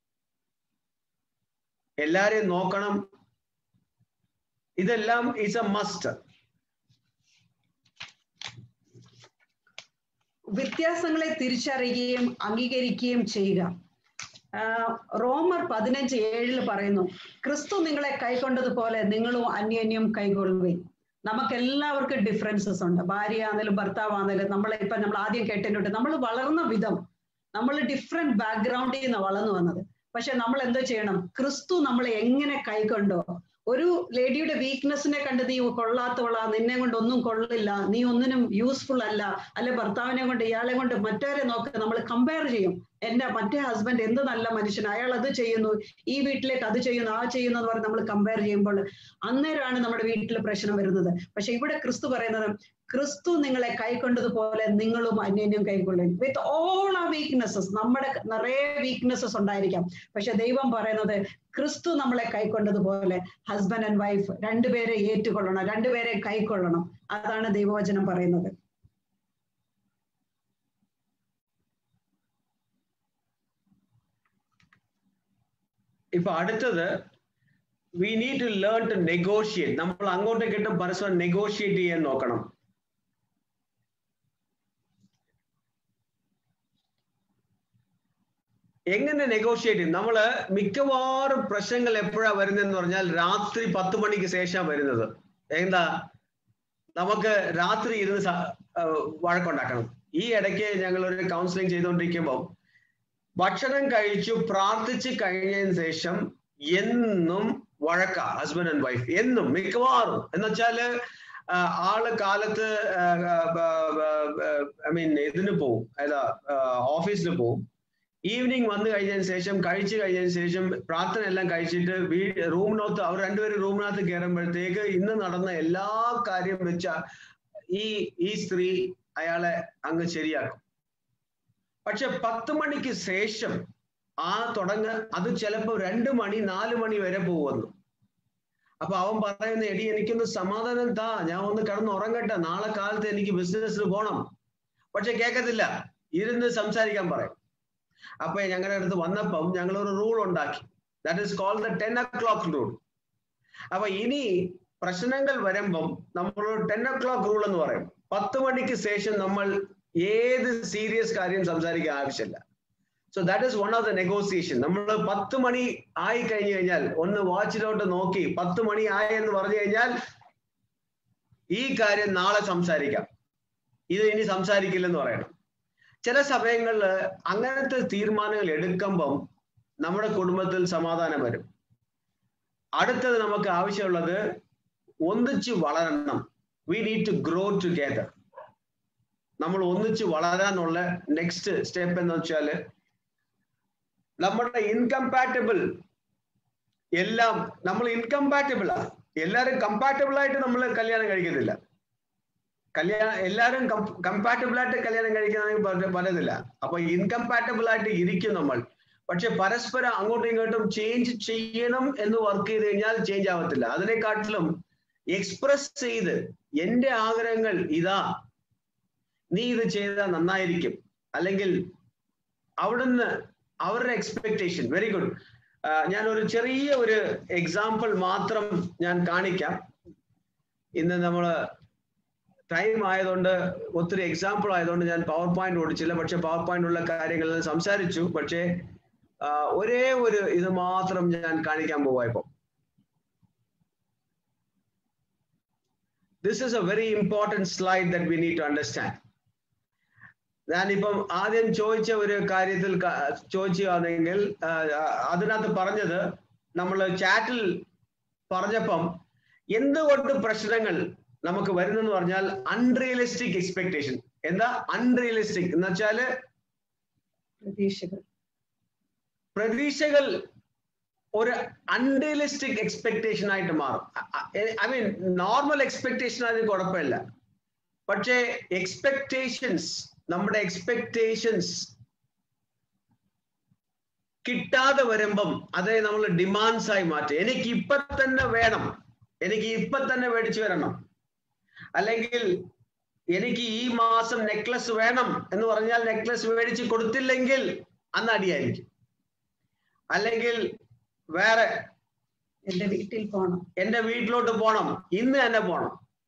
എല്ലാരെയും നോക്കണം ഇതെല്ലാം ഈസ് എ മസ്റ്റ് വ്യത്യാസങ്ങളെ തിരിച്ചറിയുകയും അംഗീകരിക്കുകയും ചെയ്യുക റോമർ പതിനഞ്ച് ഏഴിൽ പറയുന്നു ക്രിസ്തു നിങ്ങളെ കൈക്കൊണ്ടതുപോലെ നിങ്ങളും അന്യോന്യം കൈകൊള്ളുകയും നമുക്ക് എല്ലാവർക്കും ഡിഫറൻസസ് ഉണ്ട് ഭാര്യ ആണെങ്കിലും ഭർത്താവാണെങ്കിലും നമ്മളെ ഇപ്പൊ നമ്മൾ ആദ്യം കേട്ടിട്ടുണ്ട് നമ്മൾ വളർന്ന വിധം നമ്മൾ ഡിഫറെന്റ് ബാക്ക്ഗ്രൗണ്ടിൽ നിന്ന് വളർന്നു വന്നത് പക്ഷെ നമ്മൾ എന്തോ ചെയ്യണം ക്രിസ്തു നമ്മളെ എങ്ങനെ കൈകൊണ്ടോ ഒരു ലേഡിയുടെ വീക്ക്നെസ്സിനെ കണ്ട് നീ കൊള്ളാത്തവളാ നിന്നെ കൊണ്ട് ഒന്നും കൊള്ളില്ല നീ ഒന്നിനും യൂസ്ഫുൾ അല്ല അല്ലെ ഭർത്താവിനെ കൊണ്ട് ഇയാളെ കൊണ്ട് മറ്റവരെ നോക്ക് നമ്മൾ കമ്പയർ ചെയ്യും എന്റെ മറ്റേ ഹസ്ബൻഡ് എന്ത് നല്ല മനുഷ്യൻ അയാൾ അത് ചെയ്യുന്നു ഈ വീട്ടിലേക്ക് അത് ചെയ്യുന്നു ആ ചെയ്യുന്നു എന്ന് പറഞ്ഞ് നമ്മൾ കമ്പയർ ചെയ്യുമ്പോൾ അന്നേരമാണ് നമ്മുടെ വീട്ടിൽ പ്രശ്നം വരുന്നത് പക്ഷെ ഇവിടെ ക്രിസ്തു പറയുന്നത് ക്രിസ്തു നിങ്ങളെ കൈക്കൊണ്ടതുപോലെ നിങ്ങളും അന്യോന്യം കൈക്കൊള്ളും വിത്ത് ഓൾ ആ വീക്ക്നെസ്സസ് നമ്മുടെ നിറയെ വീക്ക്നെസ്സസ് ഉണ്ടായിരിക്കാം പക്ഷെ ദൈവം പറയുന്നത് ക്രിസ്തു നമ്മളെ കൈക്കൊണ്ടതുപോലെ ഹസ്ബൻഡ് ആൻഡ് വൈഫ് രണ്ടുപേരെ ഏറ്റുകൊള്ളണം രണ്ടുപേരെ കൈക്കൊള്ളണം അതാണ് ദൈവവചനം പറയുന്നത് ഇപ്പൊ അടുത്തത് we need to learn to negotiate നമ്മൾ അങ്ങോട്ടും ഇങ്ങോട്ടും പരസ്പരം നെഗോഷിയേറ്റ് ചെയ്യാൻ നോക്കണം എങ്ങനെ നെഗോഷിയേറ്റ് ചെയ്യും നമ്മള് മിക്കവാറും പ്രശ്നങ്ങൾ എപ്പോഴാ വരുന്നതെന്ന് പറഞ്ഞാൽ രാത്രി പത്ത് മണിക്ക് ശേഷം വരുന്നത് എന്താ നമുക്ക് രാത്രി ഇരുന്ന് വഴക്കുണ്ടാക്കണം ഈ ഇടയ്ക്ക് ഞങ്ങൾ ഒരു കൗൺസിലിംഗ് ചെയ്തുകൊണ്ടിരിക്കുമ്പോൾ ഭക്ഷണം കഴിച്ചു പ്രാർത്ഥിച്ചു കഴിഞ്ഞതിന് ശേഷം എന്നും വഴക്ക ഹസ്ബൻഡ് ആൻഡ് വൈഫ് എന്നും മിക്കവാറും എന്നുവെച്ചാല് ആള് കാലത്ത് ഐ മീൻ ഇതിന് പോവും ഏതാ ഓഫീസിൽ പോവും ഈവനിങ് വന്നു കഴിഞ്ഞതിന് ശേഷം കഴിച്ചു കഴിഞ്ഞതിന് ശേഷം പ്രാർത്ഥന എല്ലാം കഴിച്ചിട്ട് വീ റൂമിനകത്ത് അവർ രണ്ടുപേരും റൂമിനകത്ത് കയറുമ്പോഴത്തേക്ക് ഇന്ന് നടന്ന എല്ലാ കാര്യം വെച്ച ഈ ഈ സ്ത്രീ അയാളെ അങ്ങ് ശരിയാക്കും പക്ഷെ പത്ത് മണിക്ക് ശേഷം ആ തുടങ്ങ അത് ചിലപ്പോ രണ്ട് മണി നാല് മണി വരെ പോകുന്നു അപ്പൊ അവൻ പറയുന്ന എടി എനിക്കൊന്ന് സമാധാനം താ ഞാൻ ഒന്ന് കിടന്ന് ഉറങ്ങട്ടെ നാളെ കാലത്ത് എനിക്ക് ബിസിനസ്സിൽ പോണം പക്ഷെ കേൾക്കത്തില്ല ഇരുന്ന് സംസാരിക്കാൻ പറയും അപ്പൊ ഞങ്ങളുടെ അടുത്ത് വന്നപ്പം ഞങ്ങൾ ഒരു റൂൾ ഉണ്ടാക്കി that is call the ten o'clock rule അപ്പൊ ഇനി പ്രശ്നങ്ങൾ വരുമ്പം നമ്മൾ ടെൻ ഒ ക്ലോക്ക് റൂൾ എന്ന് പറയും പത്ത് മണിക്ക് ശേഷം നമ്മൾ ഏത് സീരിയസ് കാര്യം സംസാരിക്കാൻ ആവശ്യമില്ല so that is one of the negotiation നമ്മൾ പത്ത് മണി ആയി കഴിഞ്ഞു കഴിഞ്ഞാൽ ഒന്ന് വാച്ചിലോട്ട് നോക്കി പത്ത് മണി ആയി എന്ന് പറഞ്ഞു കഴിഞ്ഞാൽ ഈ കാര്യം നാളെ സംസാരിക്കാം ഇത് ഇനി സംസാരിക്കില്ലെന്ന് പറയണം ചില സമയങ്ങളിൽ അങ്ങനത്തെ തീരുമാനങ്ങൾ എടുക്കുമ്പം നമ്മുടെ കുടുംബത്തിൽ സമാധാനം വരും അടുത്തത് നമുക്ക് ആവശ്യമുള്ളത് ഒന്നിച്ച് വളരണം we need to grow together നമ്മൾ ഒന്നിച്ച് വളരാനുള്ള നെക്സ്റ്റ് സ്റ്റെപ്പ് എന്ന് വെച്ചാല് നമ്മുടെ ഇൻകമ്പാറ്റബിൾ എല്ലാം നമ്മൾ ഇൻകമ്പാറ്റബിൾ ആ എല്ലാരും കമ്പാറ്റബിൾ ആയിട്ട് നമ്മൾ കല്യാണം കഴിക്കത്തില്ല കല്യാണം എല്ലാരും കമ്പാറ്റബിൾ ആയിട്ട് കല്യാണം കഴിക്കണമെങ്കിൽ പറ്റത്തില്ല അപ്പൊ ഇൻകമ്പാറ്റബിൾ ആയിട്ട് ഇരിക്കും നമ്മൾ പക്ഷെ പരസ്പരം അങ്ങോട്ടും ഇങ്ങോട്ടും ചേഞ്ച് ചെയ്യണം എന്ന് വർക്ക് ചെയ്ത് കഴിഞ്ഞാൽ ചേഞ്ച് ആവത്തില്ല അതിനെക്കാട്ടിലും എക്സ്പ്രസ് ചെയ്ത് എന്റെ ആഗ്രഹങ്ങൾ ഇതാ നീ ഇത് ചെയ്താൽ നന്നായിരിക്കും അല്ലെങ്കിൽ അവിടുന്ന് അവരുടെ എക്സ്പെക്ടേഷൻ വെരി ഗുഡ് ഞാൻ ഒരു ചെറിയ ഒരു എക്സാമ്പിൾ മാത്രം ഞാൻ കാണിക്കാം ഇന്ന് നമ്മൾ ടൈം ആയതുകൊണ്ട് ഒത്തിരി എക്സാമ്പിൾ ആയതുകൊണ്ട് ഞാൻ പവർ പോയിന്റ് ഓടിച്ചില്ല പക്ഷെ പവർ പോയിന്റ് ഉള്ള കാര്യങ്ങൾ സംസാരിച്ചു പക്ഷേ ഒരേ ഒരു ഇത് മാത്രം ഞാൻ കാണിക്കാൻ പോവാ ഇപ്പൊ this is a very important slide that we need to understand ഞാനിപ്പം ആദ്യം ചോദിച്ച ഒരു കാര്യത്തിൽ ചോദിച്ചാണെങ്കിൽ അതിനകത്ത് പറഞ്ഞത് നമ്മൾ ചാറ്റിൽ പറഞ്ഞപ്പം എന്തുകൊണ്ട് പ്രശ്നങ്ങൾ നമുക്ക് വരുന്നെന്ന് പറഞ്ഞാൽ അൺറിയലിസ്റ്റിക് എക്സ്പെക്ടേഷൻ എന്താ അൺറിയലിസ്റ്റിക് എന്ന് വെച്ചാല് പ്രതീക്ഷകൾ പ്രതീക്ഷകൾ ഒരു അൺറിയലിസ്റ്റിക് എക്സ്പെക്ടേഷൻ ആയിട്ട് മാറും ഐ മീൻ നോർമൽ എക്സ്പെക്ടേഷൻ അതിന് കുഴപ്പമില്ല പക്ഷേ എക്സ്പെക്ടേഷൻസ് നമ്മുടെ എക്സ്പെക്ടേഷൻസ് കിട്ടാതെ വരുമ്പം അതേ നമ്മൾ ഡിമാൻഡ്സ് ആയി മാറ്റും എനിക്ക് ഇപ്പൊ തന്നെ വേണം എനിക്ക് ഇപ്പൊ തന്നെ മേടിച്ചു വരണം അല്ലെങ്കിൽ എനിക്ക് ഈ മാസം നെക്ലസ് വേണം എന്ന് പറഞ്ഞാൽ നെക്ലസ് മേടിച്ച് കൊടുത്തില്ലെങ്കിൽ അന്ന് അടിയായിരിക്കും അല്ലെങ്കിൽ വേറെ എന്റെ വീട്ടിൽ പോണം എന്റെ വീട്ടിലോട്ട് പോണം ഇന്ന് തന്നെ പോണം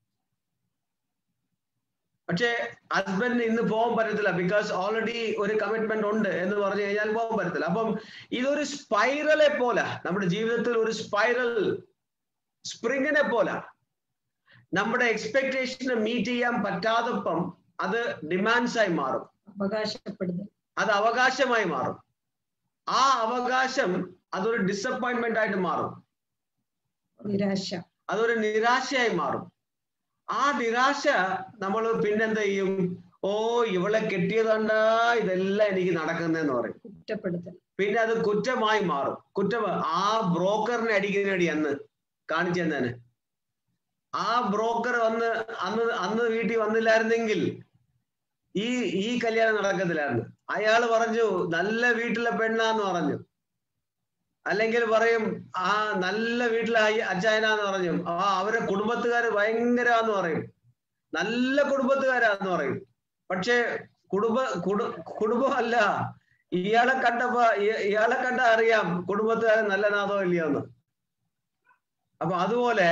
പക്ഷേ ഹസ്ബൻഡിന് ഇന്ന് പോകാൻ പറ്റത്തില്ല ബിക്കോസ് ഓൾറെഡി ഒരു കമ്മിറ്റ്മെന്റ് ഉണ്ട് എന്ന് പറഞ്ഞു കഴിഞ്ഞാൽ പോകാൻ പറ്റത്തില്ല അപ്പം ഇതൊരു സ്പൈറലെ പോലെ നമ്മുടെ ജീവിതത്തിൽ ഒരു സ്പൈറൽ സ്പ്രിങ്ങിനെ പോലെ നമ്മുടെ എക്സ്പെക്ടേഷനെ മീറ്റ് ചെയ്യാൻ പറ്റാത്തപ്പം അത് ഡിമാൻഡ്സ് ആയി മാറും അവകാശപ്പെടുന്നത് അത് അവകാശമായി മാറും ആ അവകാശം അതൊരു ഡിസപ്പോയിന്റ്മെന്റ് ആയിട്ട് മാറും നിരാശ അതൊരു നിരാശയായി മാറും ആ നിരാശ നമ്മൾ പിന്നെന്ത് ചെയ്യും ഓ ഇവളെ കെട്ടിയതുകൊണ്ടാ ഇതെല്ലാം എനിക്ക് നടക്കുന്നതെന്ന് പറയും കുറ്റപ്പെടുത്തൽ പിന്നെ അത് കുറ്റമായി മാറും കുറ്റം ആ ബ്രോക്കറിനെ അടിക്കുന്നടി അന്ന് കാണിച്ചു തന്നെ ആ ബ്രോക്കർ വന്ന് അന്ന് അന്ന് വീട്ടിൽ വന്നില്ലായിരുന്നെങ്കിൽ ഈ ഈ കല്യാണം നടക്കത്തില്ലായിരുന്നു അയാൾ പറഞ്ഞു നല്ല വീട്ടിലെ പെണ്ണാന്ന് പറഞ്ഞു അല്ലെങ്കിൽ പറയും ആ നല്ല വീട്ടിലെ അച്ചായനാന്ന് പറഞ്ഞു ആ അവരെ കുടുംബത്തുകാര് ഭയങ്കരാന്ന് പറയും നല്ല കുടുംബത്തുകാരാന്ന് പറയും പക്ഷേ കുടുംബ കുടു കുടുംബമല്ല ഇയാളെ കണ്ടപ്പോ ഇയാളെ കണ്ട അറിയാം കുടുംബത്തുകാരൻ നല്ലനാഥോ ഇല്ലയോന്ന് അപ്പൊ അതുപോലെ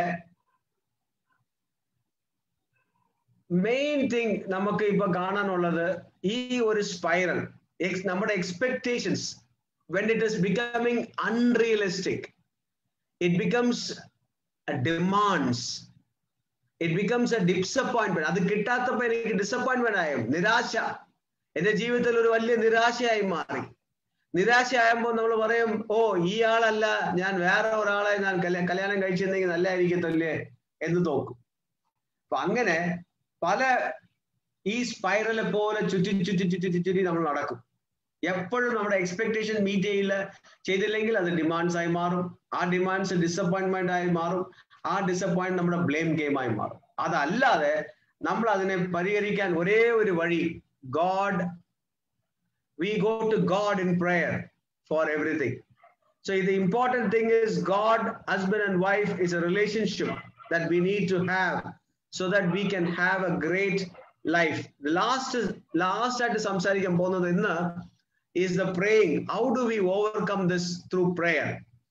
മെയിൻ തിങ് നമുക്ക് ഇപ്പൊ കാണാനുള്ളത് ഈ ഒരു സ്പൈറൽ നമ്മുടെ expectations when it is becoming unrealistic, it becomes a demands. It becomes a disappointment. അത് കിട്ടാത്തപ്പോ എനിക്ക് ഡിസപ്പോയിന്റ്മെന്റ് ആയും നിരാശ എന്റെ ജീവിതത്തിൽ ഒരു വലിയ നിരാശയായി മാറി നിരാശയാകുമ്പോൾ നമ്മൾ പറയും ഓ ഈ ആളല്ല ഞാൻ വേറെ ഒരാളെ ഞാൻ കല്യാണം കഴിച്ചിരുന്നെങ്കിൽ നല്ലതായിരിക്കത്തല്ലേ എന്ന് തോക്കും അപ്പൊ അങ്ങനെ പല ഈ സ്പൈറലെ പോലെ ചുറ്റി ചുറ്റി ചുറ്റി ചുറ്റി നമ്മൾ നടക്കും എപ്പോഴും നമ്മുടെ എക്സ്പെക്ടേഷൻ മീറ്റ് ചെയ്യില്ല ചെയ്തില്ലെങ്കിൽ അത് ഡിമാൻഡ്സ് ആയി മാറും ആ ഡിമാൻഡ്സ് ഡിസപ്പോയിന്റ്മെന്റ് ആയി മാറും ആ ഡിസപ്പോയിന്റ് നമ്മുടെ ബ്ലെയിം ഗെയിം ആയി മാറും അതല്ലാതെ നമ്മൾ അതിനെ പരിഹരിക്കാൻ ഒരേ ഒരു വഴി God we go to God in prayer for everything So the important thing is God, husband and wife is a relationship that we need to have so that we can have a great life. The last is last ആയിട്ട് സംസാരിക്കാൻ പോകുന്നത് ഇന്ന് is the praying. How do we overcome this through prayer?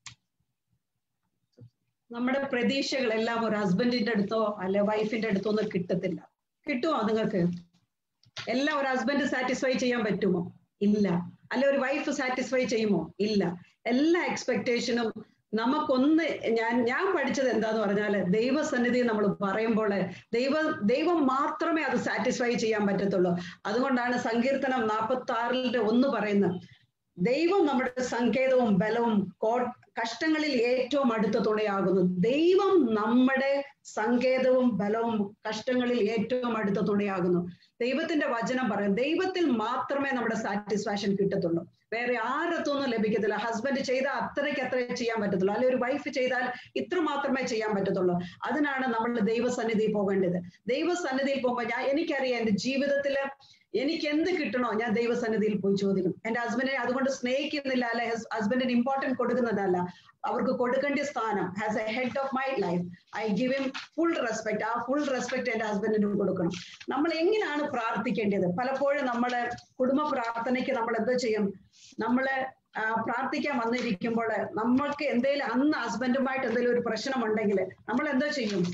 നമ്മുടെ പ്രതീക്ഷകളെല്ലാം ഒരു ഹസ്ബൻഡിന്റെ അടുത്തോ അല്ലെ വൈഫിന്റെ അടുത്തോ ഒന്നും കിട്ടത്തില്ല കിട്ടുമോ നിങ്ങൾക്ക് എല്ലാം ഒരു ഹസ്ബൻഡ് സാറ്റിസ്ഫൈ ചെയ്യാൻ പറ്റുമോ ഇല്ല അല്ലെ ഒരു വൈഫ് സാറ്റിസ്ഫൈ ചെയ്യുമോ ഇല്ല എല്ലാ എക്സ്പെക്ടേഷനും നമുക്കൊന്ന് ഞാൻ ഞാൻ പഠിച്ചത് എന്താന്ന് പറഞ്ഞാല് ദൈവസന്നിധി നമ്മൾ പറയുമ്പോൾ ദൈവ ദൈവം മാത്രമേ അത് സാറ്റിസ്ഫൈ ചെയ്യാൻ പറ്റത്തുള്ളൂ അതുകൊണ്ടാണ് സങ്കീർത്തനം നാൽപ്പത്തി ആറിന്റെ ഒന്ന് പറയുന്നത് ദൈവം നമ്മുടെ സങ്കേതവും ബലവും കോ കഷ്ടങ്ങളിൽ ഏറ്റവും അടുത്ത തുണയാകുന്നു ദൈവം നമ്മുടെ സങ്കേതവും ബലവും കഷ്ടങ്ങളിൽ ഏറ്റവും അടുത്ത തുണയാകുന്നു ദൈവത്തിന്റെ വചനം പറയും ദൈവത്തിൽ മാത്രമേ നമ്മുടെ സാറ്റിസ്ഫാക്ഷൻ കിട്ടത്തുള്ളൂ വേറെ ആരത്തൊന്നും ലഭിക്കത്തില്ല ഹസ്ബൻഡ് ചെയ്താൽ അത്രയ്ക്ക് അത്രേ ചെയ്യാൻ പറ്റത്തുള്ളൂ അല്ലെങ്കിൽ ഒരു വൈഫ് ചെയ്താൽ ഇത്ര മാത്രമേ ചെയ്യാൻ പറ്റത്തുള്ളൂ അതിനാണ് നമ്മൾ ദൈവസന്നിധിയിൽ പോകേണ്ടത് ദൈവസന്നിധിയിൽ പോകുമ്പോൾ ഞാൻ എനിക്കറിയാം എന്റെ ജീവിതത്തില് എനിക്ക് എന്ത് കിട്ടണോ ഞാൻ ദൈവസന്നിധിയിൽ പോയി ചോദിക്കും എന്റെ ഹസ്ബൻഡിനെ അതുകൊണ്ട് സ്നേഹിക്കുന്നില്ല അല്ലെ ഹസ്ബൻഡിന് ഇമ്പോർട്ടൻറ്റ് കൊടുക്കുന്നതല്ല അവർക്ക് കൊടുക്കേണ്ട സ്ഥാനം as a head of my life I give him full respect ആ ഫുൾ റെസ്പെക്ട് എന്റെ ഹസ്ബൻഡിന് കൊടുക്കണം നമ്മൾ എങ്ങനെയാണ് പ്രാർത്ഥിക്കേണ്ടത് പലപ്പോഴും നമ്മളെ കുടുംബ പ്രാർത്ഥനയ്ക്ക് നമ്മൾ എന്തോ ചെയ്യും നമ്മളെ പ്രാർത്ഥിക്കാൻ വന്നിരിക്കുമ്പോൾ നമ്മൾക്ക് എന്തെങ്കിലും അന്ന് ഹസ്ബൻഡുമായിട്ട് എന്തെങ്കിലും ഒരു പ്രശ്നമുണ്ടെങ്കിൽ നമ്മൾ എന്തോ ചെയ്യും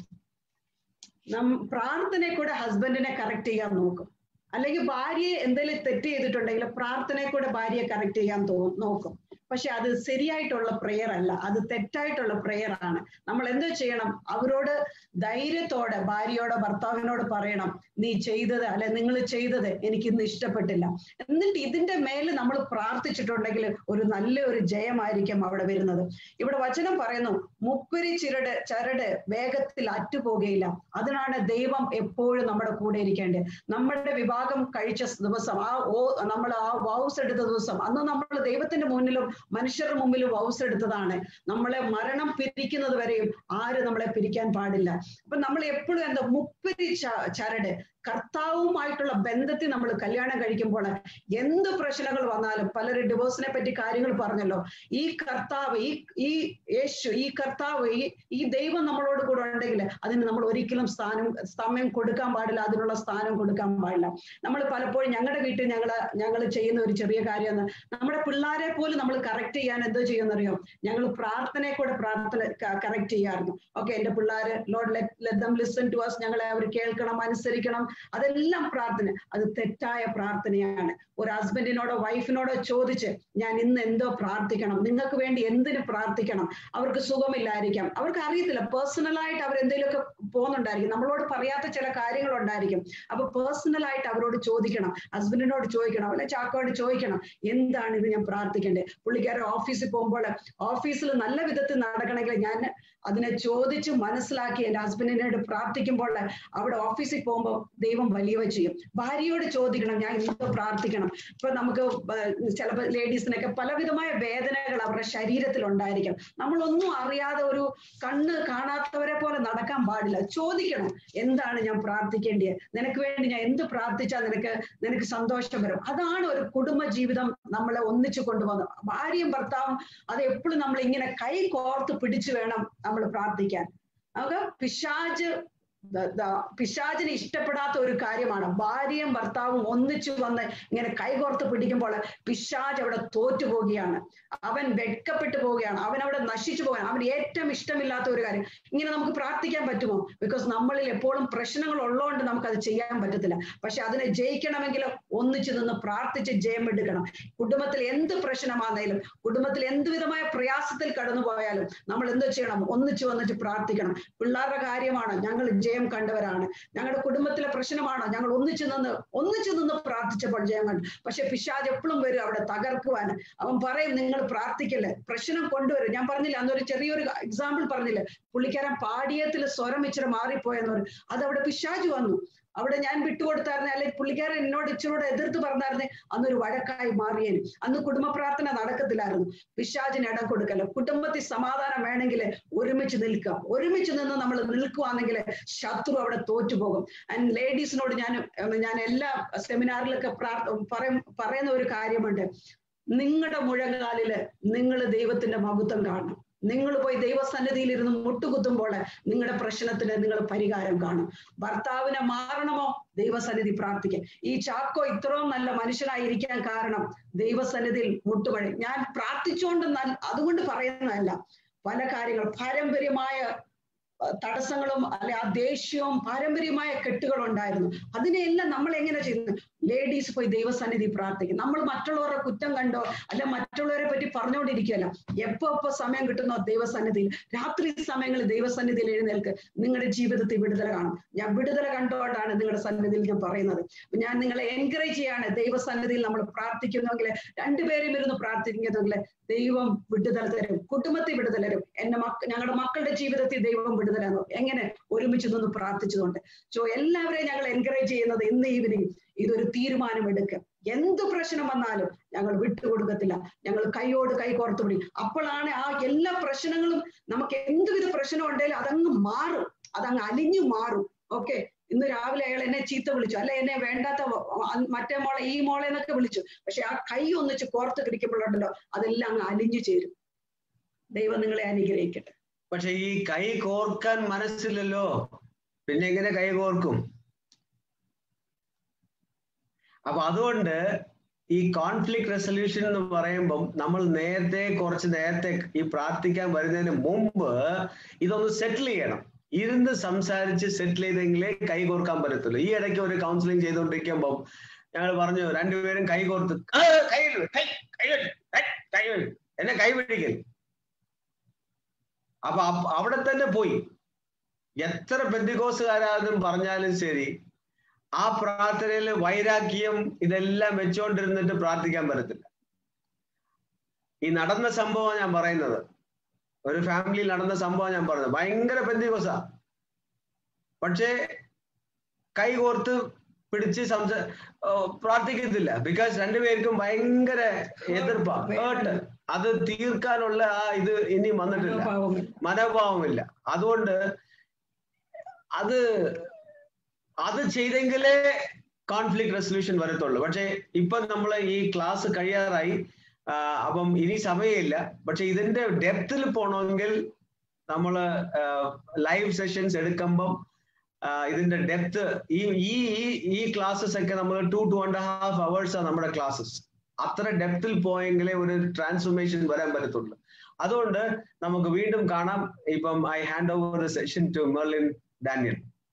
നം പ്രാർത്ഥനയെ കൂടെ ഹസ്ബൻഡിനെ കറക്റ്റ് ചെയ്യാൻ നോക്കും അല്ലെങ്കിൽ ഭാര്യയെ എന്തെങ്കിലും തെറ്റ് ചെയ്തിട്ടുണ്ടെങ്കിൽ പ്രാർത്ഥനയെ കൂടെ ഭാര്യയെ കറക്റ്റ് ചെയ്യാൻ തോ നോക്കും പക്ഷെ അത് ശരിയായിട്ടുള്ള പ്രെയർ അല്ല അത് തെറ്റായിട്ടുള്ള പ്രെയർ ആണ് നമ്മൾ എന്തോ ചെയ്യണം അവരോട് ധൈര്യത്തോടെ ഭാര്യയോടെ ഭർത്താവിനോട് പറയണം നീ ചെയ്തത് അല്ലെ നിങ്ങൾ ചെയ്തത് എനിക്ക് ഇന്ന് ഇഷ്ടപ്പെട്ടില്ല എന്നിട്ട് ഇതിന്റെ മേല് നമ്മൾ പ്രാർത്ഥിച്ചിട്ടുണ്ടെങ്കിൽ ഒരു നല്ല ഒരു ജയമായിരിക്കും അവിടെ വരുന്നത് ഇവിടെ വചനം പറയുന്നു മുക്കുരി ചിരട് ചരട് വേഗത്തിൽ അറ്റുപോകുകയില്ല അതിനാണ് ദൈവം എപ്പോഴും നമ്മുടെ കൂടെ ഇരിക്കേണ്ടത് നമ്മുടെ വിവാഹം കഴിച്ച ദിവസം ആ ഓ നമ്മൾ ആ വൗസ് എടുത്ത ദിവസം അന്ന് നമ്മൾ ദൈവത്തിന്റെ മുന്നിലും മനുഷ്യരുടെ മുമ്പിലും വൗസ് എടുത്തതാണ് നമ്മളെ മരണം പിരിക്കുന്നത് വരെയും ആര് നമ്മളെ പിരിക്കാൻ പാടില്ല അപ്പൊ നമ്മൾ എപ്പോഴും എന്താ മുപ്പിരി ചരട് കർത്താവുമായിട്ടുള്ള ബന്ധത്തിൽ നമ്മൾ കല്യാണം കഴിക്കുമ്പോൾ എന്ത് പ്രശ്നങ്ങൾ വന്നാലും പലരും ഡിവോഴ്സിനെ പറ്റി കാര്യങ്ങൾ പറഞ്ഞല്ലോ ഈ കർത്താവ് ഈ ഈ യേശു ഈ കർത്താവ് ഈ ഈ ദൈവം നമ്മളോട് കൂടെ ഉണ്ടെങ്കിൽ അതിന് നമ്മൾ ഒരിക്കലും സ്ഥാനം സമയം കൊടുക്കാൻ പാടില്ല അതിനുള്ള സ്ഥാനം കൊടുക്കാൻ പാടില്ല നമ്മൾ പലപ്പോഴും ഞങ്ങളുടെ വീട്ടിൽ ഞങ്ങൾ ഞങ്ങൾ ചെയ്യുന്ന ഒരു ചെറിയ കാര്യം നമ്മുടെ പിള്ളേരെ പോലും നമ്മൾ കറക്റ്റ് ചെയ്യാൻ എന്തോ ചെയ്യുന്നറിയോ ഞങ്ങൾ പ്രാർത്ഥനയെ കൂടെ പ്രാർത്ഥന കറക്റ്റ് ചെയ്യാറുണ്ട് ഓക്കെ എന്റെ പിള്ളേര് Lord let them listen to us ഞങ്ങളെ അവർ കേൾക്കണം അനുസരിക്കണം അതെല്ലാം പ്രാർത്ഥന അത് തെറ്റായ പ്രാർത്ഥനയാണ് ഒരു ഹസ്ബൻഡിനോടോ വൈഫിനോടോ ചോദിച്ച് ഞാൻ ഇന്ന് എന്തോ പ്രാർത്ഥിക്കണം നിങ്ങൾക്ക് വേണ്ടി എന്തിന് പ്രാർത്ഥിക്കണം അവർക്ക് സുഖമില്ലായിരിക്കാം അവർക്ക് അറിയത്തില്ല പേഴ്സണലായിട്ട് അവർ എന്തെങ്കിലുമൊക്കെ പോകുന്നുണ്ടായിരിക്കും നമ്മളോട് പറയാത്ത ചില കാര്യങ്ങൾ ഉണ്ടായിരിക്കും അപ്പൊ പേഴ്സണലായിട്ട് അവരോട് ചോദിക്കണം ഹസ്ബൻഡിനോട് ചോദിക്കണം അല്ലെ ചാക്കോട് ചോദിക്കണം എന്താണ് ഇത് ഞാൻ പ്രാർത്ഥിക്കേണ്ടത് പുള്ളിക്കാരൻ ഓഫീസിൽ പോകുമ്പോൾ ഓഫീസിൽ നല്ല വിധത്തിൽ നടക്കണമെങ്കിൽ ഞാൻ അതിനെ ചോദിച്ച് മനസ്സിലാക്കി എൻ്റെ ഹസ്ബൻഡിനോട് പ്രാർത്ഥിക്കുമ്പോൾ അവിടെ ഓഫീസിൽ പോകുമ്പോൾ ദൈവം വലിയവ ചെയ്യും ഭാര്യയോട് ചോദിക്കണം ഞാൻ എന്തോ പ്രാർത്ഥിക്കണം ഇപ്പൊ നമുക്ക് ചിലപ്പോൾ ലേഡീസിനൊക്കെ പലവിധമായ വേദനകൾ അവരുടെ ശരീരത്തിൽ ഉണ്ടായിരിക്കും നമ്മളൊന്നും അറിയാതെ ഒരു കണ്ണ് കാണാത്തവരെ പോലെ നടക്കാൻ പാടില്ല ചോദിക്കണം എന്താണ് ഞാൻ പ്രാർത്ഥിക്കേണ്ടത് നിനക്ക് വേണ്ടി ഞാൻ എന്ത് പ്രാർത്ഥിച്ചാൽ നിനക്ക് നിനക്ക് സന്തോഷം വരും അതാണ് ഒരു കുടുംബ ജീവിതം നമ്മളെ ഒന്നിച്ചു കൊണ്ടുവന്നത് ഭാര്യയും ഭർത്താവും അത് എപ്പോഴും നമ്മൾ ഇങ്ങനെ കൈ കോർത്ത് പിടിച്ചു വേണം നമ്മൾ പ്രാർത്ഥിക്കാൻ നമുക്ക് പിശാജ് പിശാചിന് ഇഷ്ടപ്പെടാത്ത ഒരു കാര്യമാണ് ഭാര്യയും ഭർത്താവും ഒന്നിച്ചു വന്ന് ഇങ്ങനെ കൈകോർത്ത് പിടിക്കുമ്പോൾ പിശാജ് അവിടെ തോറ്റു പോവുകയാണ് അവൻ വെட்கപ്പെട്ടു പോവുകയാണ് അവൻ അവിടെ നശിച്ചു പോവുകയാണ് അവൻ ഏറ്റവും ഇഷ്ടമില്ലാത്ത ഒരു കാര്യം ഇങ്ങനെ നമുക്ക് പ്രാർത്ഥിക്കാൻ പറ്റുമോ ബിക്കോസ് നമ്മളിൽ എപ്പോഴും പ്രശ്നങ്ങൾ ഉള്ളതുകൊണ്ട് നമുക്ക് അത് ചെയ്യാൻ പറ്റത്തില്ല പക്ഷെ അതിനെ ജയിക്കണമെങ്കിൽ ഒന്നിച്ചു നിന്ന് പ്രാർത്ഥിച്ച് ജയം എടുക്കണം കുടുംബത്തിൽ എന്ത് പ്രശ്നമാണെങ്കിലും കുടുംബത്തിൽ എന്ത് വിധമായ പ്രയാസത്തിൽ കടന്നു പോയാലും നമ്മൾ എന്ത് ചെയ്യണം ഒന്നിച്ചു വന്നിട്ട് പ്രാർത്ഥിക്കണം പിള്ളേരുടെ കാര്യമാണ് ഞങ്ങൾ ജയം കണ്ടവരാണ് ഞങ്ങളുടെ കുടുംബത്തിലെ പ്രശ്നമാണോ ഞങ്ങൾ ഒന്നിച്ചു നിന്ന് ഒന്നിച്ചു നിന്ന് പ്രാർത്ഥിച്ചപ്പോൾ ജയം കണ്ടു പക്ഷെ പിശാജ് എപ്പോഴും വരും അവിടെ തകർക്കുവാൻ അവൻ പറയും നിങ്ങൾ പ്രാർത്ഥിക്കല്ലേ പ്രശ്നം കൊണ്ടുവരും ഞാൻ പറഞ്ഞില്ല അന്നൊരു ചെറിയൊരു എക്സാമ്പിൾ പറഞ്ഞില്ലേ പുള്ളിക്കാരൻ പാടിയത്തിൽ സ്വരം ഇച്ചിരി മാറിപ്പോയെന്ന് പറയും അത് അവിടെ പിശാജ് വന്നു അവിടെ ഞാൻ വിട്ടുകൊടുത്തായിരുന്നെ അല്ലെങ്കിൽ പുള്ളിക്കാരൻ എന്നോട് ഇച്ചിരൂടെ എതിർത്ത് പറഞ്ഞായിരുന്നെ അന്നൊരു വഴക്കായി മാറിയേന് അന്ന് കുടുംബ പ്രാർത്ഥന നടക്കത്തില്ലായിരുന്നു പിശാചിന് ഇടം കൊടുക്കല്ലോ കുടുംബത്തിൽ സമാധാനം വേണമെങ്കിൽ ഒരുമിച്ച് നിൽക്കുക ഒരുമിച്ച് നിന്ന് നമ്മൾ നിൽക്കുവാണെങ്കിൽ ശത്രു അവിടെ തോറ്റുപോകും ആൻഡ് ലേഡീസിനോട് ഞാൻ ഞാൻ എല്ലാ സെമിനാറിലൊക്കെ പ്രാർത്ഥ പറയുന്ന ഒരു കാര്യമുണ്ട് നിങ്ങളുടെ മുഴങ്കാലില് നിങ്ങൾ ദൈവത്തിന്റെ മഹത്വം കാണണം നിങ്ങൾ പോയി ദൈവസന്നിധിയിൽ ഇരുന്ന് മുട്ടുകുത്തുമ്പോൾ നിങ്ങളുടെ പ്രശ്നത്തിന് നിങ്ങൾ പരിഹാരം കാണും ഭർത്താവിനെ മാറണമോ ദൈവസന്നിധി പ്രാർത്ഥിക്കുക ഈ ചാക്കോ ഇത്രയും നല്ല മനുഷ്യനായിരിക്കാൻ കാരണം ദൈവസന്നിധിയിൽ മുട്ടുപഴി ഞാൻ പ്രാർത്ഥിച്ചുകൊണ്ട് അതുകൊണ്ട് പറയുന്നതല്ല പല കാര്യങ്ങൾ പാരമ്പര്യമായ തടസ്സങ്ങളും അല്ലെ ആ ദേഷ്യവും പാരമ്പര്യമായ കെട്ടുകൾ ഉണ്ടായിരുന്നു അതിനെയെല്ലാം നമ്മൾ എങ്ങനെ ചെയ്യുന്നു ലേഡീസ് പോയി ദൈവസന്നിധി പ്രാർത്ഥിക്കും നമ്മൾ മറ്റുള്ളവരുടെ കുറ്റം കണ്ടോ അല്ല മറ്റുള്ളവരെ പറ്റി പറഞ്ഞുകൊണ്ടിരിക്കുകയല്ല എപ്പോ എപ്പോ സമയം കിട്ടുന്നോ ദൈവസന്നിധിയിൽ രാത്രി സമയങ്ങളിൽ ദൈവസന്നിധിയിൽ എഴുന്നേൽക്ക് നിങ്ങളുടെ ജീവിതത്തിൽ വിടുതല കാണും ഞാൻ വിടുതല കണ്ടുകൊണ്ടാണ് നിങ്ങളുടെ സന്നിധിയിൽ ഞാൻ പറയുന്നത് ഞാൻ നിങ്ങളെ എൻകറേജ് ചെയ്യാണ് ദൈവസന്നിധിയിൽ നമ്മൾ പ്രാർത്ഥിക്കുന്നെങ്കിൽ രണ്ടുപേരും ഇരുന്ന് പ്രാർത്ഥിക്കുന്നെങ്കിൽ ദൈവം വിടുതല തരും കുടുംബത്തിൽ വിടുതല തരും എന്റെ മക്ക ഞങ്ങളുടെ മക്കളുടെ ജീവിതത്തിൽ ദൈവം വിടുതല തന്നു എങ്ങനെ ഒരുമിച്ച് നിന്ന് പ്രാർത്ഥിച്ചതുകൊണ്ട് സോ എല്ലാവരെയും ഞങ്ങൾ എൻകറേജ് ചെയ്യുന്നത് ഇന്ന് ഈവനിങ് ഇതൊരു തീരുമാനം എടുക്കുക എന്ത് പ്രശ്നം വന്നാലും ഞങ്ങൾ വിട്ടുകൊടുക്കത്തില്ല ഞങ്ങൾ കൈയോട് കൈ കോർത്ത് പിടി അപ്പോഴാണ് ആ എല്ലാ പ്രശ്നങ്ങളും നമുക്ക് എന്തുവിധ പ്രശ്നം ഉണ്ടെങ്കിലും അതങ്ങ് മാറും അതങ്ങ് അലിഞ്ഞു മാറും ഓക്കെ ഇന്ന് രാവിലെ അയാൾ എന്നെ ചീത്ത വിളിച്ചു അല്ലെ എന്നെ വേണ്ടാത്ത മറ്റേ മോളെ ഈ മോളെ എന്നൊക്കെ വിളിച്ചു പക്ഷെ ആ കൈ ഒന്നിച്ച് കോർത്ത് പിടിക്കുമ്പോഴുണ്ടല്ലോ അതെല്ലാം അങ്ങ് അലിഞ്ഞു ചേരും ദൈവം നിങ്ങളെ അനുഗ്രഹിക്കട്ടെ പക്ഷെ ഈ കൈ കോർക്കാൻ മനസ്സില്ലല്ലോ പിന്നെ എങ്ങനെ കൈ കോർക്കും അപ്പൊ അതുകൊണ്ട് ഈ കോൺഫ്ലിക്ട് റെസൊല്യൂഷൻ എന്ന് പറയുമ്പം നമ്മൾ നേരത്തെ കുറച്ച് നേരത്തെ ഈ പ്രാർത്ഥിക്കാൻ വരുന്നതിന് മുമ്പ് ഇതൊന്ന് സെറ്റിൽ ചെയ്യണം ഇരുന്ന് സംസാരിച്ച് സെറ്റിൽ ചെയ്തെങ്കിലേ കൈ കോർക്കാൻ പറ്റത്തുള്ളൂ ഈ ഇടയ്ക്ക് ഒരു കൗൺസിലിംഗ് ചെയ്തുകൊണ്ടിരിക്കുമ്പോൾ ഞങ്ങൾ പറഞ്ഞു രണ്ടുപേരും കൈ കോർത്ത് കൈ കൈ എന്നെ കൈ പിടിക്കൽ അപ്പൊ അവിടെ തന്നെ പോയി എത്ര ബന്ധികോസുകാരാണെന്നും പറഞ്ഞാലും ശരി ആ പ്രാർത്ഥനയിൽ വൈരാഗ്യം ഇതെല്ലാം വെച്ചുകൊണ്ടിരുന്നിട്ട് പ്രാർത്ഥിക്കാൻ പറ്റത്തില്ല ഈ നടന്ന സംഭവം ഞാൻ പറയുന്നത് ഒരു ഫാമിലിയിൽ നടന്ന സംഭവം ഞാൻ പറയുന്നത് ഭയങ്കര ബന്ധികോസ പക്ഷേ കൈ കോർത്ത് പിടിച്ച് സംസ പ്രാർത്ഥിക്കത്തില്ല ബിക്കോസ് രണ്ടുപേർക്കും ഭയങ്കര എതിർപ്പാ ഹേർട്ട് അത് തീർക്കാനുള്ള ആ ഇത് ഇനി വന്നിട്ടില്ല മനോഭാവമില്ല അതുകൊണ്ട് അത് അത് ചെയ്തെങ്കിലേ കോൺഫ്ലിക്ട് റെസൊല്യൂഷൻ വരത്തുള്ളൂ പക്ഷെ ഇപ്പൊ നമ്മൾ ഈ ക്ലാസ് കഴിയാറായി അപ്പം ഇനി സമയമില്ല പക്ഷെ ഇതിന്റെ ഡെപ്തിൽ പോകണമെങ്കിൽ നമ്മൾ ലൈവ് സെഷൻസ് എടുക്കുമ്പം ഇതിന്റെ ഡെപ്ത് ഈ ഈ ഈ ക്ലാസ്സസ് ഒക്കെ നമ്മൾ two two and half hours ആണ് നമ്മുടെ ക്ലാസ്സസ് അത്ര ഡെപ്തിൽ പോയെങ്കിലേ ഒരു ട്രാൻസ്ഫോർമേഷൻ വരാൻ പറ്റത്തുള്ളൂ അതുകൊണ്ട് നമുക്ക് വീണ്ടും കാണാം ഇപ്പം I hand over the session to Merlin Daniel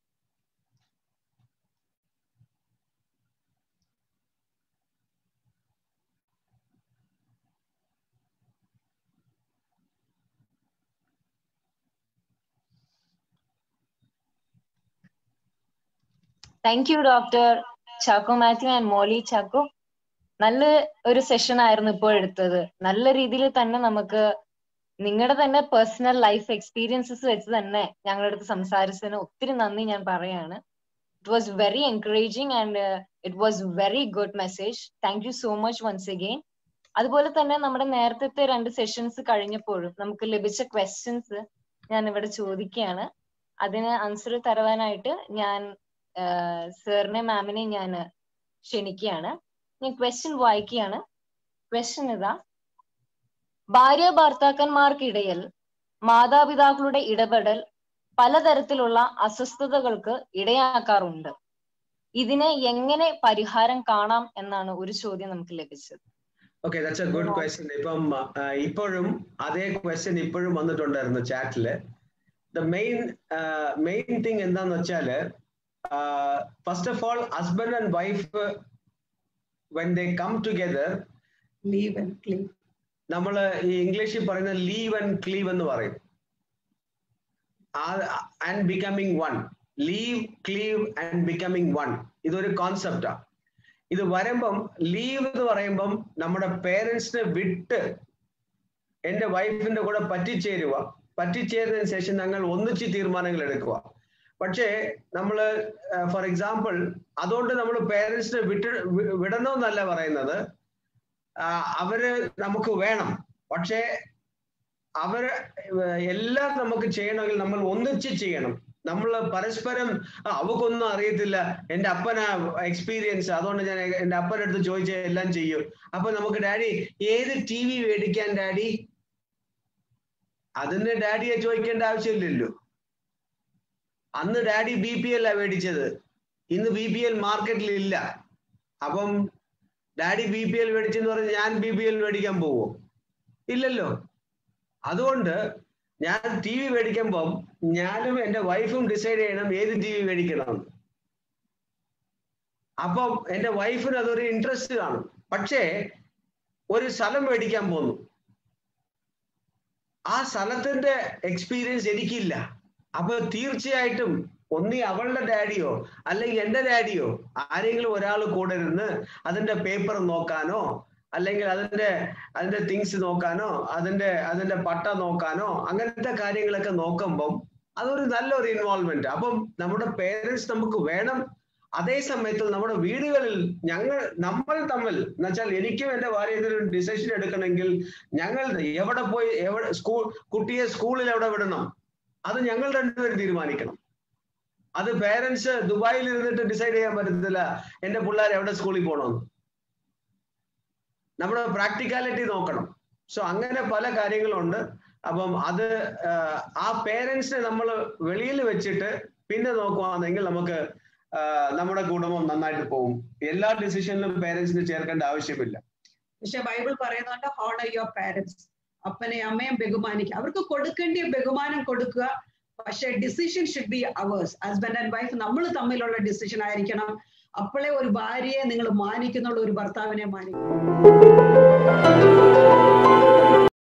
thank you doctor Chacko Mathew and Molly Chacko നല്ല ഒരു സെഷൻ ആയിരുന്നു ഇപ്പോൾ എടുത്തത് നല്ല രീതിയിൽ തന്നെ നമുക്ക് നിങ്ങളുടെ തന്നെ പേഴ്സണൽ ലൈഫ് എക്സ്പീരിയൻസസ് വെച്ച് തന്നെ ഞങ്ങളുടെ അടുത്ത് സംസാരിച്ചതിന് ഒത്തിരി നന്ദി ഞാൻ പറയാണ് it was very encouraging and it was very good message thank you so much once again അതുപോലെ തന്നെ നമ്മുടെ നേരത്തെ രണ്ട് സെഷൻസ് കഴിഞ്ഞപ്പോഴും നമുക്ക് ലഭിച്ച ക്വസ്റ്റ്യൻസ് ഞാൻ ഇവിടെ ചോദിക്കുകയാണ് അതിന് ആൻസർ തരുവാനായിട്ട് ഞാൻ സാറിനെ മാമിനെ ഞാൻ ക്ഷണിക്കുകയാണ് ഞാൻ ക്വസ്റ്റ്യൻ വായിക്കുകയാണ് ക്വസ്റ്റ്യൻ ഇതാ ഭാര്യ ഭർത്താക്കന്മാർക്കിടയിൽ മാതാപിതാക്കളുടെ ഇടപെടൽ പലതരത്തിലുള്ള അസ്വസ്ഥതകൾക്ക് ഇടയാക്കാറുണ്ട് ഇതിനെ എങ്ങനെ പരിഹാരം കാണാം എന്നാണ് ഒരു ചോദ്യം നമുക്ക് ലഭിച്ചത് okay that's a good question ഇപ്പം ഇപ്പോഴും അതേ ക്വസ്റ്റ്യൻ ഇപ്പോഴും വന്നിട്ടുണ്ടായിരുന്നു ചാറ്റില് ദ മെയിൻ മെയിൻ തിങ് എന്താന്ന് വെച്ചാല് first of all husband and wife when they come together leave and cleave നമ്മൾ ഈ ഇംഗ്ലീഷിൽ പറയുന്ന ലീവ് ആൻഡ് ക്ലീവ് എന്ന് പറയും and becoming one leave cleave and becoming one ഇതൊരു കോൺസെപ്റ്റാ ഇത് വരുമ്പം ലീവ് എന്ന് പറയുമ്പം നമ്മുടെ പേരൻസിനെ വിട്ട് എന്റെ വൈഫിന്റെ കൂടെ പറ്റിച്ചേരുക പറ്റിച്ചേരുന്നതിന് ശേഷം ഞങ്ങൾ ഒന്നിച്ച് തീരുമാനങ്ങൾ എടുക്കുക പക്ഷേ നമ്മൾ ഫോർ എക്സാമ്പിൾ അതുകൊണ്ട് നമ്മൾ പേരൻസിനെ വിട്ട് വിടണമെന്നല്ല പറയുന്നത് അവര് നമുക്ക് വേണം പക്ഷേ അവര് എല്ലാം നമുക്ക് ചെയ്യണമെങ്കിൽ നമ്മൾ ഒന്നിച്ച് ചെയ്യണം നമ്മൾ പരസ്പരം അവക്കൊന്നും അറിയത്തില്ല എന്റെ അപ്പന എക്സ്പീരിയൻസ് അതുകൊണ്ട് ഞാൻ എന്റെ അപ്പൻ്റെ അടുത്ത് ചോദിച്ച എല്ലാം ചെയ്യും അപ്പൊ നമുക്ക് ഡാഡി ഏത് ടി വി മേടിക്കാൻ ഡാഡി അതിന് ഡാഡിയെ ചോദിക്കേണ്ട ആവശ്യമില്ലല്ലോ അന്ന് ഡാഡി ബി പി എൽ ആ മേടിച്ചത് ഇന്ന് ബി പി എൽ മാർക്കറ്റിൽ ഇല്ല അപ്പം ഡാഡി ബി പി എൽ മേടിച്ചെന്ന് പറഞ്ഞ് ഞാൻ ബി പി എൽ മേടിക്കാൻ പോവോ ഇല്ലല്ലോ അതുകൊണ്ട് ഞാൻ ടി വി മേടിക്കുമ്പം ഞാനും എൻ്റെ വൈഫും ഡിസൈഡ് ചെയ്യണം ഏത് ടി വി മേടിക്കണം അപ്പം എൻ്റെ വൈഫിന് അതൊരു ഇൻട്രസ്റ്റ് കാണും പക്ഷേ ഒരു സ്ഥലം മേടിക്കാൻ പോന്നു ആ സ്ഥലത്തിന്റെ എക്സ്പീരിയൻസ് എനിക്കില്ല അപ്പൊ തീർച്ചയായിട്ടും ഒന്നി അവളുടെ ഡാഡിയോ അല്ലെങ്കിൽ എന്റെ ഡാഡിയോ ആരെങ്കിലും ഒരാൾ കൂടെ ഇരുന്ന് അതിന്റെ പേപ്പർ നോക്കാനോ അല്ലെങ്കിൽ അതിന്റെ അതിന്റെ തിങ്സ് നോക്കാനോ അതിന്റെ അതിന്റെ പട്ട നോക്കാനോ അങ്ങനത്തെ കാര്യങ്ങളൊക്കെ നോക്കുമ്പം അതൊരു നല്ലൊരു ഇൻവോൾവ്മെന്റ് അപ്പം നമ്മുടെ പേരൻസ് നമുക്ക് വേണം അതേ സമയത്ത് നമ്മുടെ വീടുകളിൽ ഞങ്ങൾ നമ്മൾ തമ്മിൽ എന്നുവെച്ചാൽ എനിക്കും എന്റെ ഭാര്യ ഒരു ഡിസിഷൻ എടുക്കണമെങ്കിൽ ഞങ്ങൾ എവിടെ പോയി എവിടെ സ്കൂൾ കുട്ടിയെ സ്കൂളിൽ എവിടെ വിടണം അത് ഞങ്ങൾ രണ്ടുപേരും തീരുമാനിക്കണം അത് പേരൻസ് ദുബായിൽ ഇരുന്നിട്ട് ഡിസൈഡ് ചെയ്യാൻ പറ്റത്തില്ല എന്റെ പിള്ളേർ എവിടെ സ്കൂളിൽ പോകണമെന്ന് നമ്മുടെ പ്രാക്ടിക്കാലിറ്റി നോക്കണം സോ അങ്ങനെ പല കാര്യങ്ങളുണ്ട് അപ്പം അത് ആ പേരൻസിനെ നമ്മൾ വെളിയിൽ വെച്ചിട്ട് പിന്നെ നോക്കുവാണെങ്കിൽ നമുക്ക് നമ്മുടെ കുടുംബം നന്നായിട്ട് പോകും എല്ലാ ഡിസിഷനിലും പേരൻസിനെ ചേർക്കേണ്ട ആവശ്യമില്ല പക്ഷെ ബൈബിൾ പറയുന്നുണ്ട് ഹോണർ യുവർ പാരൻസ് അപ്പനെ അമ്മയും ബഹുമാനിക്കുക അവർക്ക് കൊടുക്കേണ്ടിയ ബഹുമാനം കൊടുക്കുക പക്ഷെ decision should be ours husband and wife നമ്മൾ തമ്മിലുള്ള ഡിസിഷൻ ആയിരിക്കണം അപ്പോഴേ ഒരു ഭാര്യയെ നിങ്ങൾ മാനിക്കുന്നുള്ള ഒരു ഭർത്താവിനെ മാനിക്കും